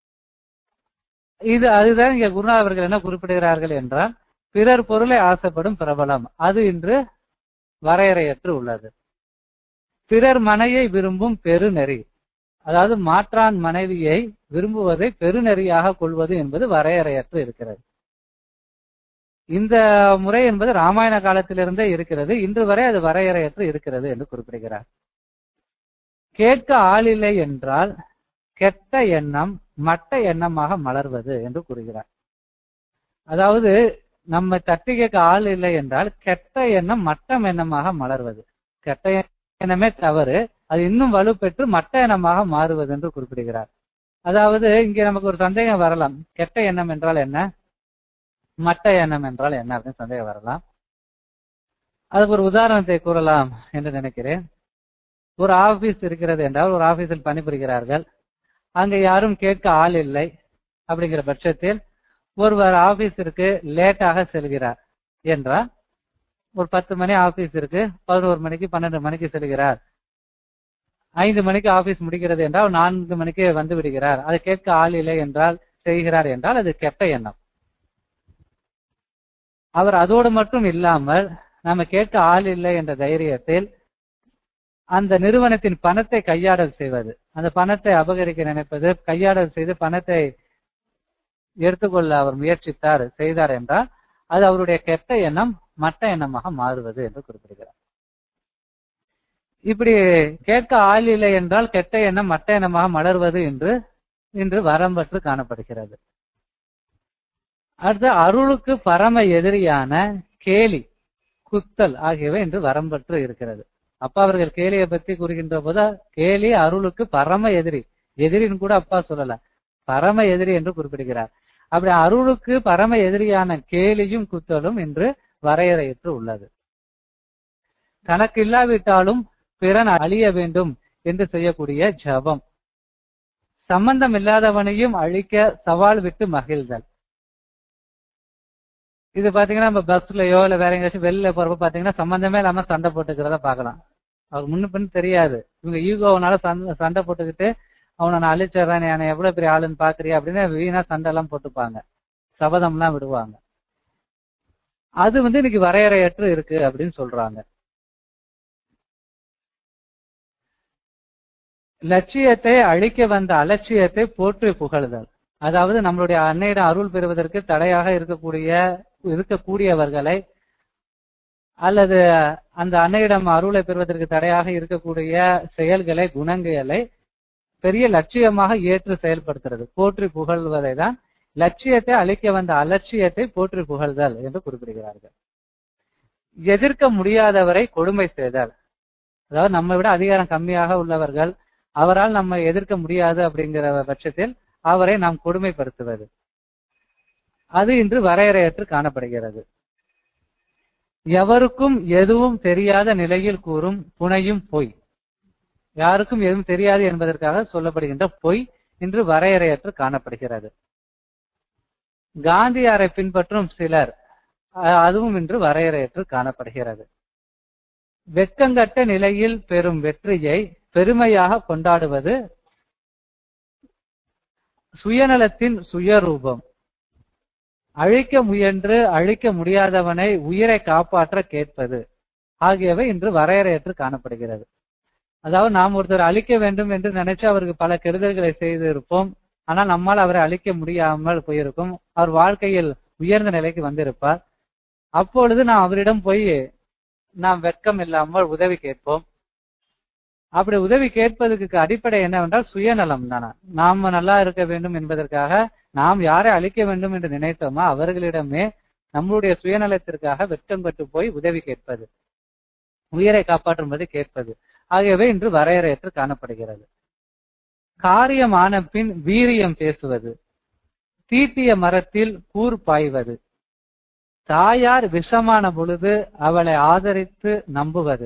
இது அதுதான் இங்க குருநாதர் அவர்கள் என்ன குறிப்பிடுகிறார்கள் என்றால் பிறர் பொருளை ஆசைப்படும் பிரபலம் அது இன்று வரையறையற்று உள்ளது பிறர் மனையை விரும்பும் பெருநெறி அதாவது மாற்றான் மனைவியை விரும்புவதை பெருநெறியாக கொள்வது என்பது வரையறையற்று இருக்கிறது இந்த முறை என்பது ராமாயண காலத்திலிருந்தே இருக்கிறது இன்று வரை அது வரையறையற்று இருக்கிறது என்று குறிப்பிடுகிறார் கேட்க ஆளில்லை என்றால் கெட்ட எண்ணம் மட்ட எண்ணமாக மலர்வது என்று கூறுகிறார் அதாவது நம்ம தட்டி கேட்க ஆள் இல்லை என்றால் கெட்ட எண்ணம் மட்டம் எண்ணமாக மலர்வது கெட்ட எண்ணமே தவறு அது இன்னும் வலுப்பெற்று மட்ட எண்ணமாக மாறுவது என்று குறிப்பிடுகிறார் அதாவது இங்கே நமக்கு ஒரு சந்தேகம் வரலாம் கெட்ட எண்ணம் என்றால் என்ன மட்ட எண்ணம் என்றால் என்ன அப்படின்னு சந்தேகம் வரலாம் அதுக்கு ஒரு உதாரணத்தை கூறலாம் என்று நினைக்கிறேன் ஒரு ஆபீஸ் இருக்கிறது என்றால் ஒரு ஆபீஸில் பணிபுரிகிறார்கள் அங்க யாரும் கேட்க ஆள் இல்லை அப்படிங்கிற பட்சத்தில் ஒருவர் ஆபீஸிற்கு லேட்டாக செல்கிறார் என்றால் ஒரு பத்து மணி ஆபீஸ் இருக்கு பதினோரு மணிக்கு பன்னெண்டு மணிக்கு செல்கிறார் ஐந்து மணிக்கு ஆபீஸ் முடிக்கிறது என்றால் நான்கு மணிக்கு வந்து விடுகிறார் அதை கேட்க ஆள் இல்லை என்றால் செய்கிறார் என்றால் அது கெட்ட எண்ணம் அவர் அதோடு மட்டும் இல்லாமல் நம்ம கேட்க ஆள் இல்லை என்ற தைரியத்தில் அந்த நிறுவனத்தின் பணத்தை கையாடல் செய்வது அந்த பணத்தை அபகரிக்க நினைப்பது கையாடல் செய்து பணத்தை எடுத்துக்கொள்ள அவர் முயற்சித்தார் செய்தார் என்றால் அது அவருடைய கெட்ட எண்ணம் மட்ட எண்ணமாக மாறுவது என்று குறிப்பிடுகிறார் இப்படி கேட்க ஆள் இல்லை என்றால் கெட்ட எண்ணம் மட்ட எண்ணமாக மலர்வது என்று இன்று வரம்பற்று காணப்படுகிறது அடுத்து அருளுக்கு பரம எதிரியான கேலி குத்தல் ஆகியவை இன்று வரம்பற்று இருக்கிறது அப்பா அவர்கள் கேலியை பத்தி கூறுகின்ற போது கேலி அருளுக்கு பரம எதிரி எதிரின்னு கூட அப்பா சொல்லல பரம எதிரி என்று குறிப்பிடுகிறார் அப்படி அருளுக்கு பரம எதிரியான கேலியும் குத்தலும் இன்று வரையறையற்று உள்ளது தனக்கு இல்லாவிட்டாலும் பிறன் அழிய வேண்டும் என்று செய்யக்கூடிய ஜபம் சம்பந்தம் இல்லாதவனையும் அழிக்க சவால் விட்டு மகிழ்தல் இது பாத்தீங்கன்னா நம்ம பஸ்லயோ இல்ல வேற எங்கேயாச்சும் வெளியில போறப்ப பாத்தீங்கன்னா சம்பந்தமே இல்லாம சண்டை போட்டுக்கிறத பாக்கலாம் அவர் முன்ன பின் தெரியாது இவங்க ஈகோவனால சண்டை போட்டுக்கிட்டு அவனை நான் அழிச்சிடுறேன் என்னை எவ்வளவு பெரிய ஆளுன்னு பாக்குறியா அப்படின்னு வீணா சண்டை எல்லாம் போட்டுப்பாங்க சபதம் எல்லாம் விடுவாங்க அது வந்து இன்னைக்கு வரையறையற்று இருக்கு அப்படின்னு சொல்றாங்க லட்சியத்தை அழிக்க வந்த அலட்சியத்தை போற்றி புகழுதல் அதாவது நம்மளுடைய அன்னையிடம் அருள் பெறுவதற்கு தடையாக இருக்கக்கூடிய இருக்கக்கூடியவர்களை அல்லது அந்த அன்னையிடம் அருளை பெறுவதற்கு தடையாக இருக்கக்கூடிய செயல்களை குணங்களை பெரிய லட்சியமாக ஏற்று செயல்படுத்துறது போற்றி புகழ்வதை தான் லட்சியத்தை அழிக்க வந்த அலட்சியத்தை போற்றி புகழ்தல் என்று குறிப்பிடுகிறார்கள் எதிர்க்க முடியாதவரை கொடுமை செய்தல் அதாவது நம்ம விட அதிகாரம் கம்மியாக உள்ளவர்கள் அவரால் நம்ம எதிர்க்க முடியாது அப்படிங்கிற பட்சத்தில் அவரை நாம் கொடுமைப்படுத்துவது அது இன்று வரையறையற்று காணப்படுகிறது எவருக்கும் எதுவும் தெரியாத நிலையில் கூறும் புனையும் பொய் யாருக்கும் எதுவும் தெரியாது என்பதற்காக சொல்லப்படுகின்ற பொய் இன்று வரையறையற்று காணப்படுகிறது காந்தியாரை பின்பற்றும் சிலர் அதுவும் இன்று வரையறையற்று காணப்படுகிறது வெட்கங்கட்ட நிலையில் பெறும் வெற்றியை பெருமையாக கொண்டாடுவது சுயநலத்தின் சுயரூபம் அழிக்க முயன்று அழிக்க முடியாதவனை உயிரை காப்பாற்ற கேட்பது ஆகியவை இன்று வரையறையற்று காணப்படுகிறது அதாவது நாம் ஒருத்தர் அழிக்க வேண்டும் என்று நினைச்சு அவருக்கு பல கெடுதல்களை செய்து இருப்போம் ஆனால் நம்மால் அவரை அழிக்க முடியாமல் போயிருக்கும் அவர் வாழ்க்கையில் உயர்ந்த நிலைக்கு வந்திருப்பார் அப்பொழுது நாம் அவரிடம் போய் நாம் வெட்கம் இல்லாமல் உதவி கேட்போம் அப்படி உதவி கேட்பதற்கு அடிப்படை என்னவென்றால் சுயநலம் தானே நாம நல்லா இருக்க வேண்டும் என்பதற்காக நாம் யாரை அழிக்க வேண்டும் என்று நினைத்தோமோ அவர்களிடமே நம்மளுடைய சுயநலத்திற்காக வெட்கம் கட்டு போய் உதவி கேட்பது உயிரை காப்பாற்றும்படி கேட்பது ஆகியவை இன்று வரையறையற்று காணப்படுகிறது காரியமான பின் வீரியம் பேசுவது தீட்டிய மரத்தில் கூர் பாய்வது தாயார் விஷமான பொழுது அவளை ஆதரித்து நம்புவது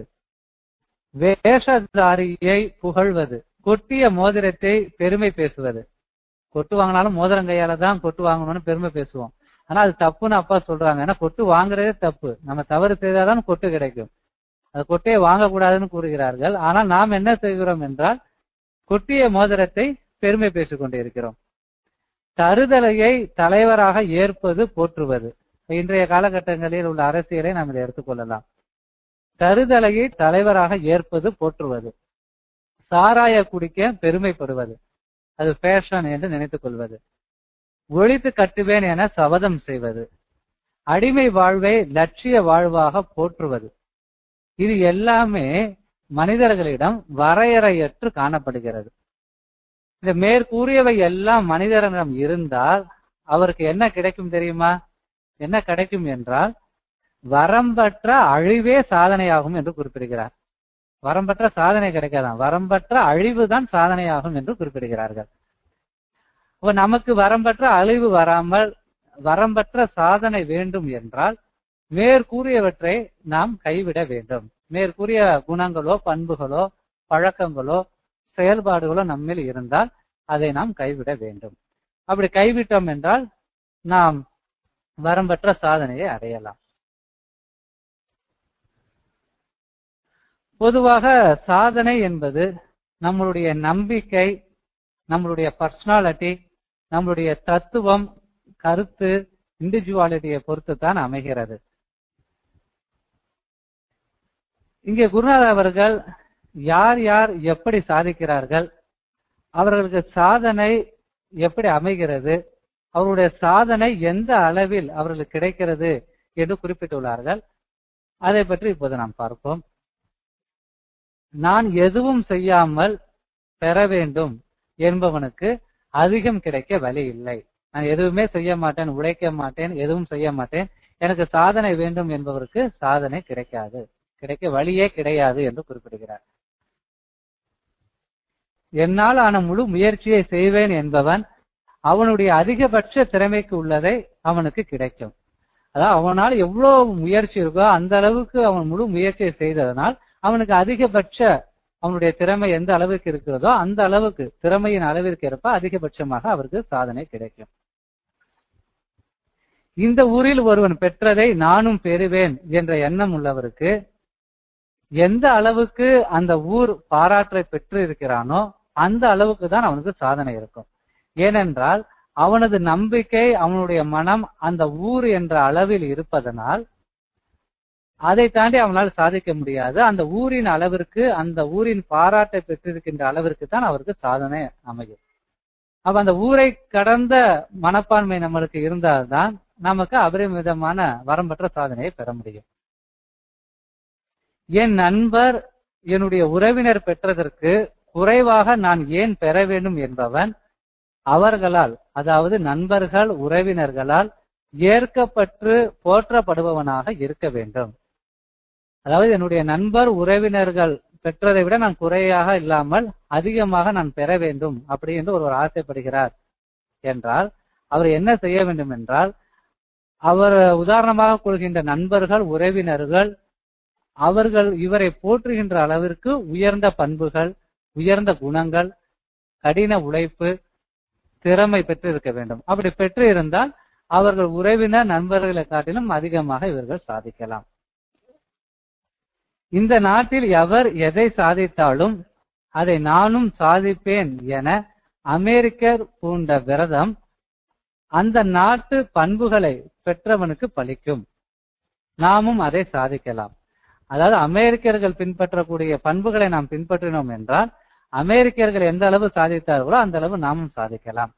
வேஷதாரியை புகழ்வது கொட்டிய மோதிரத்தை பெருமை பேசுவது கொட்டு வாங்கினாலும் மோதிரம் கையால தான் கொட்டு வாங்கணும்னு பெருமை பேசுவோம் ஆனா அது தப்புன்னு அப்பா சொல்றாங்க ஏன்னா கொட்டு வாங்குறதே தப்பு நம்ம தவறு செய்தாதான் கொட்டு கிடைக்கும் அது கொட்டையை வாங்கக்கூடாதுன்னு கூறுகிறார்கள் ஆனால் நாம் என்ன செய்கிறோம் என்றால் கொட்டிய மோதிரத்தை பெருமை பேசிக் கொண்டிருக்கிறோம் தருதலையை தலைவராக ஏற்பது போற்றுவது இன்றைய காலகட்டங்களில் உள்ள அரசியலை நாம் இதை எடுத்துக்கொள்ளலாம் தருதலையை தலைவராக ஏற்பது போற்றுவது சாராய குடிக்க பெருமைப்படுவது அது ஃபேஷன் என்று நினைத்துக் கொள்வது ஒழித்து கட்டுவேன் என சபதம் செய்வது அடிமை வாழ்வை லட்சிய வாழ்வாக போற்றுவது இது எல்லாமே மனிதர்களிடம் வரையறையற்று காணப்படுகிறது இந்த மேற்கூறியவை எல்லாம் மனிதரிடம் இருந்தால் அவருக்கு என்ன கிடைக்கும் தெரியுமா என்ன கிடைக்கும் என்றால் வரம்பற்ற அழிவே சாதனையாகும் என்று குறிப்பிடுகிறார் வரம்பற்ற சாதனை கிடைக்காதான் வரம்பற்ற அழிவு தான் சாதனையாகும் என்று குறிப்பிடுகிறார்கள் இப்ப நமக்கு வரம்பற்ற அழிவு வராமல் வரம்பற்ற சாதனை வேண்டும் என்றால் மேற்கூறியவற்றை நாம் கைவிட வேண்டும் மேற்கூறிய குணங்களோ பண்புகளோ பழக்கங்களோ செயல்பாடுகளோ நம்மில் இருந்தால் அதை நாம் கைவிட வேண்டும் அப்படி கைவிட்டோம் என்றால் நாம் வரம்பற்ற சாதனையை அடையலாம் பொதுவாக சாதனை என்பது நம்மளுடைய நம்பிக்கை நம்மளுடைய பர்சனாலிட்டி நம்மளுடைய தத்துவம் கருத்து இண்டிவிஜுவாலிட்டியை பொறுத்து தான் அமைகிறது இங்கே குருநாதர் அவர்கள் யார் யார் எப்படி சாதிக்கிறார்கள் அவர்களுக்கு சாதனை எப்படி அமைகிறது அவருடைய சாதனை எந்த அளவில் அவர்களுக்கு கிடைக்கிறது என்று குறிப்பிட்டுள்ளார்கள் அதை பற்றி இப்போது நாம் பார்ப்போம் நான் எதுவும் செய்யாமல் பெற வேண்டும் என்பவனுக்கு அதிகம் கிடைக்க வழி இல்லை நான் எதுவுமே செய்ய மாட்டேன் உழைக்க மாட்டேன் எதுவும் செய்ய மாட்டேன் எனக்கு சாதனை வேண்டும் என்பவருக்கு சாதனை கிடைக்காது கிடைக்க வழியே கிடையாது என்று குறிப்பிடுகிறார் என்னால் ஆன முழு முயற்சியை செய்வேன் என்பவன் அவனுடைய அதிகபட்ச திறமைக்கு உள்ளதை அவனுக்கு கிடைக்கும் அதாவது அவனால் எவ்வளவு முயற்சி இருக்கோ அந்த அளவுக்கு அவன் முழு முயற்சியை செய்ததனால் அவனுக்கு அதிகபட்ச அவனுடைய திறமை எந்த அளவுக்கு இருக்கிறதோ அந்த அளவுக்கு திறமையின் அளவிற்கு ஏற்ப அதிகபட்சமாக அவருக்கு சாதனை கிடைக்கும் இந்த ஊரில் ஒருவன் பெற்றதை நானும் பெறுவேன் என்ற எண்ணம் உள்ளவருக்கு எந்த அளவுக்கு அந்த ஊர் பாராட்டை பெற்று இருக்கிறானோ அந்த அளவுக்கு தான் அவனுக்கு சாதனை இருக்கும் ஏனென்றால் அவனது நம்பிக்கை அவனுடைய மனம் அந்த ஊர் என்ற அளவில் இருப்பதனால் அதை தாண்டி அவனால் சாதிக்க முடியாது அந்த ஊரின் அளவிற்கு அந்த ஊரின் பாராட்டை பெற்றிருக்கின்ற அளவிற்கு தான் அவருக்கு சாதனை அமையும் அப்ப அந்த ஊரை கடந்த மனப்பான்மை நம்மளுக்கு இருந்தால்தான் நமக்கு அபரிமிதமான வரம்பற்ற சாதனையை பெற முடியும் என் நண்பர் என்னுடைய உறவினர் பெற்றதற்கு குறைவாக நான் ஏன் பெற வேண்டும் என்பவன் அவர்களால் அதாவது நண்பர்கள் உறவினர்களால் ஏற்கப்பட்டு போற்றப்படுபவனாக இருக்க வேண்டும் அதாவது என்னுடைய நண்பர் உறவினர்கள் பெற்றதை விட நான் குறையாக இல்லாமல் அதிகமாக நான் பெற வேண்டும் அப்படி என்று ஒருவர் ஆசைப்படுகிறார் என்றால் அவர் என்ன செய்ய வேண்டும் என்றால் அவர் உதாரணமாக கொள்கின்ற நண்பர்கள் உறவினர்கள் அவர்கள் இவரை போற்றுகின்ற அளவிற்கு உயர்ந்த பண்புகள் உயர்ந்த குணங்கள் கடின உழைப்பு திறமை பெற்று இருக்க வேண்டும் அப்படி பெற்று இருந்தால் அவர்கள் உறவினர் நண்பர்களை காட்டிலும் அதிகமாக இவர்கள் சாதிக்கலாம் இந்த நாட்டில் எவர் எதை சாதித்தாலும் அதை நானும் சாதிப்பேன் என அமெரிக்கர் பூண்ட விரதம் அந்த நாட்டு பண்புகளை பெற்றவனுக்கு பலிக்கும் நாமும் அதை சாதிக்கலாம் அதாவது அமெரிக்கர்கள் பின்பற்றக்கூடிய பண்புகளை நாம் பின்பற்றினோம் என்றால் அமெரிக்கர்கள் எந்த அளவு சாதித்தார்களோ அந்த அளவு நாமும் சாதிக்கலாம்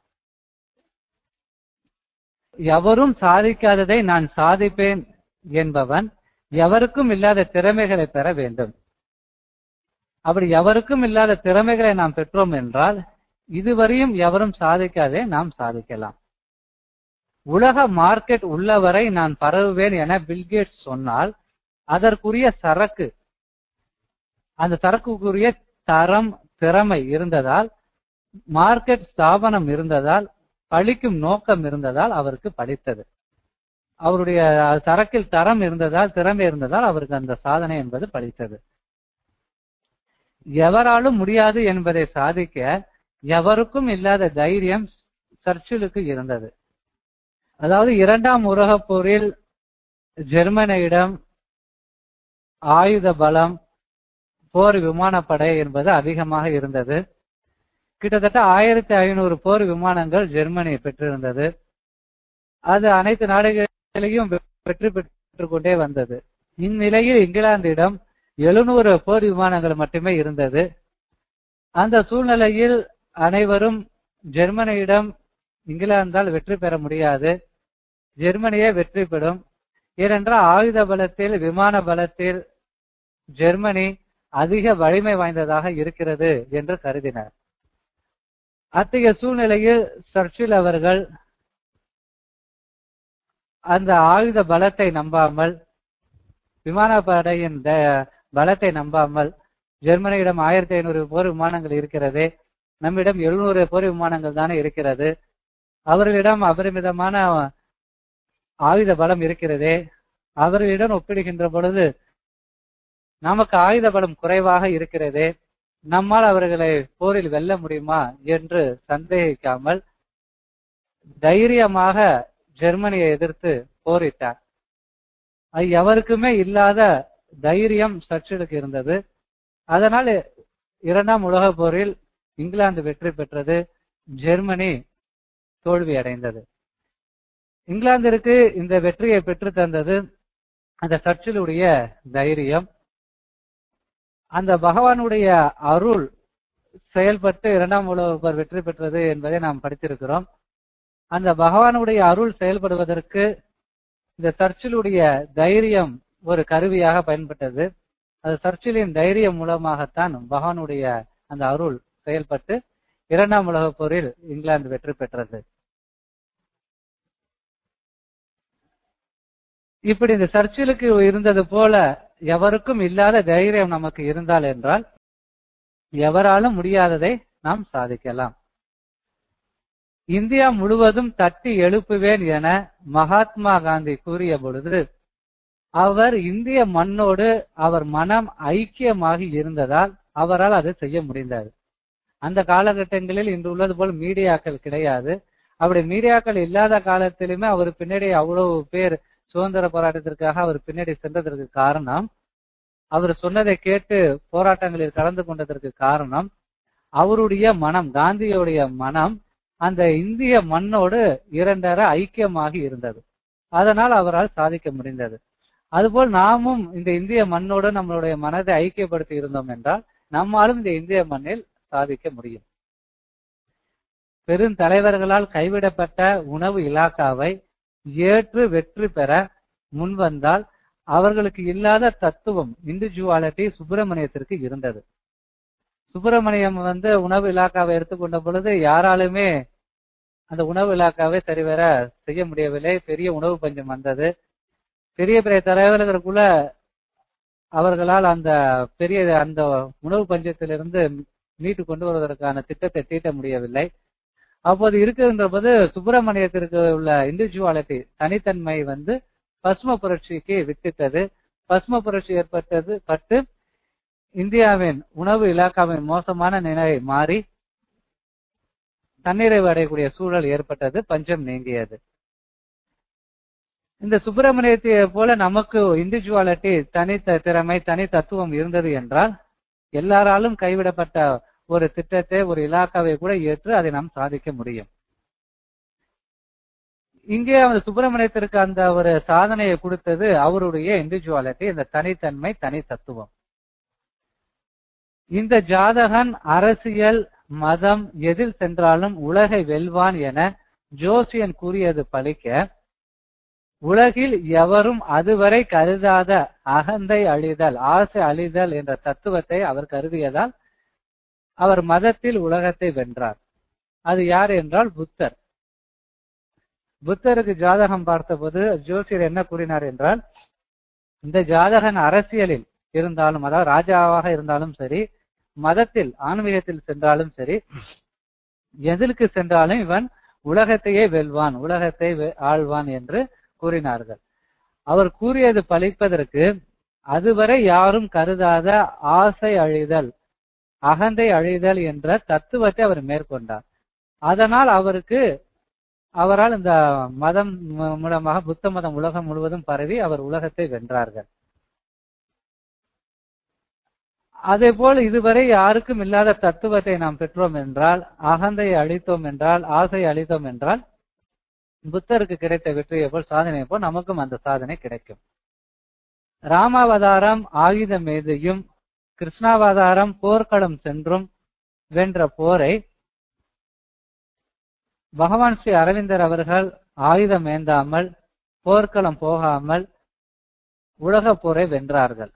எவரும் சாதிக்காததை நான் சாதிப்பேன் என்பவன் எவருக்கும் இல்லாத திறமைகளை பெற வேண்டும் அப்படி எவருக்கும் இல்லாத திறமைகளை நாம் பெற்றோம் என்றால் இதுவரையும் எவரும் சாதிக்காதே நாம் சாதிக்கலாம் உலக மார்க்கெட் உள்ளவரை நான் பரவுவேன் என பில்கேட்ஸ் சொன்னால் அதற்குரிய சரக்கு அந்த சரக்குக்குரிய தரம் திறமை இருந்ததால் மார்க்கெட் ஸ்தாபனம் இருந்ததால் பழிக்கும் நோக்கம் இருந்ததால் அவருக்கு பழித்தது அவருடைய சரக்கில் தரம் இருந்ததால் திறமை இருந்ததால் அவருக்கு அந்த சாதனை என்பது பழித்தது எவராலும் முடியாது என்பதை சாதிக்க எவருக்கும் இல்லாத தைரியம் சர்ச்சிலுக்கு இருந்தது அதாவது இரண்டாம் உலகப் போரில் ஜெர்மனியிடம் ஆயுத பலம் போர் விமானப்படை என்பது அதிகமாக இருந்தது கிட்டத்தட்ட ஆயிரத்தி ஐநூறு போர் விமானங்கள் ஜெர்மனி பெற்றிருந்தது அது அனைத்து நாடுகளிலையும் வெற்றி பெற்றுக் கொண்டே வந்தது இந்நிலையில் இங்கிலாந்திடம் எழுநூறு போர் விமானங்கள் மட்டுமே இருந்தது அந்த சூழ்நிலையில் அனைவரும் ஜெர்மனியிடம் இங்கிலாந்தால் வெற்றி பெற முடியாது ஜெர்மனியே வெற்றி பெறும் ஏனென்றால் ஆயுத பலத்தில் விமான பலத்தில் ஜெர்மனி அதிக வலிமை வாய்ந்ததாக இருக்கிறது என்று கருதினர் அத்தகைய சூழ்நிலையில் சர்ச்சில் அவர்கள் அந்த ஆயுத பலத்தை நம்பாமல் விமானப்படையின் பலத்தை நம்பாமல் ஜெர்மனியிடம் ஆயிரத்தி ஐநூறு போர் விமானங்கள் இருக்கிறது நம்மிடம் எழுநூறு போர் விமானங்கள் தானே இருக்கிறது அவர்களிடம் அபரிமிதமான ஆயுத பலம் இருக்கிறதே அவர்களிடம் ஒப்பிடுகின்ற பொழுது நமக்கு ஆயுத பலம் குறைவாக இருக்கிறது நம்மால் அவர்களை போரில் வெல்ல முடியுமா என்று சந்தேகிக்காமல் தைரியமாக ஜெர்மனியை எதிர்த்து போரிட்டார் அது எவருக்குமே இல்லாத தைரியம் சர்ச்சிலுக்கு இருந்தது அதனால் இரண்டாம் உலக போரில் இங்கிலாந்து வெற்றி பெற்றது ஜெர்மனி தோல்வி அடைந்தது இங்கிலாந்திற்கு இந்த வெற்றியை பெற்று தந்தது அந்த சர்ச்சிலுடைய தைரியம் அந்த பகவானுடைய அருள் செயல்பட்டு இரண்டாம் உலக போர் வெற்றி பெற்றது என்பதை நாம் படித்திருக்கிறோம் அந்த பகவானுடைய அருள் செயல்படுவதற்கு இந்த சர்ச்சிலுடைய தைரியம் ஒரு கருவியாக பயன்பட்டது அது சர்ச்சிலின் தைரியம் மூலமாகத்தான் பகவானுடைய அந்த அருள் செயல்பட்டு இரண்டாம் உலகப் போரில் இங்கிலாந்து வெற்றி பெற்றது இப்படி இந்த சர்ச்சிலுக்கு இருந்தது போல எவருக்கும் இல்லாத தைரியம் நமக்கு இருந்தால் என்றால் எவராலும் முடியாததை நாம் சாதிக்கலாம் இந்தியா முழுவதும் தட்டி எழுப்புவேன் என மகாத்மா காந்தி கூறிய பொழுது அவர் இந்திய மண்ணோடு அவர் மனம் ஐக்கியமாகி இருந்ததால் அவரால் அதை செய்ய முடிந்தது அந்த காலகட்டங்களில் இன்று உள்ளது போல் மீடியாக்கள் கிடையாது அப்படி மீடியாக்கள் இல்லாத காலத்திலுமே அவர் பின்னாடி அவ்வளவு பேர் சுதந்திர போராட்டத்திற்காக அவர் பின்னாடி சென்றதற்கு காரணம் அவர் சொன்னதை கேட்டு போராட்டங்களில் கலந்து கொண்டதற்கு காரணம் அவருடைய மனம் காந்தியுடைய மனம் அந்த இந்திய மண்ணோடு இரண்டர ஐக்கியமாகி இருந்தது அதனால் அவரால் சாதிக்க முடிந்தது அதுபோல் நாமும் இந்த இந்திய மண்ணோடு நம்மளுடைய மனதை ஐக்கியப்படுத்தி இருந்தோம் என்றால் நம்மாலும் இந்த இந்திய மண்ணில் சாதிக்க முடியும் பெருந்தலைவர்களால் கைவிடப்பட்ட உணவு இலாக்காவை ஏற்று வெற்றி பெற முன்வந்தால் அவர்களுக்கு இல்லாத தத்துவம் இண்டிவிஜுவாலிட்டி சுப்பிரமணியத்திற்கு இருந்தது சுப்பிரமணியம் வந்து உணவு இலாக்காவை எடுத்துக்கொண்ட பொழுது யாராலுமே அந்த உணவு இலாக்காவை சரிவர செய்ய முடியவில்லை பெரிய உணவு பஞ்சம் வந்தது பெரிய பெரிய தலைவர்களுக்குள்ள அவர்களால் அந்த பெரிய அந்த உணவு பஞ்சத்திலிருந்து மீட்டு கொண்டு வருவதற்கான திட்டத்தை தீட்ட முடியவில்லை அப்போது இருக்குகின்ற போது சுப்பிரமணியத்திற்கு உள்ள இண்டிவிஜுவாலிட்டி தனித்தன்மை வந்து பஸ்ம புரட்சிக்கு வித்திட்டது பஸ்ம புரட்சி ஏற்பட்டது பட்டு இந்தியாவின் உணவு இலாக்காவின் மோசமான நிலை மாறி தன்னிறைவு அடையக்கூடிய சூழல் ஏற்பட்டது பஞ்சம் நீங்கியது இந்த சுப்பிரமணியத்தை போல நமக்கு இண்டிவிஜுவாலிட்டி தனி திறமை தனி தத்துவம் இருந்தது என்றால் எல்லாராலும் கைவிடப்பட்ட ஒரு திட்டத்தை ஒரு இலாக்காவை கூட ஏற்று அதை நாம் சாதிக்க முடியும் இங்கே அந்த சுப்பிரமணியத்திற்கு அந்த ஒரு சாதனையை கொடுத்தது அவருடைய இண்டிவிஜுவாலிட்டி இந்த தனித்தன்மை தனி தத்துவம் இந்த ஜாதகன் அரசியல் மதம் எதில் சென்றாலும் உலகை வெல்வான் என ஜோசியன் கூறியது பலிக்க உலகில் எவரும் அதுவரை கருதாத அகந்தை அழிதல் ஆசை அழிதல் என்ற தத்துவத்தை அவர் கருதியதால் அவர் மதத்தில் உலகத்தை வென்றார் அது யார் என்றால் புத்தர் புத்தருக்கு ஜாதகம் பார்த்தபோது ஜோசியர் என்ன கூறினார் என்றால் இந்த ஜாதகன் அரசியலில் இருந்தாலும் அதாவது ராஜாவாக இருந்தாலும் சரி மதத்தில் ஆன்மீகத்தில் சென்றாலும் சரி எதற்கு சென்றாலும் இவன் உலகத்தையே வெல்வான் உலகத்தை ஆழ்வான் என்று கூறினார்கள் அவர் கூறியது பழிப்பதற்கு அதுவரை யாரும் கருதாத ஆசை அழிதல் அகந்தை அழிதல் என்ற தத்துவத்தை அவர் மேற்கொண்டார் அதனால் அவருக்கு அவரால் இந்த மதம் மூலமாக புத்த மதம் உலகம் முழுவதும் பரவி அவர் உலகத்தை வென்றார்கள் அதே போல் இதுவரை யாருக்கும் இல்லாத தத்துவத்தை நாம் பெற்றோம் என்றால் அகந்தை அழித்தோம் என்றால் ஆசை அழித்தோம் என்றால் புத்தருக்கு கிடைத்த வெற்றியை போல் சாதனை போல் நமக்கும் அந்த சாதனை கிடைக்கும் ராமாவதாரம் ஆயுதம் மீதையும் கிருஷ்ணாவதாரம் போர்க்களம் சென்றும் வென்ற போரை பகவான் ஸ்ரீ அரவிந்தர் அவர்கள் ஆயுதம் ஏந்தாமல் போர்க்களம் போகாமல் உலக போரை வென்றார்கள்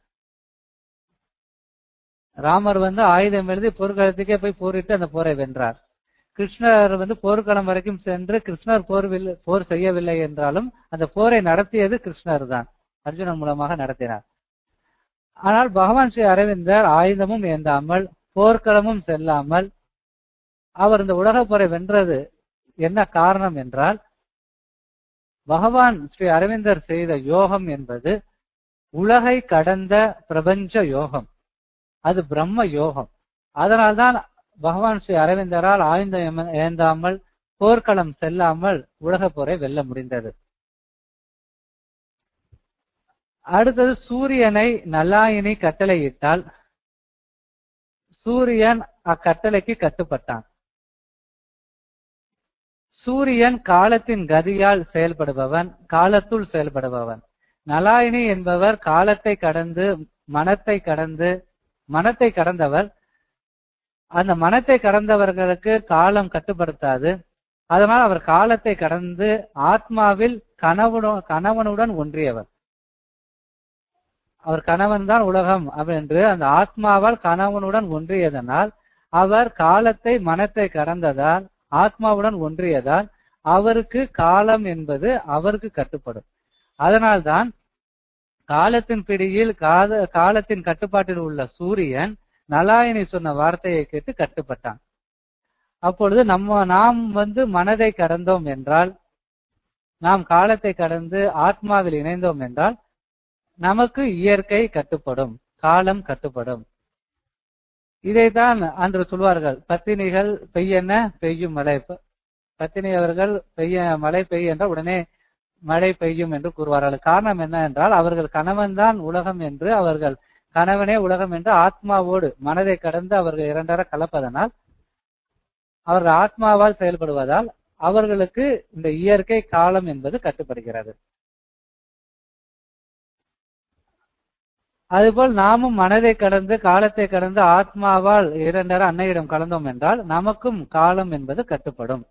ராமர் வந்து ஆயுதம் எழுதி போர்க்களத்துக்கே போய் போரிட்டு அந்த போரை வென்றார் கிருஷ்ணர் வந்து போர்க்களம் வரைக்கும் சென்று கிருஷ்ணர் போர் போர் செய்யவில்லை என்றாலும் அந்த போரை நடத்தியது கிருஷ்ணர் தான் அர்ஜுனன் மூலமாக நடத்தினார் ஆனால் பகவான் ஸ்ரீ அரவிந்தர் ஆயுதமும் ஏந்தாமல் போர்க்களமும் செல்லாமல் அவர் இந்த உலக போரை வென்றது என்ன காரணம் என்றால் பகவான் ஸ்ரீ அரவிந்தர் செய்த யோகம் என்பது உலகை கடந்த பிரபஞ்ச யோகம் அது பிரம்ம யோகம் அதனால்தான் பகவான் ஸ்ரீ அரவிந்தரால் ஆயுதம் ஏந்தாமல் போர்க்களம் செல்லாமல் உலக போரை வெல்ல முடிந்தது அடுத்தது சூரியனை நல்லாயினி கட்டளையிட்டால் சூரியன் அக்கட்டளைக்கு கட்டுப்பட்டான் சூரியன் காலத்தின் கதியால் செயல்படுபவன் காலத்துள் செயல்படுபவன் நலாயினி என்பவர் காலத்தை கடந்து மனத்தை கடந்து மனத்தை கடந்தவர் அந்த மனத்தை கடந்தவர்களுக்கு காலம் கட்டுப்படுத்தாது அதனால் அவர் காலத்தை கடந்து ஆத்மாவில் கணவனு கணவனுடன் ஒன்றியவர் அவர் கணவன் தான் உலகம் என்று அந்த ஆத்மாவால் கணவனுடன் ஒன்றியதனால் அவர் காலத்தை மனத்தை கடந்ததால் ஆத்மாவுடன் ஒன்றியதால் அவருக்கு காலம் என்பது அவருக்கு கட்டுப்படும் அதனால்தான் காலத்தின் பிடியில் காத காலத்தின் கட்டுப்பாட்டில் உள்ள சூரியன் நலாயினி சொன்ன வார்த்தையை கேட்டு கட்டுப்பட்டான் அப்பொழுது நம்ம நாம் வந்து மனதை கடந்தோம் என்றால் நாம் காலத்தை கடந்து ஆத்மாவில் இணைந்தோம் என்றால் நமக்கு இயற்கை கட்டுப்படும் காலம் கட்டுப்படும் இதைத்தான் அன்று சொல்வார்கள் பத்தினிகள் பெய்யென பெய்யும் மழை பத்தினி அவர்கள் பெய்ய மழை பெய்ய என்றால் உடனே மழை பெய்யும் என்று கூறுவார்கள் காரணம் என்ன என்றால் அவர்கள் கணவன் தான் உலகம் என்று அவர்கள் கணவனே உலகம் என்று ஆத்மாவோடு மனதை கடந்து அவர்கள் இரண்டர கலப்பதனால் அவர்கள் ஆத்மாவால் செயல்படுவதால் அவர்களுக்கு இந்த இயற்கை காலம் என்பது கட்டுப்படுகிறது அதுபோல் நாமும் மனதை கடந்து காலத்தை கடந்து ஆத்மாவால் இரண்டர அன்னையிடம் கலந்தோம் என்றால் நமக்கும் காலம் என்பது கட்டுப்படும்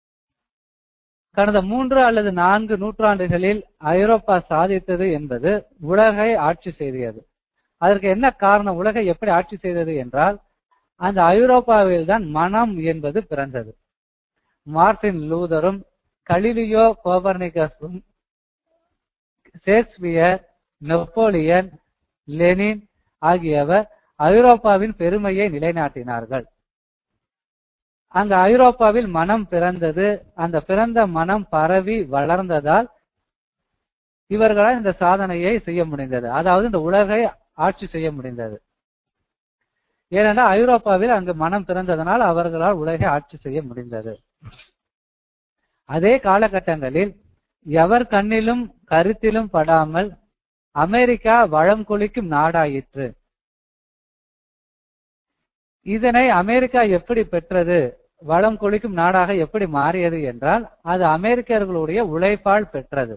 கடந்த மூன்று அல்லது நான்கு நூற்றாண்டுகளில் ஐரோப்பா சாதித்தது என்பது உலகை ஆட்சி செய்தது அதற்கு என்ன காரணம் உலகை எப்படி ஆட்சி செய்தது என்றால் அந்த ஐரோப்பாவில் தான் மனம் என்பது பிறந்தது மார்டின் லூதரும் கலிலியோ கோபர்னிகஸும் ஷேக்ஸ்பியர் நெப்போலியன் லெனின் ஆகியவர் ஐரோப்பாவின் பெருமையை நிலைநாட்டினார்கள் அங்க ஐரோப்பாவில் மனம் பிறந்தது அந்த பிறந்த மனம் பரவி வளர்ந்ததால் இவர்களால் இந்த சாதனையை செய்ய முடிந்தது அதாவது இந்த உலகை ஆட்சி செய்ய முடிந்தது ஏனென்றால் ஐரோப்பாவில் அங்கு மனம் பிறந்ததனால் அவர்களால் உலகை ஆட்சி செய்ய முடிந்தது அதே காலகட்டங்களில் எவர் கண்ணிலும் கருத்திலும் படாமல் அமெரிக்கா வளம் கொளிக்கும் நாடாயிற்று இதனை அமெரிக்கா எப்படி பெற்றது வளம் கொளிக்கும் நாடாக எப்படி மாறியது என்றால் அது அமெரிக்கர்களுடைய உழைப்பால் பெற்றது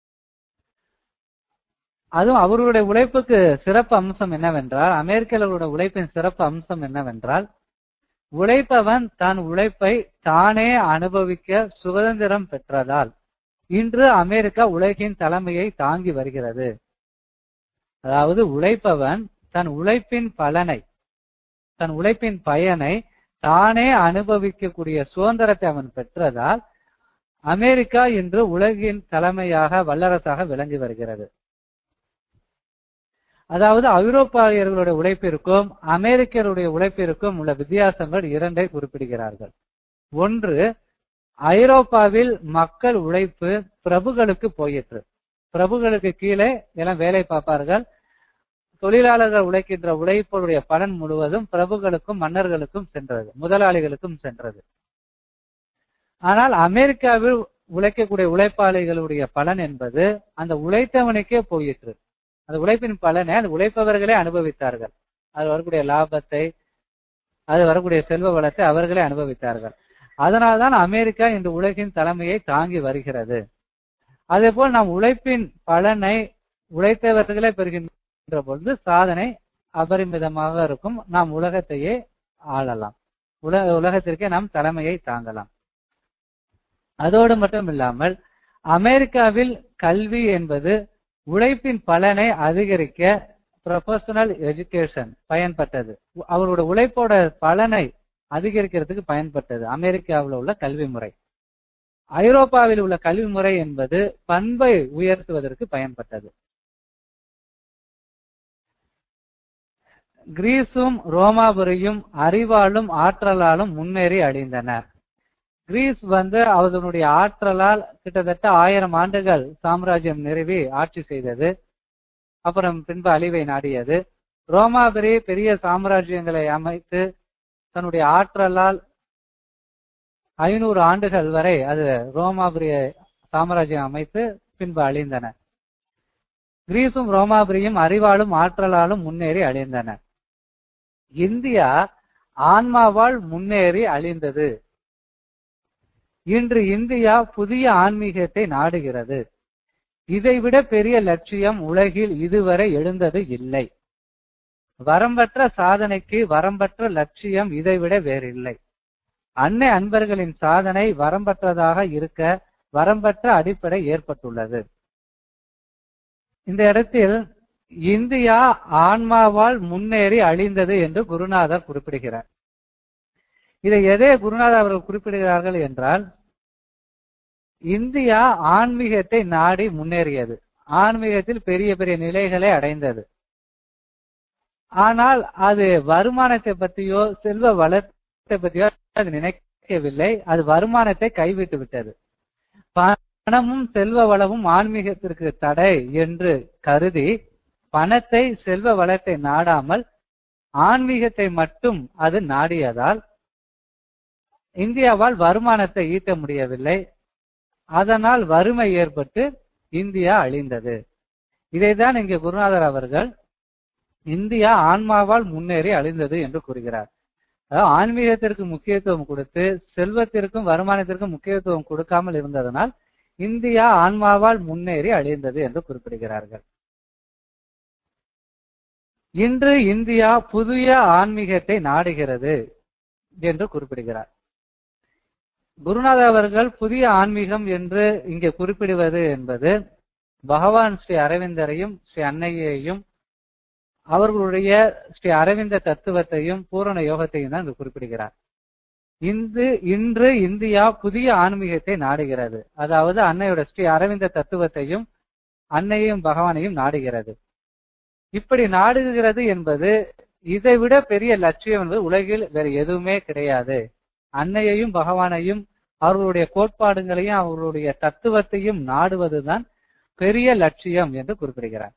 அதுவும் அவர்களுடைய உழைப்புக்கு சிறப்பு அம்சம் என்னவென்றால் அமெரிக்கர்களுடைய உழைப்பின் சிறப்பு அம்சம் என்னவென்றால் உழைப்பவன் தன் உழைப்பை தானே அனுபவிக்க சுதந்திரம் பெற்றதால் இன்று அமெரிக்கா உலகின் தலைமையை தாங்கி வருகிறது அதாவது உழைப்பவன் தன் உழைப்பின் பலனை தன் உழைப்பின் பயனை தானே அனுபவிக்கக்கூடிய சுதந்திரத்தை அவன் பெற்றதால் அமெரிக்கா இன்று உலகின் தலைமையாக வல்லரசாக விளங்கி வருகிறது அதாவது ஐரோப்பாவியர்களுடைய உழைப்பிற்கும் அமெரிக்கருடைய உழைப்பிற்கும் உள்ள வித்தியாசங்கள் இரண்டை குறிப்பிடுகிறார்கள் ஒன்று ஐரோப்பாவில் மக்கள் உழைப்பு பிரபுகளுக்கு போயிற்று பிரபுகளுக்கு கீழே எல்லாம் வேலை பார்ப்பார்கள் தொழிலாளர்கள் உழைக்கின்ற உழைப்புடைய பலன் முழுவதும் பிரபுகளுக்கும் மன்னர்களுக்கும் சென்றது முதலாளிகளுக்கும் சென்றது ஆனால் அமெரிக்காவில் உழைக்கக்கூடிய உழைப்பாளிகளுடைய பலன் என்பது அந்த உழைத்தவனுக்கே போயிற்று அந்த உழைப்பின் பலனை அந்த உழைப்பவர்களே அனுபவித்தார்கள் அது வரக்கூடிய லாபத்தை அது வரக்கூடிய செல்வ வளத்தை அவர்களே அனுபவித்தார்கள் அதனால்தான் அமெரிக்கா இன்று உலகின் தலைமையை தாங்கி வருகிறது அதே போல் நாம் உழைப்பின் பலனை உழைத்தவர்களே பெறுகின்ற பொழுது சாதனை அபரிமிதமாக இருக்கும் நாம் உலகத்தையே ஆளலாம் உலக உலகத்திற்கே நாம் தலைமையை தாங்கலாம் அதோடு மட்டும் இல்லாமல் அமெரிக்காவில் கல்வி என்பது உழைப்பின் பலனை அதிகரிக்க ப்ரொஃபஷனல் எஜுகேஷன் பயன்பட்டது அவரோட உழைப்போட பலனை அதிகரிக்கிறதுக்கு பயன்பட்டது அமெரிக்காவில் உள்ள கல்வி முறை ஐரோப்பாவில் உள்ள கல்வி முறை என்பது பண்பை உயர்த்துவதற்கு பயன்பட்டது கிரீஸும் ரோமாபுரியும் அறிவாலும் ஆற்றலாலும் முன்னேறி அடைந்தன கிரீஸ் வந்து அதனுடைய ஆற்றலால் கிட்டத்தட்ட ஆயிரம் ஆண்டுகள் சாம்ராஜ்யம் நிறுவி ஆட்சி செய்தது அப்புறம் பின்பு அழிவை நாடியது ரோமாபுரி பெரிய சாம்ராஜ்யங்களை அமைத்து தன்னுடைய ஆற்றலால் ஐநூறு ஆண்டுகள் வரை அது ரோமாபுரிய சாம்ராஜ்யம் அமைத்து பின்பு அழிந்தன கிரீஸும் ரோமாபுரியும் அறிவாலும் ஆற்றலாலும் முன்னேறி அழிந்தன இந்தியா ஆன்மாவால் முன்னேறி அழிந்தது இன்று இந்தியா புதிய ஆன்மீகத்தை நாடுகிறது இதைவிட பெரிய லட்சியம் உலகில் இதுவரை எழுந்தது இல்லை வரம்பற்ற சாதனைக்கு வரம்பற்ற லட்சியம் இதைவிட வேறில்லை அன்னை அன்பர்களின் சாதனை வரம்பற்றதாக இருக்க வரம்பற்ற அடிப்படை ஏற்பட்டுள்ளது இந்த இடத்தில் இந்தியா ஆன்மாவால் முன்னேறி அழிந்தது என்று குருநாதர் குறிப்பிடுகிறார் இதை எதே குருநாதர் அவர்கள் குறிப்பிடுகிறார்கள் என்றால் இந்தியா ஆன்மீகத்தை நாடி முன்னேறியது ஆன்மீகத்தில் பெரிய பெரிய நிலைகளை அடைந்தது ஆனால் அது வருமானத்தை பற்றியோ செல்வ வளத்தை பற்றியோ அது நினைக்கவில்லை அது வருமானத்தை கைவிட்டு விட்டது பணமும் செல்வ வளமும் ஆன்மீகத்திற்கு தடை என்று கருதி பணத்தை செல்வ வளத்தை நாடாமல் ஆன்மீகத்தை மட்டும் அது நாடியதால் இந்தியாவால் வருமானத்தை ஈட்ட முடியவில்லை அதனால் வறுமை ஏற்பட்டு இந்தியா அழிந்தது இதைதான் இங்கே குருநாதர் அவர்கள் இந்தியா ஆன்மாவால் முன்னேறி அழிந்தது என்று கூறுகிறார் அதாவது ஆன்மீகத்திற்கு முக்கியத்துவம் கொடுத்து செல்வத்திற்கும் வருமானத்திற்கும் முக்கியத்துவம் கொடுக்காமல் இருந்ததனால் இந்தியா ஆன்மாவால் முன்னேறி அழிந்தது என்று குறிப்பிடுகிறார்கள் இன்று இந்தியா புதிய ஆன்மீகத்தை நாடுகிறது என்று குறிப்பிடுகிறார் குருநாதர் அவர்கள் புதிய ஆன்மீகம் என்று இங்கே குறிப்பிடுவது என்பது பகவான் ஸ்ரீ அரவிந்தரையும் ஸ்ரீ அன்னையையும் அவர்களுடைய ஸ்ரீ அரவிந்த தத்துவத்தையும் பூரண யோகத்தையும் தான் இங்கு குறிப்பிடுகிறார் இன்று இன்று இந்தியா புதிய ஆன்மீகத்தை நாடுகிறது அதாவது அன்னையோட ஸ்ரீ அரவிந்த தத்துவத்தையும் அன்னையையும் பகவானையும் நாடுகிறது இப்படி நாடுகிறது என்பது இதைவிட பெரிய லட்சியம் என்பது உலகில் வேற எதுவுமே கிடையாது அன்னையையும் பகவானையும் அவர்களுடைய கோட்பாடுகளையும் அவர்களுடைய தத்துவத்தையும் நாடுவதுதான் பெரிய லட்சியம் என்று குறிப்பிடுகிறார்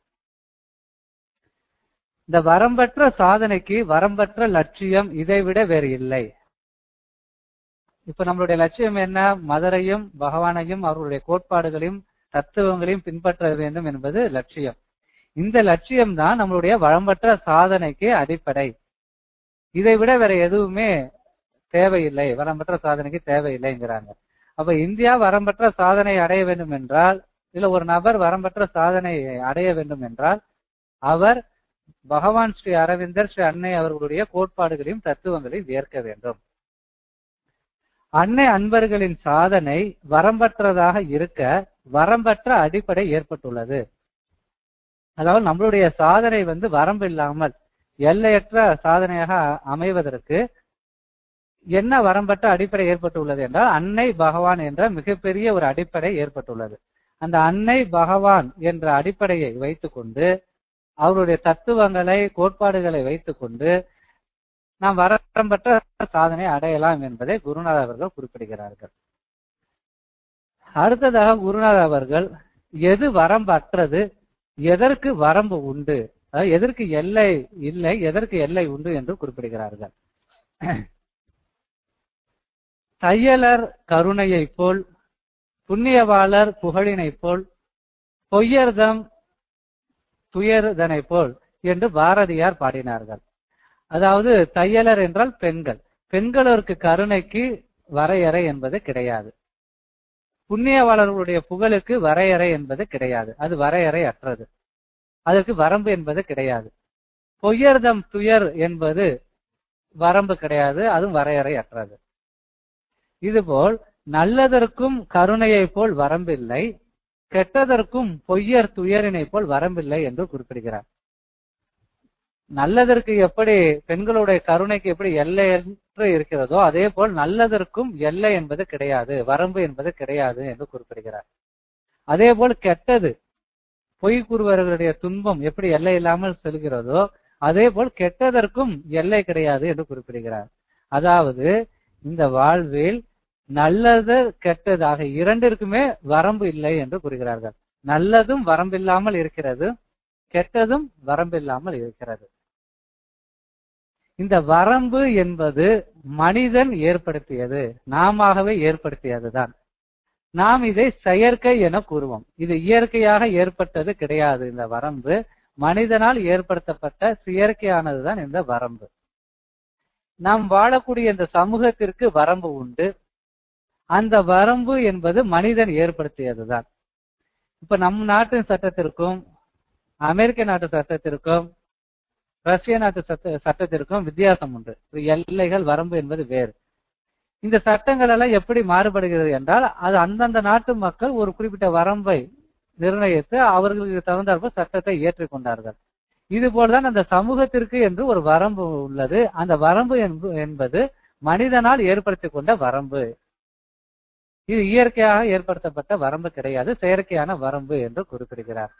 இந்த வரம்பற்ற சாதனைக்கு வரம்பற்ற லட்சியம் இதைவிட வேறு இல்லை இப்ப நம்மளுடைய லட்சியம் என்ன மதரையும் பகவானையும் அவர்களுடைய கோட்பாடுகளையும் தத்துவங்களையும் பின்பற்ற வேண்டும் என்பது லட்சியம் இந்த லட்சியம் தான் நம்மளுடைய வரம்பற்ற சாதனைக்கு அடிப்படை இதை விட வேற எதுவுமே தேவையில்லை வரம்பற்ற சாதனைக்கு தேவையில்லைங்கிறாங்க அப்ப இந்தியா வரம்பற்ற சாதனை அடைய வேண்டும் என்றால் இல்ல ஒரு நபர் வரம்பற்ற சாதனை அடைய வேண்டும் என்றால் அவர் பகவான் ஸ்ரீ அரவிந்தர் ஸ்ரீ அன்னை அவர்களுடைய கோட்பாடுகளையும் தத்துவங்களையும் ஏற்க வேண்டும் அன்னை அன்பர்களின் சாதனை வரம்பற்றதாக இருக்க வரம்பற்ற அடிப்படை ஏற்பட்டுள்ளது அதாவது நம்மளுடைய சாதனை வந்து வரம்பு இல்லாமல் எல்லையற்ற சாதனையாக அமைவதற்கு என்ன வரம்பற்ற அடிப்படை ஏற்பட்டுள்ளது என்றால் அன்னை பகவான் என்ற மிகப்பெரிய ஒரு அடிப்படை ஏற்பட்டுள்ளது அந்த அன்னை பகவான் என்ற அடிப்படையை வைத்துக்கொண்டு அவருடைய தத்துவங்களை கோட்பாடுகளை வைத்துக்கொண்டு நாம் வரம்பற்ற சாதனை அடையலாம் என்பதை குருநாதர் அவர்கள் குறிப்பிடுகிறார்கள் அடுத்ததாக குருநாதர் அவர்கள் எது வரம்பற்றது எதற்கு வரம்பு உண்டு அதாவது எதற்கு எல்லை இல்லை எதற்கு எல்லை உண்டு என்று குறிப்பிடுகிறார்கள் தையலர் கருணையை போல் புண்ணியவாளர் புகழினை போல் பொய்யர்தம் துயர்தனை போல் என்று பாரதியார் பாடினார்கள் அதாவது தையலர் என்றால் பெண்கள் பெண்களருக்கு கருணைக்கு வரையறை என்பது கிடையாது புண்ணியவாளர்களுடைய புகழுக்கு வரையறை என்பது கிடையாது அது வரையறை அற்றது அதற்கு வரம்பு என்பது கிடையாது பொய்யர்தம் துயர் என்பது வரம்பு கிடையாது அதுவும் வரையறை அற்றது இதுபோல் நல்லதற்கும் கருணையை போல் வரம்பில்லை கெட்டதற்கும் பொய்யர் துயரினை போல் வரம்பில்லை என்று குறிப்பிடுகிறார் நல்லதற்கு எப்படி பெண்களுடைய கருணைக்கு எப்படி எல்லையற்று இருக்கிறதோ அதே போல் நல்லதற்கும் எல்லை என்பது கிடையாது வரம்பு என்பது கிடையாது என்று குறிப்பிடுகிறார் அதே போல் கெட்டது பொய் கூறுவர்களுடைய துன்பம் எப்படி எல்லை இல்லாமல் செல்கிறதோ அதே போல் கெட்டதற்கும் எல்லை கிடையாது என்று குறிப்பிடுகிறார் அதாவது இந்த வாழ்வில் நல்லது கெட்டது ஆக இரண்டிற்குமே வரம்பு இல்லை என்று கூறுகிறார்கள் நல்லதும் வரம்பில்லாமல் இருக்கிறது கெட்டதும் வரம்பில்லாமல் இருக்கிறது இந்த வரம்பு என்பது மனிதன் ஏற்படுத்தியது நாமவே ஏற்படுத்தியதுதான் நாம் இதை செயற்கை என கூறுவோம் இது இயற்கையாக ஏற்பட்டது கிடையாது இந்த வரம்பு மனிதனால் ஏற்படுத்தப்பட்ட செயற்கையானதுதான் இந்த வரம்பு நாம் வாழக்கூடிய இந்த சமூகத்திற்கு வரம்பு உண்டு அந்த வரம்பு என்பது மனிதன் ஏற்படுத்தியதுதான் இப்ப நம் நாட்டு சட்டத்திற்கும் அமெரிக்க நாட்டு சட்டத்திற்கும் ரஷ்ய நாட்டு சட்ட சட்டத்திற்கும் வித்தியாசம் உண்டு எல்லைகள் வரம்பு என்பது வேறு இந்த சட்டங்கள் எல்லாம் எப்படி மாறுபடுகிறது என்றால் அது அந்தந்த நாட்டு மக்கள் ஒரு குறிப்பிட்ட வரம்பை நிர்ணயித்து அவர்களுக்கு தகுந்தாற்ப சட்டத்தை ஏற்றுக்கொண்டார்கள் இது போலதான் அந்த சமூகத்திற்கு என்று ஒரு வரம்பு உள்ளது அந்த வரம்பு என்பது மனிதனால் ஏற்படுத்திக் கொண்ட வரம்பு இது இயற்கையாக ஏற்படுத்தப்பட்ட வரம்பு கிடையாது செயற்கையான வரம்பு என்று குறிப்பிடுகிறார்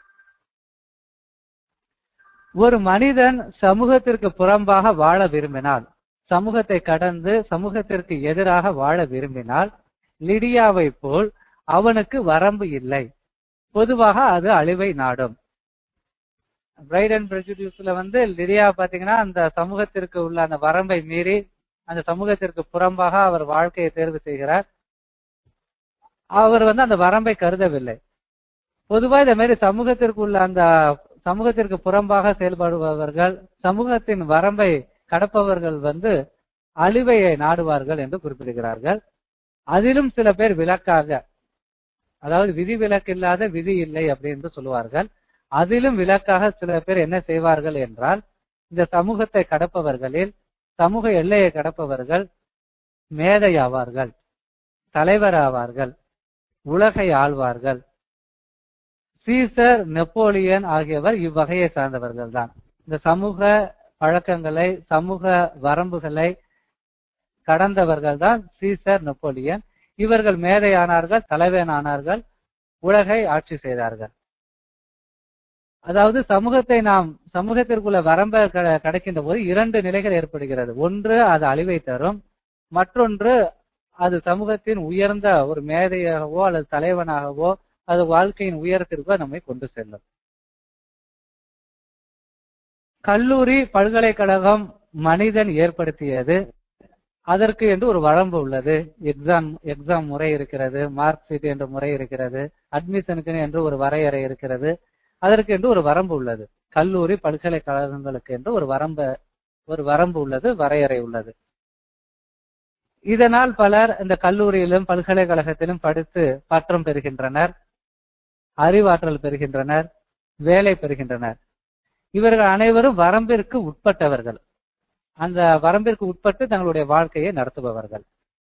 ஒரு மனிதன் சமூகத்திற்கு புறம்பாக வாழ விரும்பினால் சமூகத்தை கடந்து சமூகத்திற்கு எதிராக வாழ விரும்பினால் லிடியாவை போல் அவனுக்கு வரம்பு இல்லை பொதுவாக அது அழிவை நாடும் பிரைட் அண்ட் பிரஜுடியூஸ்ல வந்து லிடியா பாத்தீங்கன்னா அந்த சமூகத்திற்கு உள்ள அந்த வரம்பை மீறி அந்த சமூகத்திற்கு புறம்பாக அவர் வாழ்க்கையை தேர்வு செய்கிறார் அவர் வந்து அந்த வரம்பை கருதவில்லை பொதுவா இந்த மாதிரி சமூகத்திற்கு உள்ள அந்த சமூகத்திற்கு புறம்பாக செயல்படுபவர்கள் சமூகத்தின் வரம்பை கடப்பவர்கள் வந்து அழிவையை நாடுவார்கள் என்று குறிப்பிடுகிறார்கள் அதிலும் சில பேர் விலக்காக அதாவது விதி விலக்கு இல்லாத விதி இல்லை அப்படின்னு சொல்லுவார்கள் அதிலும் விலக்காக சில பேர் என்ன செய்வார்கள் என்றால் இந்த சமூகத்தை கடப்பவர்களில் சமூக எல்லையை கடப்பவர்கள் மேதை ஆவார்கள் தலைவர் ஆவார்கள் உலகை ஆழ்வார்கள் சீசர் நெப்போலியன் ஆகியவர் இவ்வகையை சார்ந்தவர்கள் தான் இந்த சமூக பழக்கங்களை சமூக வரம்புகளை கடந்தவர்கள் தான் சீசர் நெப்போலியன் இவர்கள் மேதையானார்கள் தலைவன் ஆனார்கள் உலகை ஆட்சி செய்தார்கள் அதாவது சமூகத்தை நாம் சமூகத்திற்குள்ள வரம்பை கடக்கின்ற போது இரண்டு நிலைகள் ஏற்படுகிறது ஒன்று அது அழிவை தரும் மற்றொன்று அது சமூகத்தின் உயர்ந்த ஒரு மேதையாகவோ அல்லது தலைவனாகவோ அது வாழ்க்கையின் உயரத்திற்கோ நம்மை கொண்டு செல்லும் கல்லூரி பல்கலைக்கழகம் மனிதன் ஏற்படுத்தியது அதற்கு என்று ஒரு வரம்பு உள்ளது எக்ஸாம் எக்ஸாம் முறை இருக்கிறது மார்க் ஷீட் என்ற முறை இருக்கிறது அட்மிஷனுக்கு என்று ஒரு வரையறை இருக்கிறது அதற்கு என்று ஒரு வரம்பு உள்ளது கல்லூரி பல்கலைக்கழகங்களுக்கு என்று ஒரு வரம்பு ஒரு வரம்பு உள்ளது வரையறை உள்ளது இதனால் பலர் இந்த கல்லூரியிலும் பல்கலைக்கழகத்திலும் படித்து பட்டம் பெறுகின்றனர் அறிவாற்றல் பெறுகின்றனர் வேலை பெறுகின்றனர் இவர்கள் அனைவரும் வரம்பிற்கு உட்பட்டவர்கள் அந்த வரம்பிற்கு உட்பட்டு தங்களுடைய வாழ்க்கையை நடத்துபவர்கள்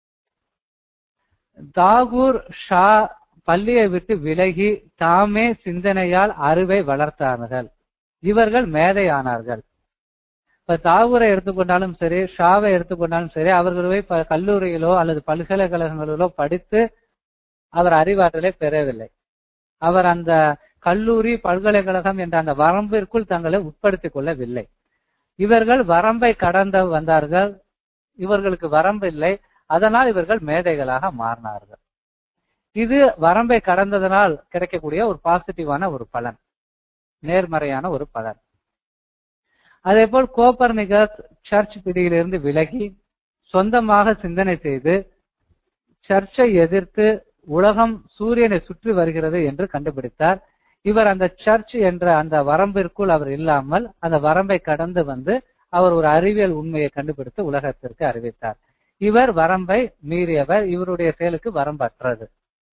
தாகூர் ஷா பள்ளியை விட்டு விலகி தாமே சிந்தனையால் அறிவை வளர்த்தார்கள் இவர்கள் மேதையானார்கள் இப்ப தாகூரை எடுத்துக்கொண்டாலும் சரி ஷாவை எடுத்துக்கொண்டாலும் சரி அவர்களே கல்லூரியிலோ அல்லது பல்கலைக்கழகங்களிலோ படித்து அவர் அறிவாற்றலை பெறவில்லை அவர் அந்த கல்லூரி பல்கலைக்கழகம் என்ற அந்த வரம்பிற்குள் தங்களை உட்படுத்திக் கொள்ளவில்லை இவர்கள் வரம்பை கடந்த வந்தார்கள் இவர்களுக்கு வரம்பு இல்லை அதனால் இவர்கள் மேதைகளாக மாறினார்கள் இது வரம்பை கடந்ததனால் கிடைக்கக்கூடிய ஒரு பாசிட்டிவான ஒரு பலன் நேர்மறையான ஒரு பலன் அதே போல் கோப்பர்னிகஸ் சர்ச் பிடியிலிருந்து விலகி சொந்தமாக சிந்தனை செய்து சர்ச்சை எதிர்த்து உலகம் சூரியனை சுற்றி வருகிறது என்று கண்டுபிடித்தார் இவர் அந்த சர்ச் என்ற அந்த வரம்பிற்குள் அவர் இல்லாமல் அந்த வரம்பை கடந்து வந்து அவர் ஒரு அறிவியல் உண்மையை கண்டுபிடித்து உலகத்திற்கு அறிவித்தார் இவர் வரம்பை மீறியவர் இவருடைய செயலுக்கு வரம்பற்றது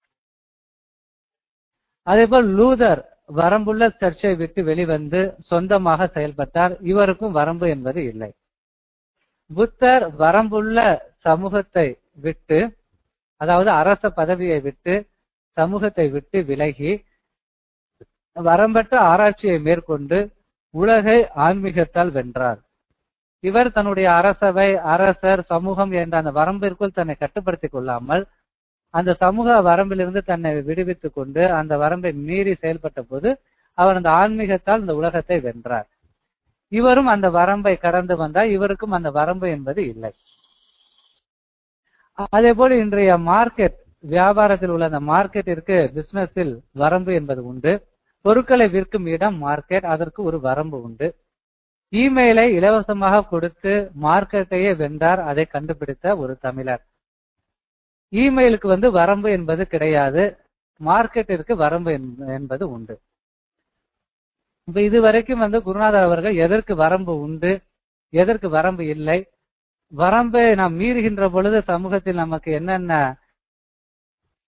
அதேபோல் லூதர் வரம்புள்ள சர்ச்சை விட்டு வெளிவந்து சொந்தமாக செயல்பட்டார் இவருக்கும் வரம்பு என்பது இல்லை புத்தர் வரம்புள்ள சமூகத்தை விட்டு அதாவது அரச பதவியை விட்டு சமூகத்தை விட்டு விலகி வரம்பற்ற ஆராய்ச்சியை மேற்கொண்டு உலகை ஆன்மீகத்தால் வென்றார் இவர் தன்னுடைய அரசவை அரசர் சமூகம் என்ற அந்த வரம்பிற்குள் தன்னை கட்டுப்படுத்திக் கொள்ளாமல் அந்த சமூக வரம்பிலிருந்து தன்னை விடுவித்துக் கொண்டு அந்த வரம்பை மீறி செயல்பட்ட போது அவர் அந்த ஆன்மீகத்தால் இந்த உலகத்தை வென்றார் இவரும் அந்த வரம்பை கடந்து வந்தால் இவருக்கும் அந்த வரம்பு என்பது இல்லை அதே போல இன்றைய மார்க்கெட் வியாபாரத்தில் உள்ள அந்த மார்க்கெட்டிற்கு பிசினஸில் வரம்பு என்பது உண்டு பொருட்களை விற்கும் இடம் மார்க்கெட் அதற்கு ஒரு வரம்பு உண்டு இமெயிலை இலவசமாக கொடுத்து மார்க்கெட்டையே வென்றார் அதை கண்டுபிடித்த ஒரு தமிழர் இமெயிலுக்கு வந்து வரம்பு என்பது கிடையாது மார்க்கெட்டிற்கு வரம்பு என்பது உண்டு இப்ப இது வரைக்கும் வந்து குருநாதர் அவர்கள் எதற்கு வரம்பு உண்டு எதற்கு வரம்பு இல்லை வரம்பை நாம் மீறுகின்ற பொழுது சமூகத்தில் நமக்கு என்னென்ன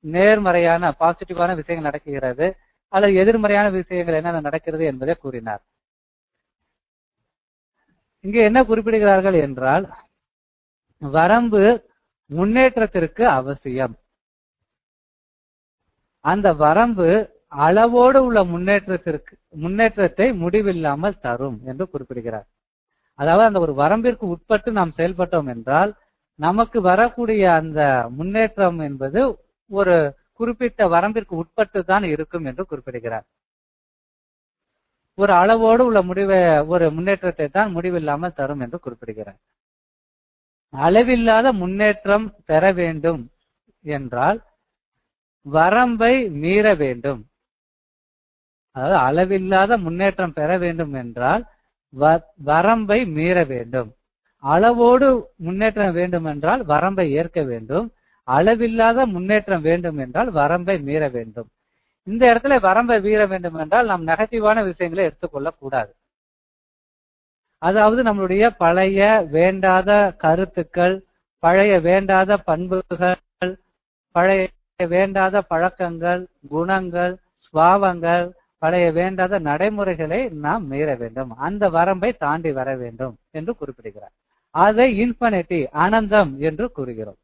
நேர்மறையான பாசிட்டிவான விஷயங்கள் நடக்கிறது அல்லது எதிர்மறையான விஷயங்கள் என்னென்ன நடக்கிறது என்பதை கூறினார் இங்கே என்ன குறிப்பிடுகிறார்கள் என்றால் வரம்பு முன்னேற்றத்திற்கு அவசியம் அந்த வரம்பு அளவோடு உள்ள முன்னேற்றத்திற்கு முன்னேற்றத்தை முடிவில்லாமல் தரும் என்று குறிப்பிடுகிறார் அதாவது அந்த ஒரு வரம்பிற்கு உட்பட்டு நாம் செயல்பட்டோம் என்றால் நமக்கு வரக்கூடிய அந்த முன்னேற்றம் என்பது ஒரு குறிப்பிட்ட வரம்பிற்கு உட்பட்டு தான் இருக்கும் என்று குறிப்பிடுகிறார் ஒரு அளவோடு உள்ள முடிவை ஒரு முன்னேற்றத்தை தான் முடிவில்லாமல் தரும் என்று குறிப்பிடுகிறார் அளவில்லாத முன்னேற்றம் பெற வேண்டும் என்றால் வரம்பை மீற வேண்டும் அதாவது அளவில்லாத முன்னேற்றம் பெற வேண்டும் என்றால் வரம்பை மீற வேண்டும் அளவோடு முன்னேற்றம் வேண்டும் என்றால் வரம்பை ஏற்க வேண்டும் அளவில்லாத முன்னேற்றம் வேண்டும் என்றால் வரம்பை மீற வேண்டும் இந்த இடத்துல வரம்பை மீற வேண்டும் என்றால் நாம் நெகட்டிவான விஷயங்களை எடுத்துக்கொள்ள கூடாது அதாவது நம்மளுடைய பழைய வேண்டாத கருத்துக்கள் பழைய வேண்டாத பண்புகள் பழைய வேண்டாத பழக்கங்கள் குணங்கள் சுவாவங்கள் பழைய வேண்டாத நடைமுறைகளை நாம் மீற வேண்டும் அந்த வரம்பை தாண்டி வர வேண்டும் என்று குறிப்பிடுகிறார் அதை இன்ஃபனிட்டி அனந்தம் என்று கூறுகிறோம்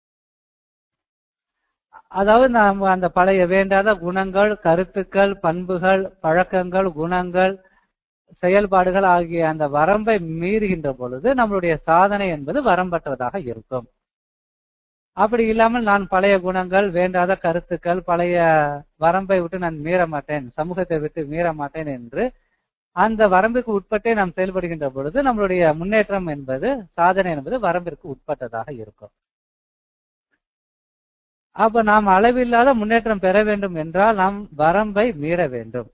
அதாவது நாம் அந்த பழைய வேண்டாத குணங்கள் கருத்துக்கள் பண்புகள் பழக்கங்கள் குணங்கள் செயல்பாடுகள் ஆகிய அந்த வரம்பை மீறுகின்ற பொழுது நம்மளுடைய சாதனை என்பது வரம்பற்றதாக இருக்கும் அப்படி இல்லாமல் நான் பழைய குணங்கள் வேண்டாத கருத்துக்கள் பழைய வரம்பை விட்டு நான் மீற மாட்டேன் சமூகத்தை விட்டு மீற மாட்டேன் என்று அந்த வரம்பிற்கு உட்பட்டே நாம் செயல்படுகின்ற பொழுது நம்மளுடைய முன்னேற்றம் என்பது சாதனை என்பது வரம்பிற்கு உட்பட்டதாக இருக்கும் அப்ப நாம் அளவில்லாத முன்னேற்றம் பெற வேண்டும் என்றால் நாம் வரம்பை மீற வேண்டும்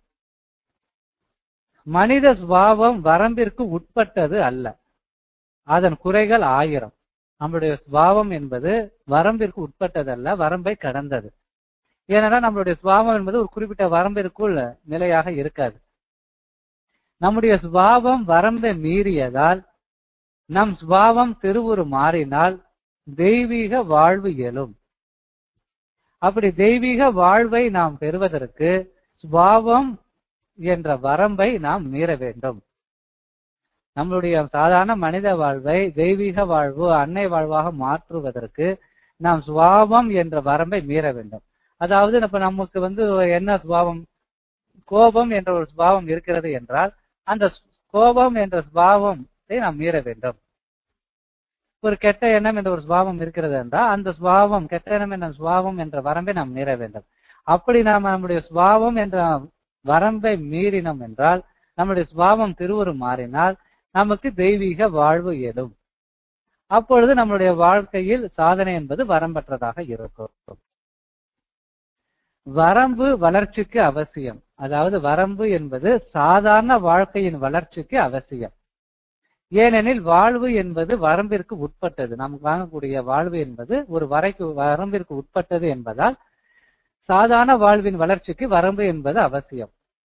மனித சுவாவம் வரம்பிற்கு உட்பட்டது அல்ல அதன் குறைகள் ஆயிரம் நம்மளுடைய சுவாவம் என்பது வரம்பிற்கு உட்பட்டதல்ல வரம்பை கடந்தது ஏனென்றால் நம்மளுடைய சுவாவம் என்பது ஒரு குறிப்பிட்ட வரம்பிற்குள் நிலையாக இருக்காது நம்முடைய சுவாவம் வரம்பை மீறியதால் நம் சுவாவம் திருவுரு மாறினால் தெய்வீக வாழ்வு இயலும் அப்படி தெய்வீக வாழ்வை நாம் பெறுவதற்கு சுவாவம் என்ற வரம்பை நாம் மீற வேண்டும் நம்மளுடைய சாதாரண மனித வாழ்வை தெய்வீக வாழ்வு அன்னை வாழ்வாக மாற்றுவதற்கு நாம் சுவாவம் என்ற வரம்பை மீற வேண்டும் அதாவது இப்ப நமக்கு வந்து என்ன சுபாவம் கோபம் என்ற ஒரு சுபாவம் இருக்கிறது என்றால் அந்த கோபம் என்ற சுபாவத்தை நாம் மீற வேண்டும் ஒரு கெட்ட எண்ணம் என்ற ஒரு சுபாவம் இருக்கிறது என்றால் அந்த சுபாவம் கெட்ட எண்ணம் என்ற சுபாவம் என்ற வரம்பை நாம் மீற வேண்டும் அப்படி நாம் நம்முடைய சுபாவம் என்ற வரம்பை மீறினோம் என்றால் நம்முடைய சுபாவம் திருவுரு மாறினால் நமக்கு தெய்வீக வாழ்வு இயலும் அப்பொழுது நம்மளுடைய வாழ்க்கையில் சாதனை என்பது வரம்பற்றதாக இருக்கும் வரம்பு வளர்ச்சிக்கு அவசியம் அதாவது வரம்பு என்பது சாதாரண வாழ்க்கையின் வளர்ச்சிக்கு அவசியம் ஏனெனில் வாழ்வு என்பது வரம்பிற்கு உட்பட்டது நமக்கு வாங்கக்கூடிய வாழ்வு என்பது ஒரு வரைக்கு வரம்பிற்கு உட்பட்டது என்பதால் சாதாரண வாழ்வின் வளர்ச்சிக்கு வரம்பு என்பது அவசியம்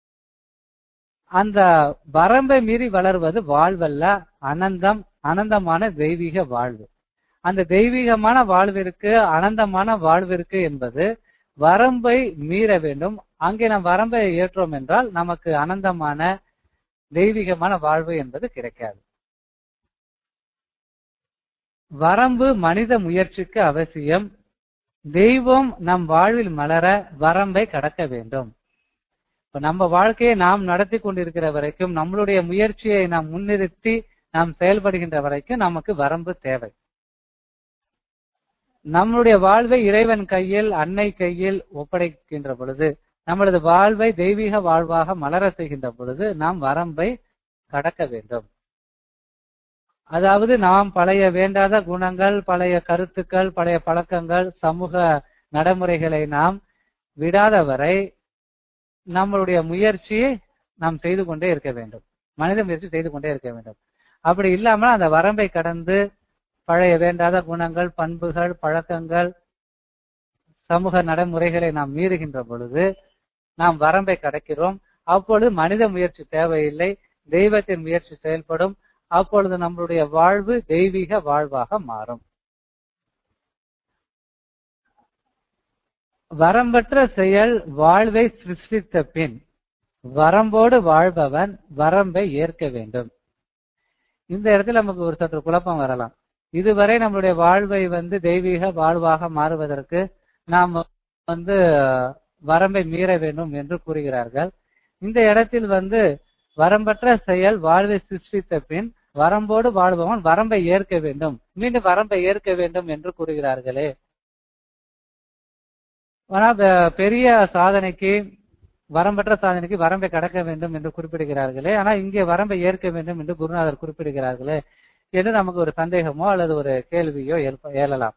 அந்த வரம்பை மீறி வளர்வது வாழ்வல்ல அனந்தம் அனந்தமான தெய்வீக வாழ்வு அந்த தெய்வீகமான வாழ்விற்கு அனந்தமான வாழ்விற்கு என்பது வரம்பை மீற வேண்டும் அங்கே நாம் வரம்பை ஏற்றோம் என்றால் நமக்கு அனந்தமான தெய்வீகமான வாழ்வு என்பது கிடைக்காது வரம்பு மனித முயற்சிக்கு அவசியம் தெய்வம் நம் வாழ்வில் மலர வரம்பை கடக்க வேண்டும் இப்ப நம்ம வாழ்க்கையை நாம் நடத்தி கொண்டிருக்கிற வரைக்கும் நம்மளுடைய முயற்சியை நாம் முன்னிறுத்தி நாம் செயல்படுகின்ற வரைக்கும் நமக்கு வரம்பு தேவை நம்மளுடைய வாழ்வை இறைவன் கையில் அன்னை கையில் ஒப்படைக்கின்ற பொழுது நம்மளது வாழ்வை தெய்வீக வாழ்வாக மலர செய்கின்ற பொழுது நாம் வரம்பை கடக்க வேண்டும் அதாவது நாம் பழைய வேண்டாத குணங்கள் பழைய கருத்துக்கள் பழைய பழக்கங்கள் சமூக நடைமுறைகளை நாம் விடாதவரை நம்மளுடைய முயற்சியை நாம் செய்து கொண்டே இருக்க வேண்டும் மனித முயற்சி செய்து கொண்டே இருக்க வேண்டும் அப்படி இல்லாமல் அந்த வரம்பை கடந்து பழைய வேண்டாத குணங்கள் பண்புகள் பழக்கங்கள் சமூக நடைமுறைகளை நாம் மீறுகின்ற பொழுது நாம் வரம்பை கடக்கிறோம் அப்பொழுது மனித முயற்சி தேவையில்லை தெய்வத்தின் முயற்சி செயல்படும் அப்பொழுது நம்மளுடைய வாழ்வு தெய்வீக வாழ்வாக மாறும் வரம்பற்ற செயல் வாழ்வை சிருஷ்டித்த பின் வரம்போடு வாழ்பவன் வரம்பை ஏற்க வேண்டும் இந்த இடத்துல நமக்கு ஒரு சற்று குழப்பம் வரலாம் இதுவரை நம்மளுடைய வாழ்வை வந்து தெய்வீக வாழ்வாக மாறுவதற்கு நாம் வந்து வரம்பை மீற வேண்டும் என்று கூறுகிறார்கள் இந்த இடத்தில் வந்து வரம்பற்ற செயல் வாழ்வை சிருஷ்டித்த பின் வரம்போடு வாழ்பவன் வரம்பை ஏற்க வேண்டும் மீண்டும் வரம்பை ஏற்க வேண்டும் என்று கூறுகிறார்களே ஆனா பெ- பெரிய சாதனைக்கு வரம்பற்ற சாதனைக்கு வரம்பை கடக்க வேண்டும் என்று குறிப்பிடுகிறார்களே ஆனா இங்கே வரம்பை ஏற்க வேண்டும் என்று குருநாதர் குறிப்பிடுகிறார்களே என்று நமக்கு ஒரு சந்தேகமோ அல்லது ஒரு கேள்வியோ எழுப்ப- எழலாம்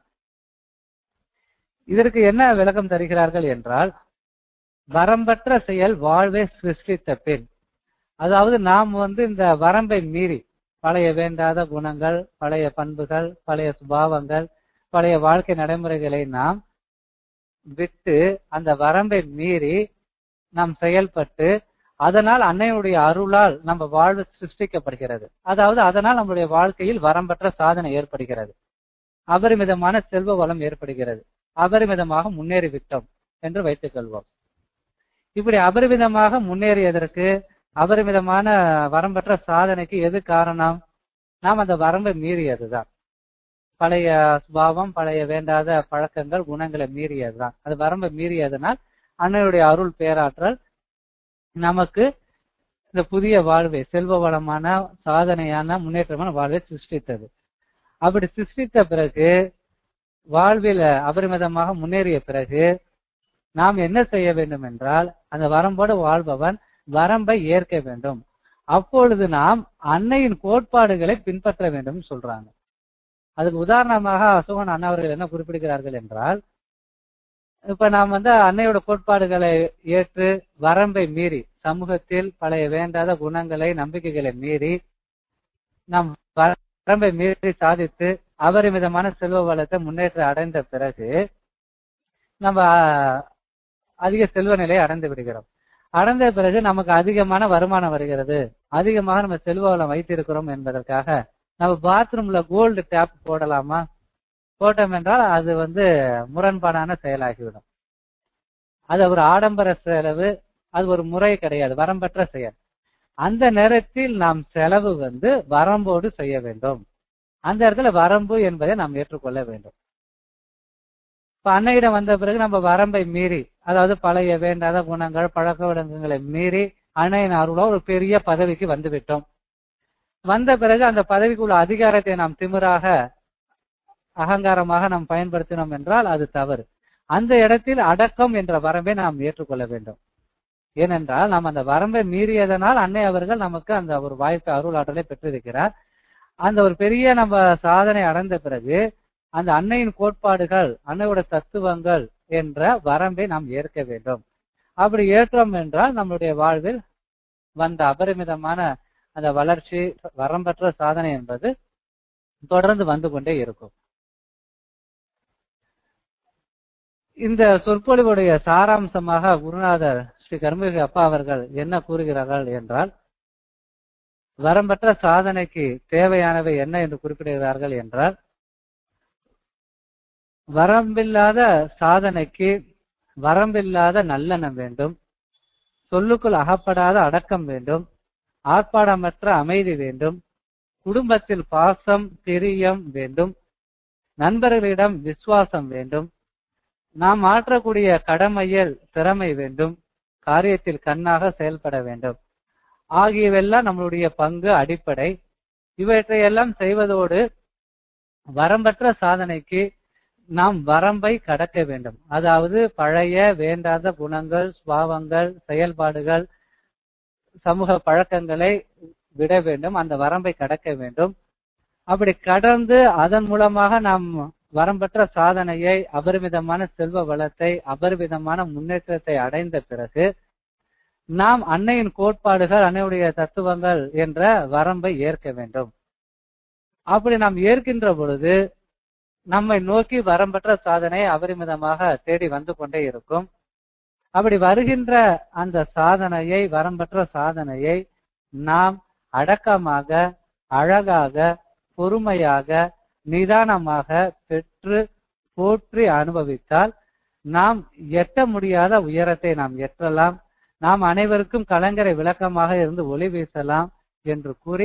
இதற்கு என்ன விளக்கம் தருகிறார்கள் என்றால் வரம்பற்ற செயல் வாழ்வை சிருஷ்டித்த பின் அதாவது நாம் வந்து இந்த வரம்பை மீறி பழைய வேண்டாத குணங்கள் பழைய பண்புகள் பழைய சுபாவங்கள் பழைய வாழ்க்கை நடைமுறைகளை நாம் விட்டு அந்த வரம்பை மீறி நாம் செயல்பட்டு அதனால் அன்னையுடைய அருளால் நம்ம வாழ்வு சிருஷ்டிக்கப்படுகிறது அதாவது அதனால் நம்முடைய வாழ்க்கையில் வரம்பற்ற சாதனை ஏற்படுகிறது அபரிமிதமான செல்வ வளம் ஏற்படுகிறது அபரிமிதமாக முன்னேறிவிட்டோம் என்று வைத்துக் கொள்வோம் இப்படி அபரிமிதமாக முன்னேறியதற்கு அபரிமிதமான வரம்பற்ற சாதனைக்கு எது காரணம் நாம் அந்த வரம்பை மீறியதுதான் பழைய சுபாவம் பழைய வேண்டாத பழக்கங்கள் குணங்களை மீறியதுதான் அது வரம்பை மீறியதனால் அன்னையுடைய அருள் பேராற்றல் நமக்கு இந்த புதிய வாழ்வை செல்வ வளமான சாதனையான முன்னேற்றமான வாழ்வை சிருஷ்டித்தது அப்படி சிருஷ்டித்த பிறகு வாழ்வில் அபரிமிதமாக முன்னேறிய பிறகு நாம் என்ன செய்ய வேண்டும் என்றால் அந்த வரம்போடு வாழ்பவன் வரம்பை ஏற்க வேண்டும் அப்பொழுது நாம் அன்னையின் கோட்பாடுகளை பின்பற்ற வேண்டும் சொல்றாங்க அதுக்கு உதாரணமாக அசோகன் அண்ணா அவர்கள் என்ன குறிப்பிடுகிறார்கள் என்றால் இப்ப நாம் வந்து அன்னையோட கோட்பாடுகளை ஏற்று வரம்பை மீறி சமூகத்தில் பழைய வேண்டாத குணங்களை நம்பிக்கைகளை மீறி நாம் வரம்பை மீறி சாதித்து அபரிமிதமான செல்வ வளத்தை முன்னேற்ற அடைந்த பிறகு நம்ம ஆஹ், அதிக செல்வ நிலையை அடைந்து விடுகிறோம் அடைந்த பிறகு நமக்கு அதிகமான வருமானம் வருகிறது அதிகமாக நம்ம செல்வ வளம் வைத்திருக்கிறோம் என்பதற்காக நம்ம பாத்ரூம்ல கோல்டு டேப் போடலாமா போட்டோம் என்றால் அது வந்து முரண்பாடான செயலாகிவிடும் அது ஒரு ஆடம்பர செலவு அது ஒரு முறை கிடையாது வரம்பற்ற செயல் அந்த நேரத்தில் நாம் செலவு வந்து வரம்போடு செய்ய வேண்டும் அந்த இடத்துல வரம்பு என்பதை நாம் ஏற்றுக்கொள்ள வேண்டும் இப்ப அன்னையிடம் வந்த பிறகு நம்ம வரம்பை மீறி அதாவது பழைய வேண்டாத குணங்கள் பழக்க வழக்கங்களை மீறி அன்னையின் அருளோ ஒரு பெரிய பதவிக்கு வந்து விட்டோம் வந்த பிறகு அந்த பதவிக்குள்ள அதிகாரத்தை நாம் திமிராக அகங்காரமாக நாம் பயன்படுத்தினோம் என்றால் அது தவறு அந்த இடத்தில் அடக்கம் என்ற வரம்பை நாம் ஏற்றுக்கொள்ள வேண்டும் ஏனென்றால் நாம் அந்த வரம்பை மீறியதனால் அன்னை அவர்கள் நமக்கு அந்த ஒரு வாய்ப்பு அருள் ஆற்றலை பெற்றிருக்கிறார் அந்த ஒரு பெரிய நம்ம சாதனை அடைந்த பிறகு அந்த அன்னையின் கோட்பாடுகள் அன்னையோட தத்துவங்கள் என்ற வரம்பை நாம் ஏற்க வேண்டும் அப்படி ஏற்றோம் என்றால் நம்மளுடைய வாழ்வில் வந்த அபரிமிதமான அந்த வளர்ச்சி வரம்பற்ற சாதனை என்பது தொடர்ந்து வந்து கொண்டே இருக்கும் இந்த சொற்பொழிவுடைய சாராம்சமாக குருநாதர் ஸ்ரீ கர்மயோகி அப்பா அவர்கள் என்ன கூறுகிறார்கள் என்றால் வரம்பற்ற சாதனைக்கு தேவையானவை என்ன என்று குறிப்பிடுகிறார்கள் என்றால் வரம்பில்லாத சாதனைக்கு வரம்பில்லாத நல்லெண்ணம் வேண்டும் சொல்லுக்குள் அகப்படாத அடக்கம் வேண்டும் ஆர்ப்பாடமற்ற அமைதி வேண்டும் குடும்பத்தில் பாசம் பிரியம் வேண்டும் நண்பர்களிடம் விசுவாசம் வேண்டும் நாம் ஆற்றக்கூடிய கடமையில் திறமை வேண்டும் காரியத்தில் கண்ணாக செயல்பட வேண்டும் ஆகியவெல்லாம் நம்மளுடைய பங்கு அடிப்படை இவற்றையெல்லாம் செய்வதோடு வரம்பற்ற சாதனைக்கு நாம் வரம்பை கடக்க வேண்டும் அதாவது பழைய வேண்டாத குணங்கள் சுபாவங்கள் செயல்பாடுகள் சமூக பழக்கங்களை விட வேண்டும் அந்த வரம்பை கடக்க வேண்டும் அப்படி கடந்து அதன் மூலமாக நாம் வரம்பற்ற சாதனையை அபரிமிதமான செல்வ வளத்தை அபரிமிதமான முன்னேற்றத்தை அடைந்த பிறகு நாம் அன்னையின் கோட்பாடுகள் அன்னையுடைய தத்துவங்கள் என்ற வரம்பை ஏற்க வேண்டும் அப்படி நாம் ஏற்கின்ற பொழுது நம்மை நோக்கி வரம்பற்ற சாதனை அபரிமிதமாக தேடி வந்து கொண்டே இருக்கும் அப்படி வருகின்ற அந்த சாதனையை வரம்பற்ற சாதனையை நாம் அடக்கமாக அழகாக பொறுமையாக நிதானமாக பெற்று போற்றி அனுபவித்தால் நாம் எட்ட முடியாத உயரத்தை நாம் எட்டலாம் நாம் அனைவருக்கும் கலங்கரை விளக்கமாக இருந்து ஒளி வீசலாம் என்று கூறி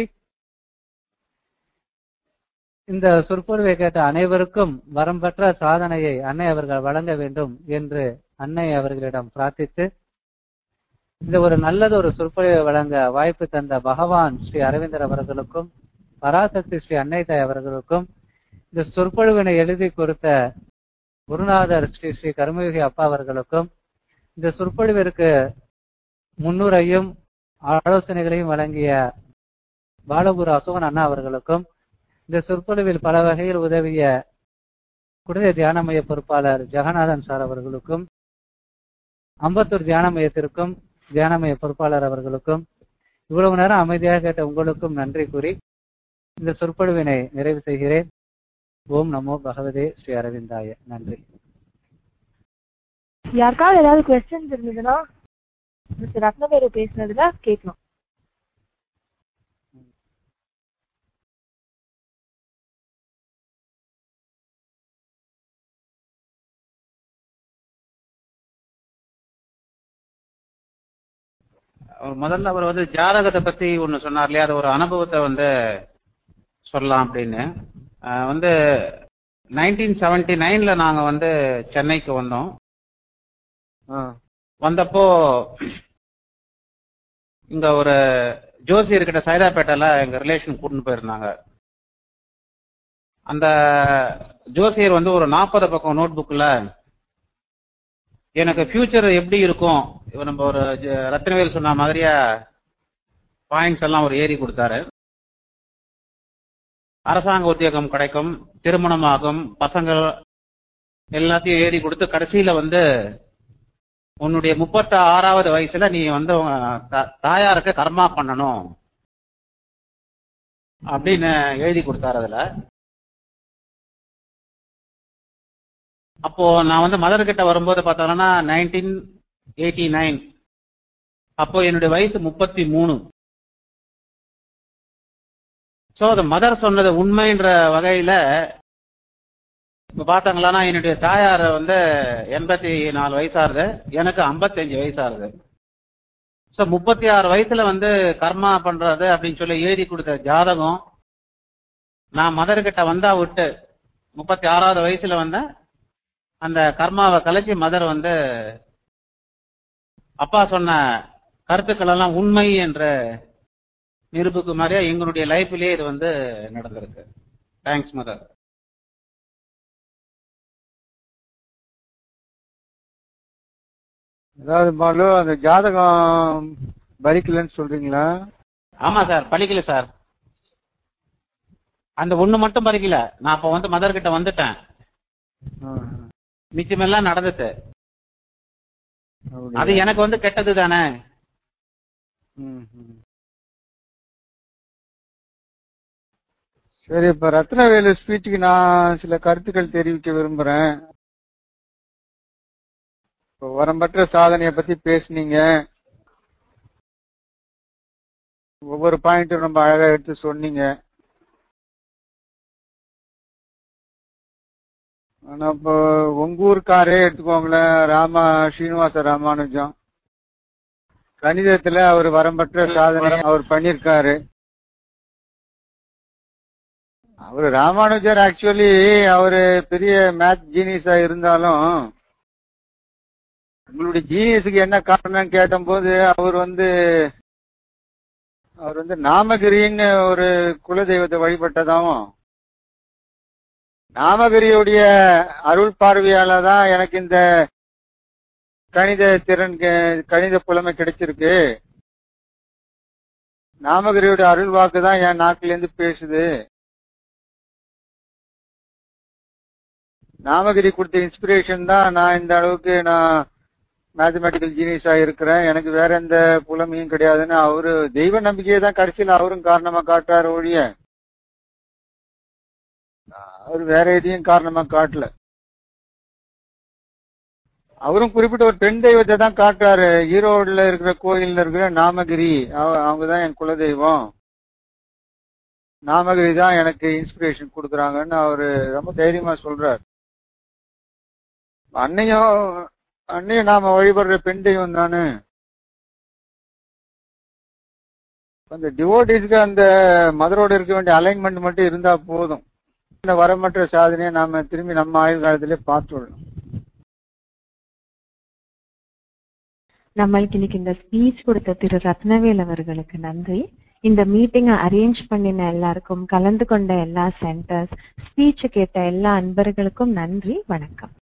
இந்த சொற்பொழிவை கேட்ட அனைவருக்கும் வரம்பற்ற சாதனையை அன்னை அவர்கள் வழங்க வேண்டும் என்று அன்னை அவர்களிடம் பிரார்த்தித்து இந்த ஒரு நல்லது ஒரு சொற்பொழிவை வழங்க வாய்ப்பு தந்த பகவான் ஸ்ரீ அரவிந்தர் அவர்களுக்கும் பராசக்தி ஸ்ரீ அன்னை தாய் அவர்களுக்கும் இந்த சொற்பொழிவினை எழுதி கொடுத்த குருநாதர் ஸ்ரீ ஸ்ரீ கர்மயோகி அப்பா அவர்களுக்கும் இந்த சொற்பொழிவிற்கு முன்னுரையும் ஆலோசனைகளையும் வழங்கிய பாலகுரு அசோகன் அண்ணா அவர்களுக்கும் இந்த சொற்பொழிவில் பல வகையில் உதவிய குடிநீர் தியான மைய பொறுப்பாளர் ஜெகநாதன் சார் அவர்களுக்கும் அம்பத்தூர் தியான மையத்திற்கும் தியான மைய பொறுப்பாளர் அவர்களுக்கும் இவ்வளவு நேரம் அமைதியாக கேட்ட உங்களுக்கும் நன்றி கூறி இந்த சொற்பொழிவினை நிறைவு செய்கிறேன் ஓம் நமோ பகவதே ஸ்ரீ அரவிந்தாய நன்றி யாருக்காவது ஏதாவது கொஸ்டின்ஸ் இருந்ததுன்னா மிஸ்டர் ரத்னவேலு பேசுனதுல கேட்கணும் அவர் முதல்ல அவர் வந்து ஜாதகத்தை பத்தி ஒண்ணு சொன்னார் இல்லையா அது ஒரு அனுபவத்தை வந்து சொல்லலாம் அப்படின்னு அஹ் வந்து நைன்டீன் செவன்டி நைன்ல நாங்க வந்து சென்னைக்கு வந்தோம் வந்தப்போ இங்க ஒரு ஜோசியர் கிட்ட சைதாப்பேட்டையில எங்க ரிலேஷன் கூட்டின்னு போயிருந்தாங்க அந்த ஜோசியர் வந்து ஒரு நாற்பது பக்கம் நோட் புக்ல எனக்கு ஃபியூச்சர் எப்படி இருக்கும் இப்ப நம்ம ஒரு ஜ- ரத்னவேல் சொன்ன மாதிரியா பாயிண்ட்ஸ் எல்லாம் ஒரு ஏறி கொடுத்தாரு அரசாங்க உத்தியோகம் கிடைக்கும் திருமணமாகும் பசங்கள் எல்லாத்தையும் ஏறி கொடுத்து கடைசியில வந்து உன்னுடைய முப்பத்தி ஆறாவது வயசுல நீ வந்து உங்க த- தாயாருக்கு கர்மா பண்ணணும் அப்படின்னு எழுதி கொடுத்தாரு அதுல அப்போ நான் வந்து மதர் கிட்ட வரும்போது பார்த்தோம்னா நைன்டீன் எயிட்டி நைன் அப்போ என்னுடைய வயசு முப்பத்தி மூணு ஸோ அது மதர் சொன்னது உண்மைன்ற வகையில இப்ப பார்த்தாங்களான்னா என்னுடைய தாயார் வந்து எண்பத்தி நாலு வயசாகுது எனக்கு 55 வயசாகுது ஸோ முப்பத்தி ஆறு வயசுல வந்து கர்மா பண்றது அப்படின்னு சொல்லி எழுதி கொடுத்த ஜாதகம் நான் மதர் கிட்ட வந்தா விட்டு முப்பத்தி ஆறாவது வயசுல வந்த அந்த கர்மாவை கலைச்சி மதர் வந்து அப்பா சொன்ன கருத்துக்கள் எல்லாம் உண்மை என்ற நிரூபிக்கு மாதிரியா எங்களுடைய லைஃப்லயே இது வந்து நடந்திருக்கு தேங்க்ஸ் மதர் அதாவது பாலு அந்த ஜாதகம் பலிக்கலன்னு சொல்றீங்களா ஆமா சார் படிக்கல சார் அந்த ஒண்ணு மட்டும் படிக்கல நான் அப்ப வந்து மதர் கிட்ட வந்துட்டேன் ஆ, மிச்சமெல்லாம் நடந்துச்சு அப்படியா? அது எனக்கு வந்து கெட்டது தானே ம், ம். சரி இப்ப ரத்னவேலு ஸ்பீச்சுக்கு நான் சில கருத்துக்கள் தெரிவிக்க விரும்புறேன் இப்போ வரம்பற்ற சாதனைய பத்தி பேசுனீங்க ஒவ்வொரு பாயிண்ட்டும் ரொம்ப அழகா எடுத்து சொன்னீங்க ஆனா இப்போ உங்க ஊருக்காரே எடுத்துக்கோங்களேன் ராமா ஸ்ரீனிவாச ராமானுஜம் கணிதத்துல அவர் வரம்பற்ற சாதனை அவர் பண்ணிருக்காரு அவரு ராமானுஜர் ஆக்சுவலி அவரு பெரிய மேத் ஜீனியஸா இருந்தாலும் உங்களுடைய ஜீனியஸுக்கு என்ன காரணம் கேட்டபோது அவர் வந்து அவர் வந்து நாமகிரின்னு ஒரு குலதெய்வத்தை வழிபட்டதாவும் நாமகிரியுடைய அருள் பார்வையால தான் எனக்கு இந்த கணித திறன் கே- கணித புலமை கிடைச்சிருக்கு நாமகிரியுடைய அருள் வாக்கு தான் என் நாக்குல இருந்து பேசுது நாமகிரி கொடுத்த இன்ஸ்பிரேஷன் தான் நான் இந்த அளவுக்கு நான் மேத்தமெட்டிக்கல் ஜீனியஸா இருக்கிறேன் எனக்கு வேற எந்த புலமையும் கிடையாதுன்னு அவரு தெய்வ நம்பிக்கையை தான் கடைசியில் அவரும் காரணமா காட்டுறாரு ஒழிய அவர் வேற எதையும் காரணமா காட்டல அவரும் குறிப்பிட்ட ஒரு பெண் தெய்வத்தை தான் காட்டுறாரு ஈரோடுல இருக்கிற கோயில்ல இருக்கிற நாமகிரி அவ- அவங்கதான் என் குலதெய்வம் நாமகிரி தான் எனக்கு இன்ஸ்பிரேஷன் கொடுக்குறாங்கன்னு அவரு ரொம்ப தைரியமா சொல்றாரு அன்னையும் அன்னையும் நாம வழிபடுற பெண் தெய்வம் தானே அந்த டிவோட்டிஸ்க்கு அந்த மதரோட இருக்க வேண்டிய அலைன்மெண்ட் மட்டும் இருந்தா போதும் இந்த வரமற்ற சாதனையை நாம திரும்பி நம்ம ஆயுள் காலத்திலே பார்த்துள்ளோம் நம்மளுக்கு இன்னைக்கு இந்த ஸ்பீச் கொடுத்த திரு ரத்னவேல் அவர்களுக்கு நன்றி இந்த மீட்டிங்கை அரேஞ்ச் பண்ணின எல்லாருக்கும் கலந்து கொண்ட எல்லா சென்டர்ஸ் ஸ்பீச் கேட்ட எல்லா அன்பர்களுக்கும் நன்றி வணக்கம்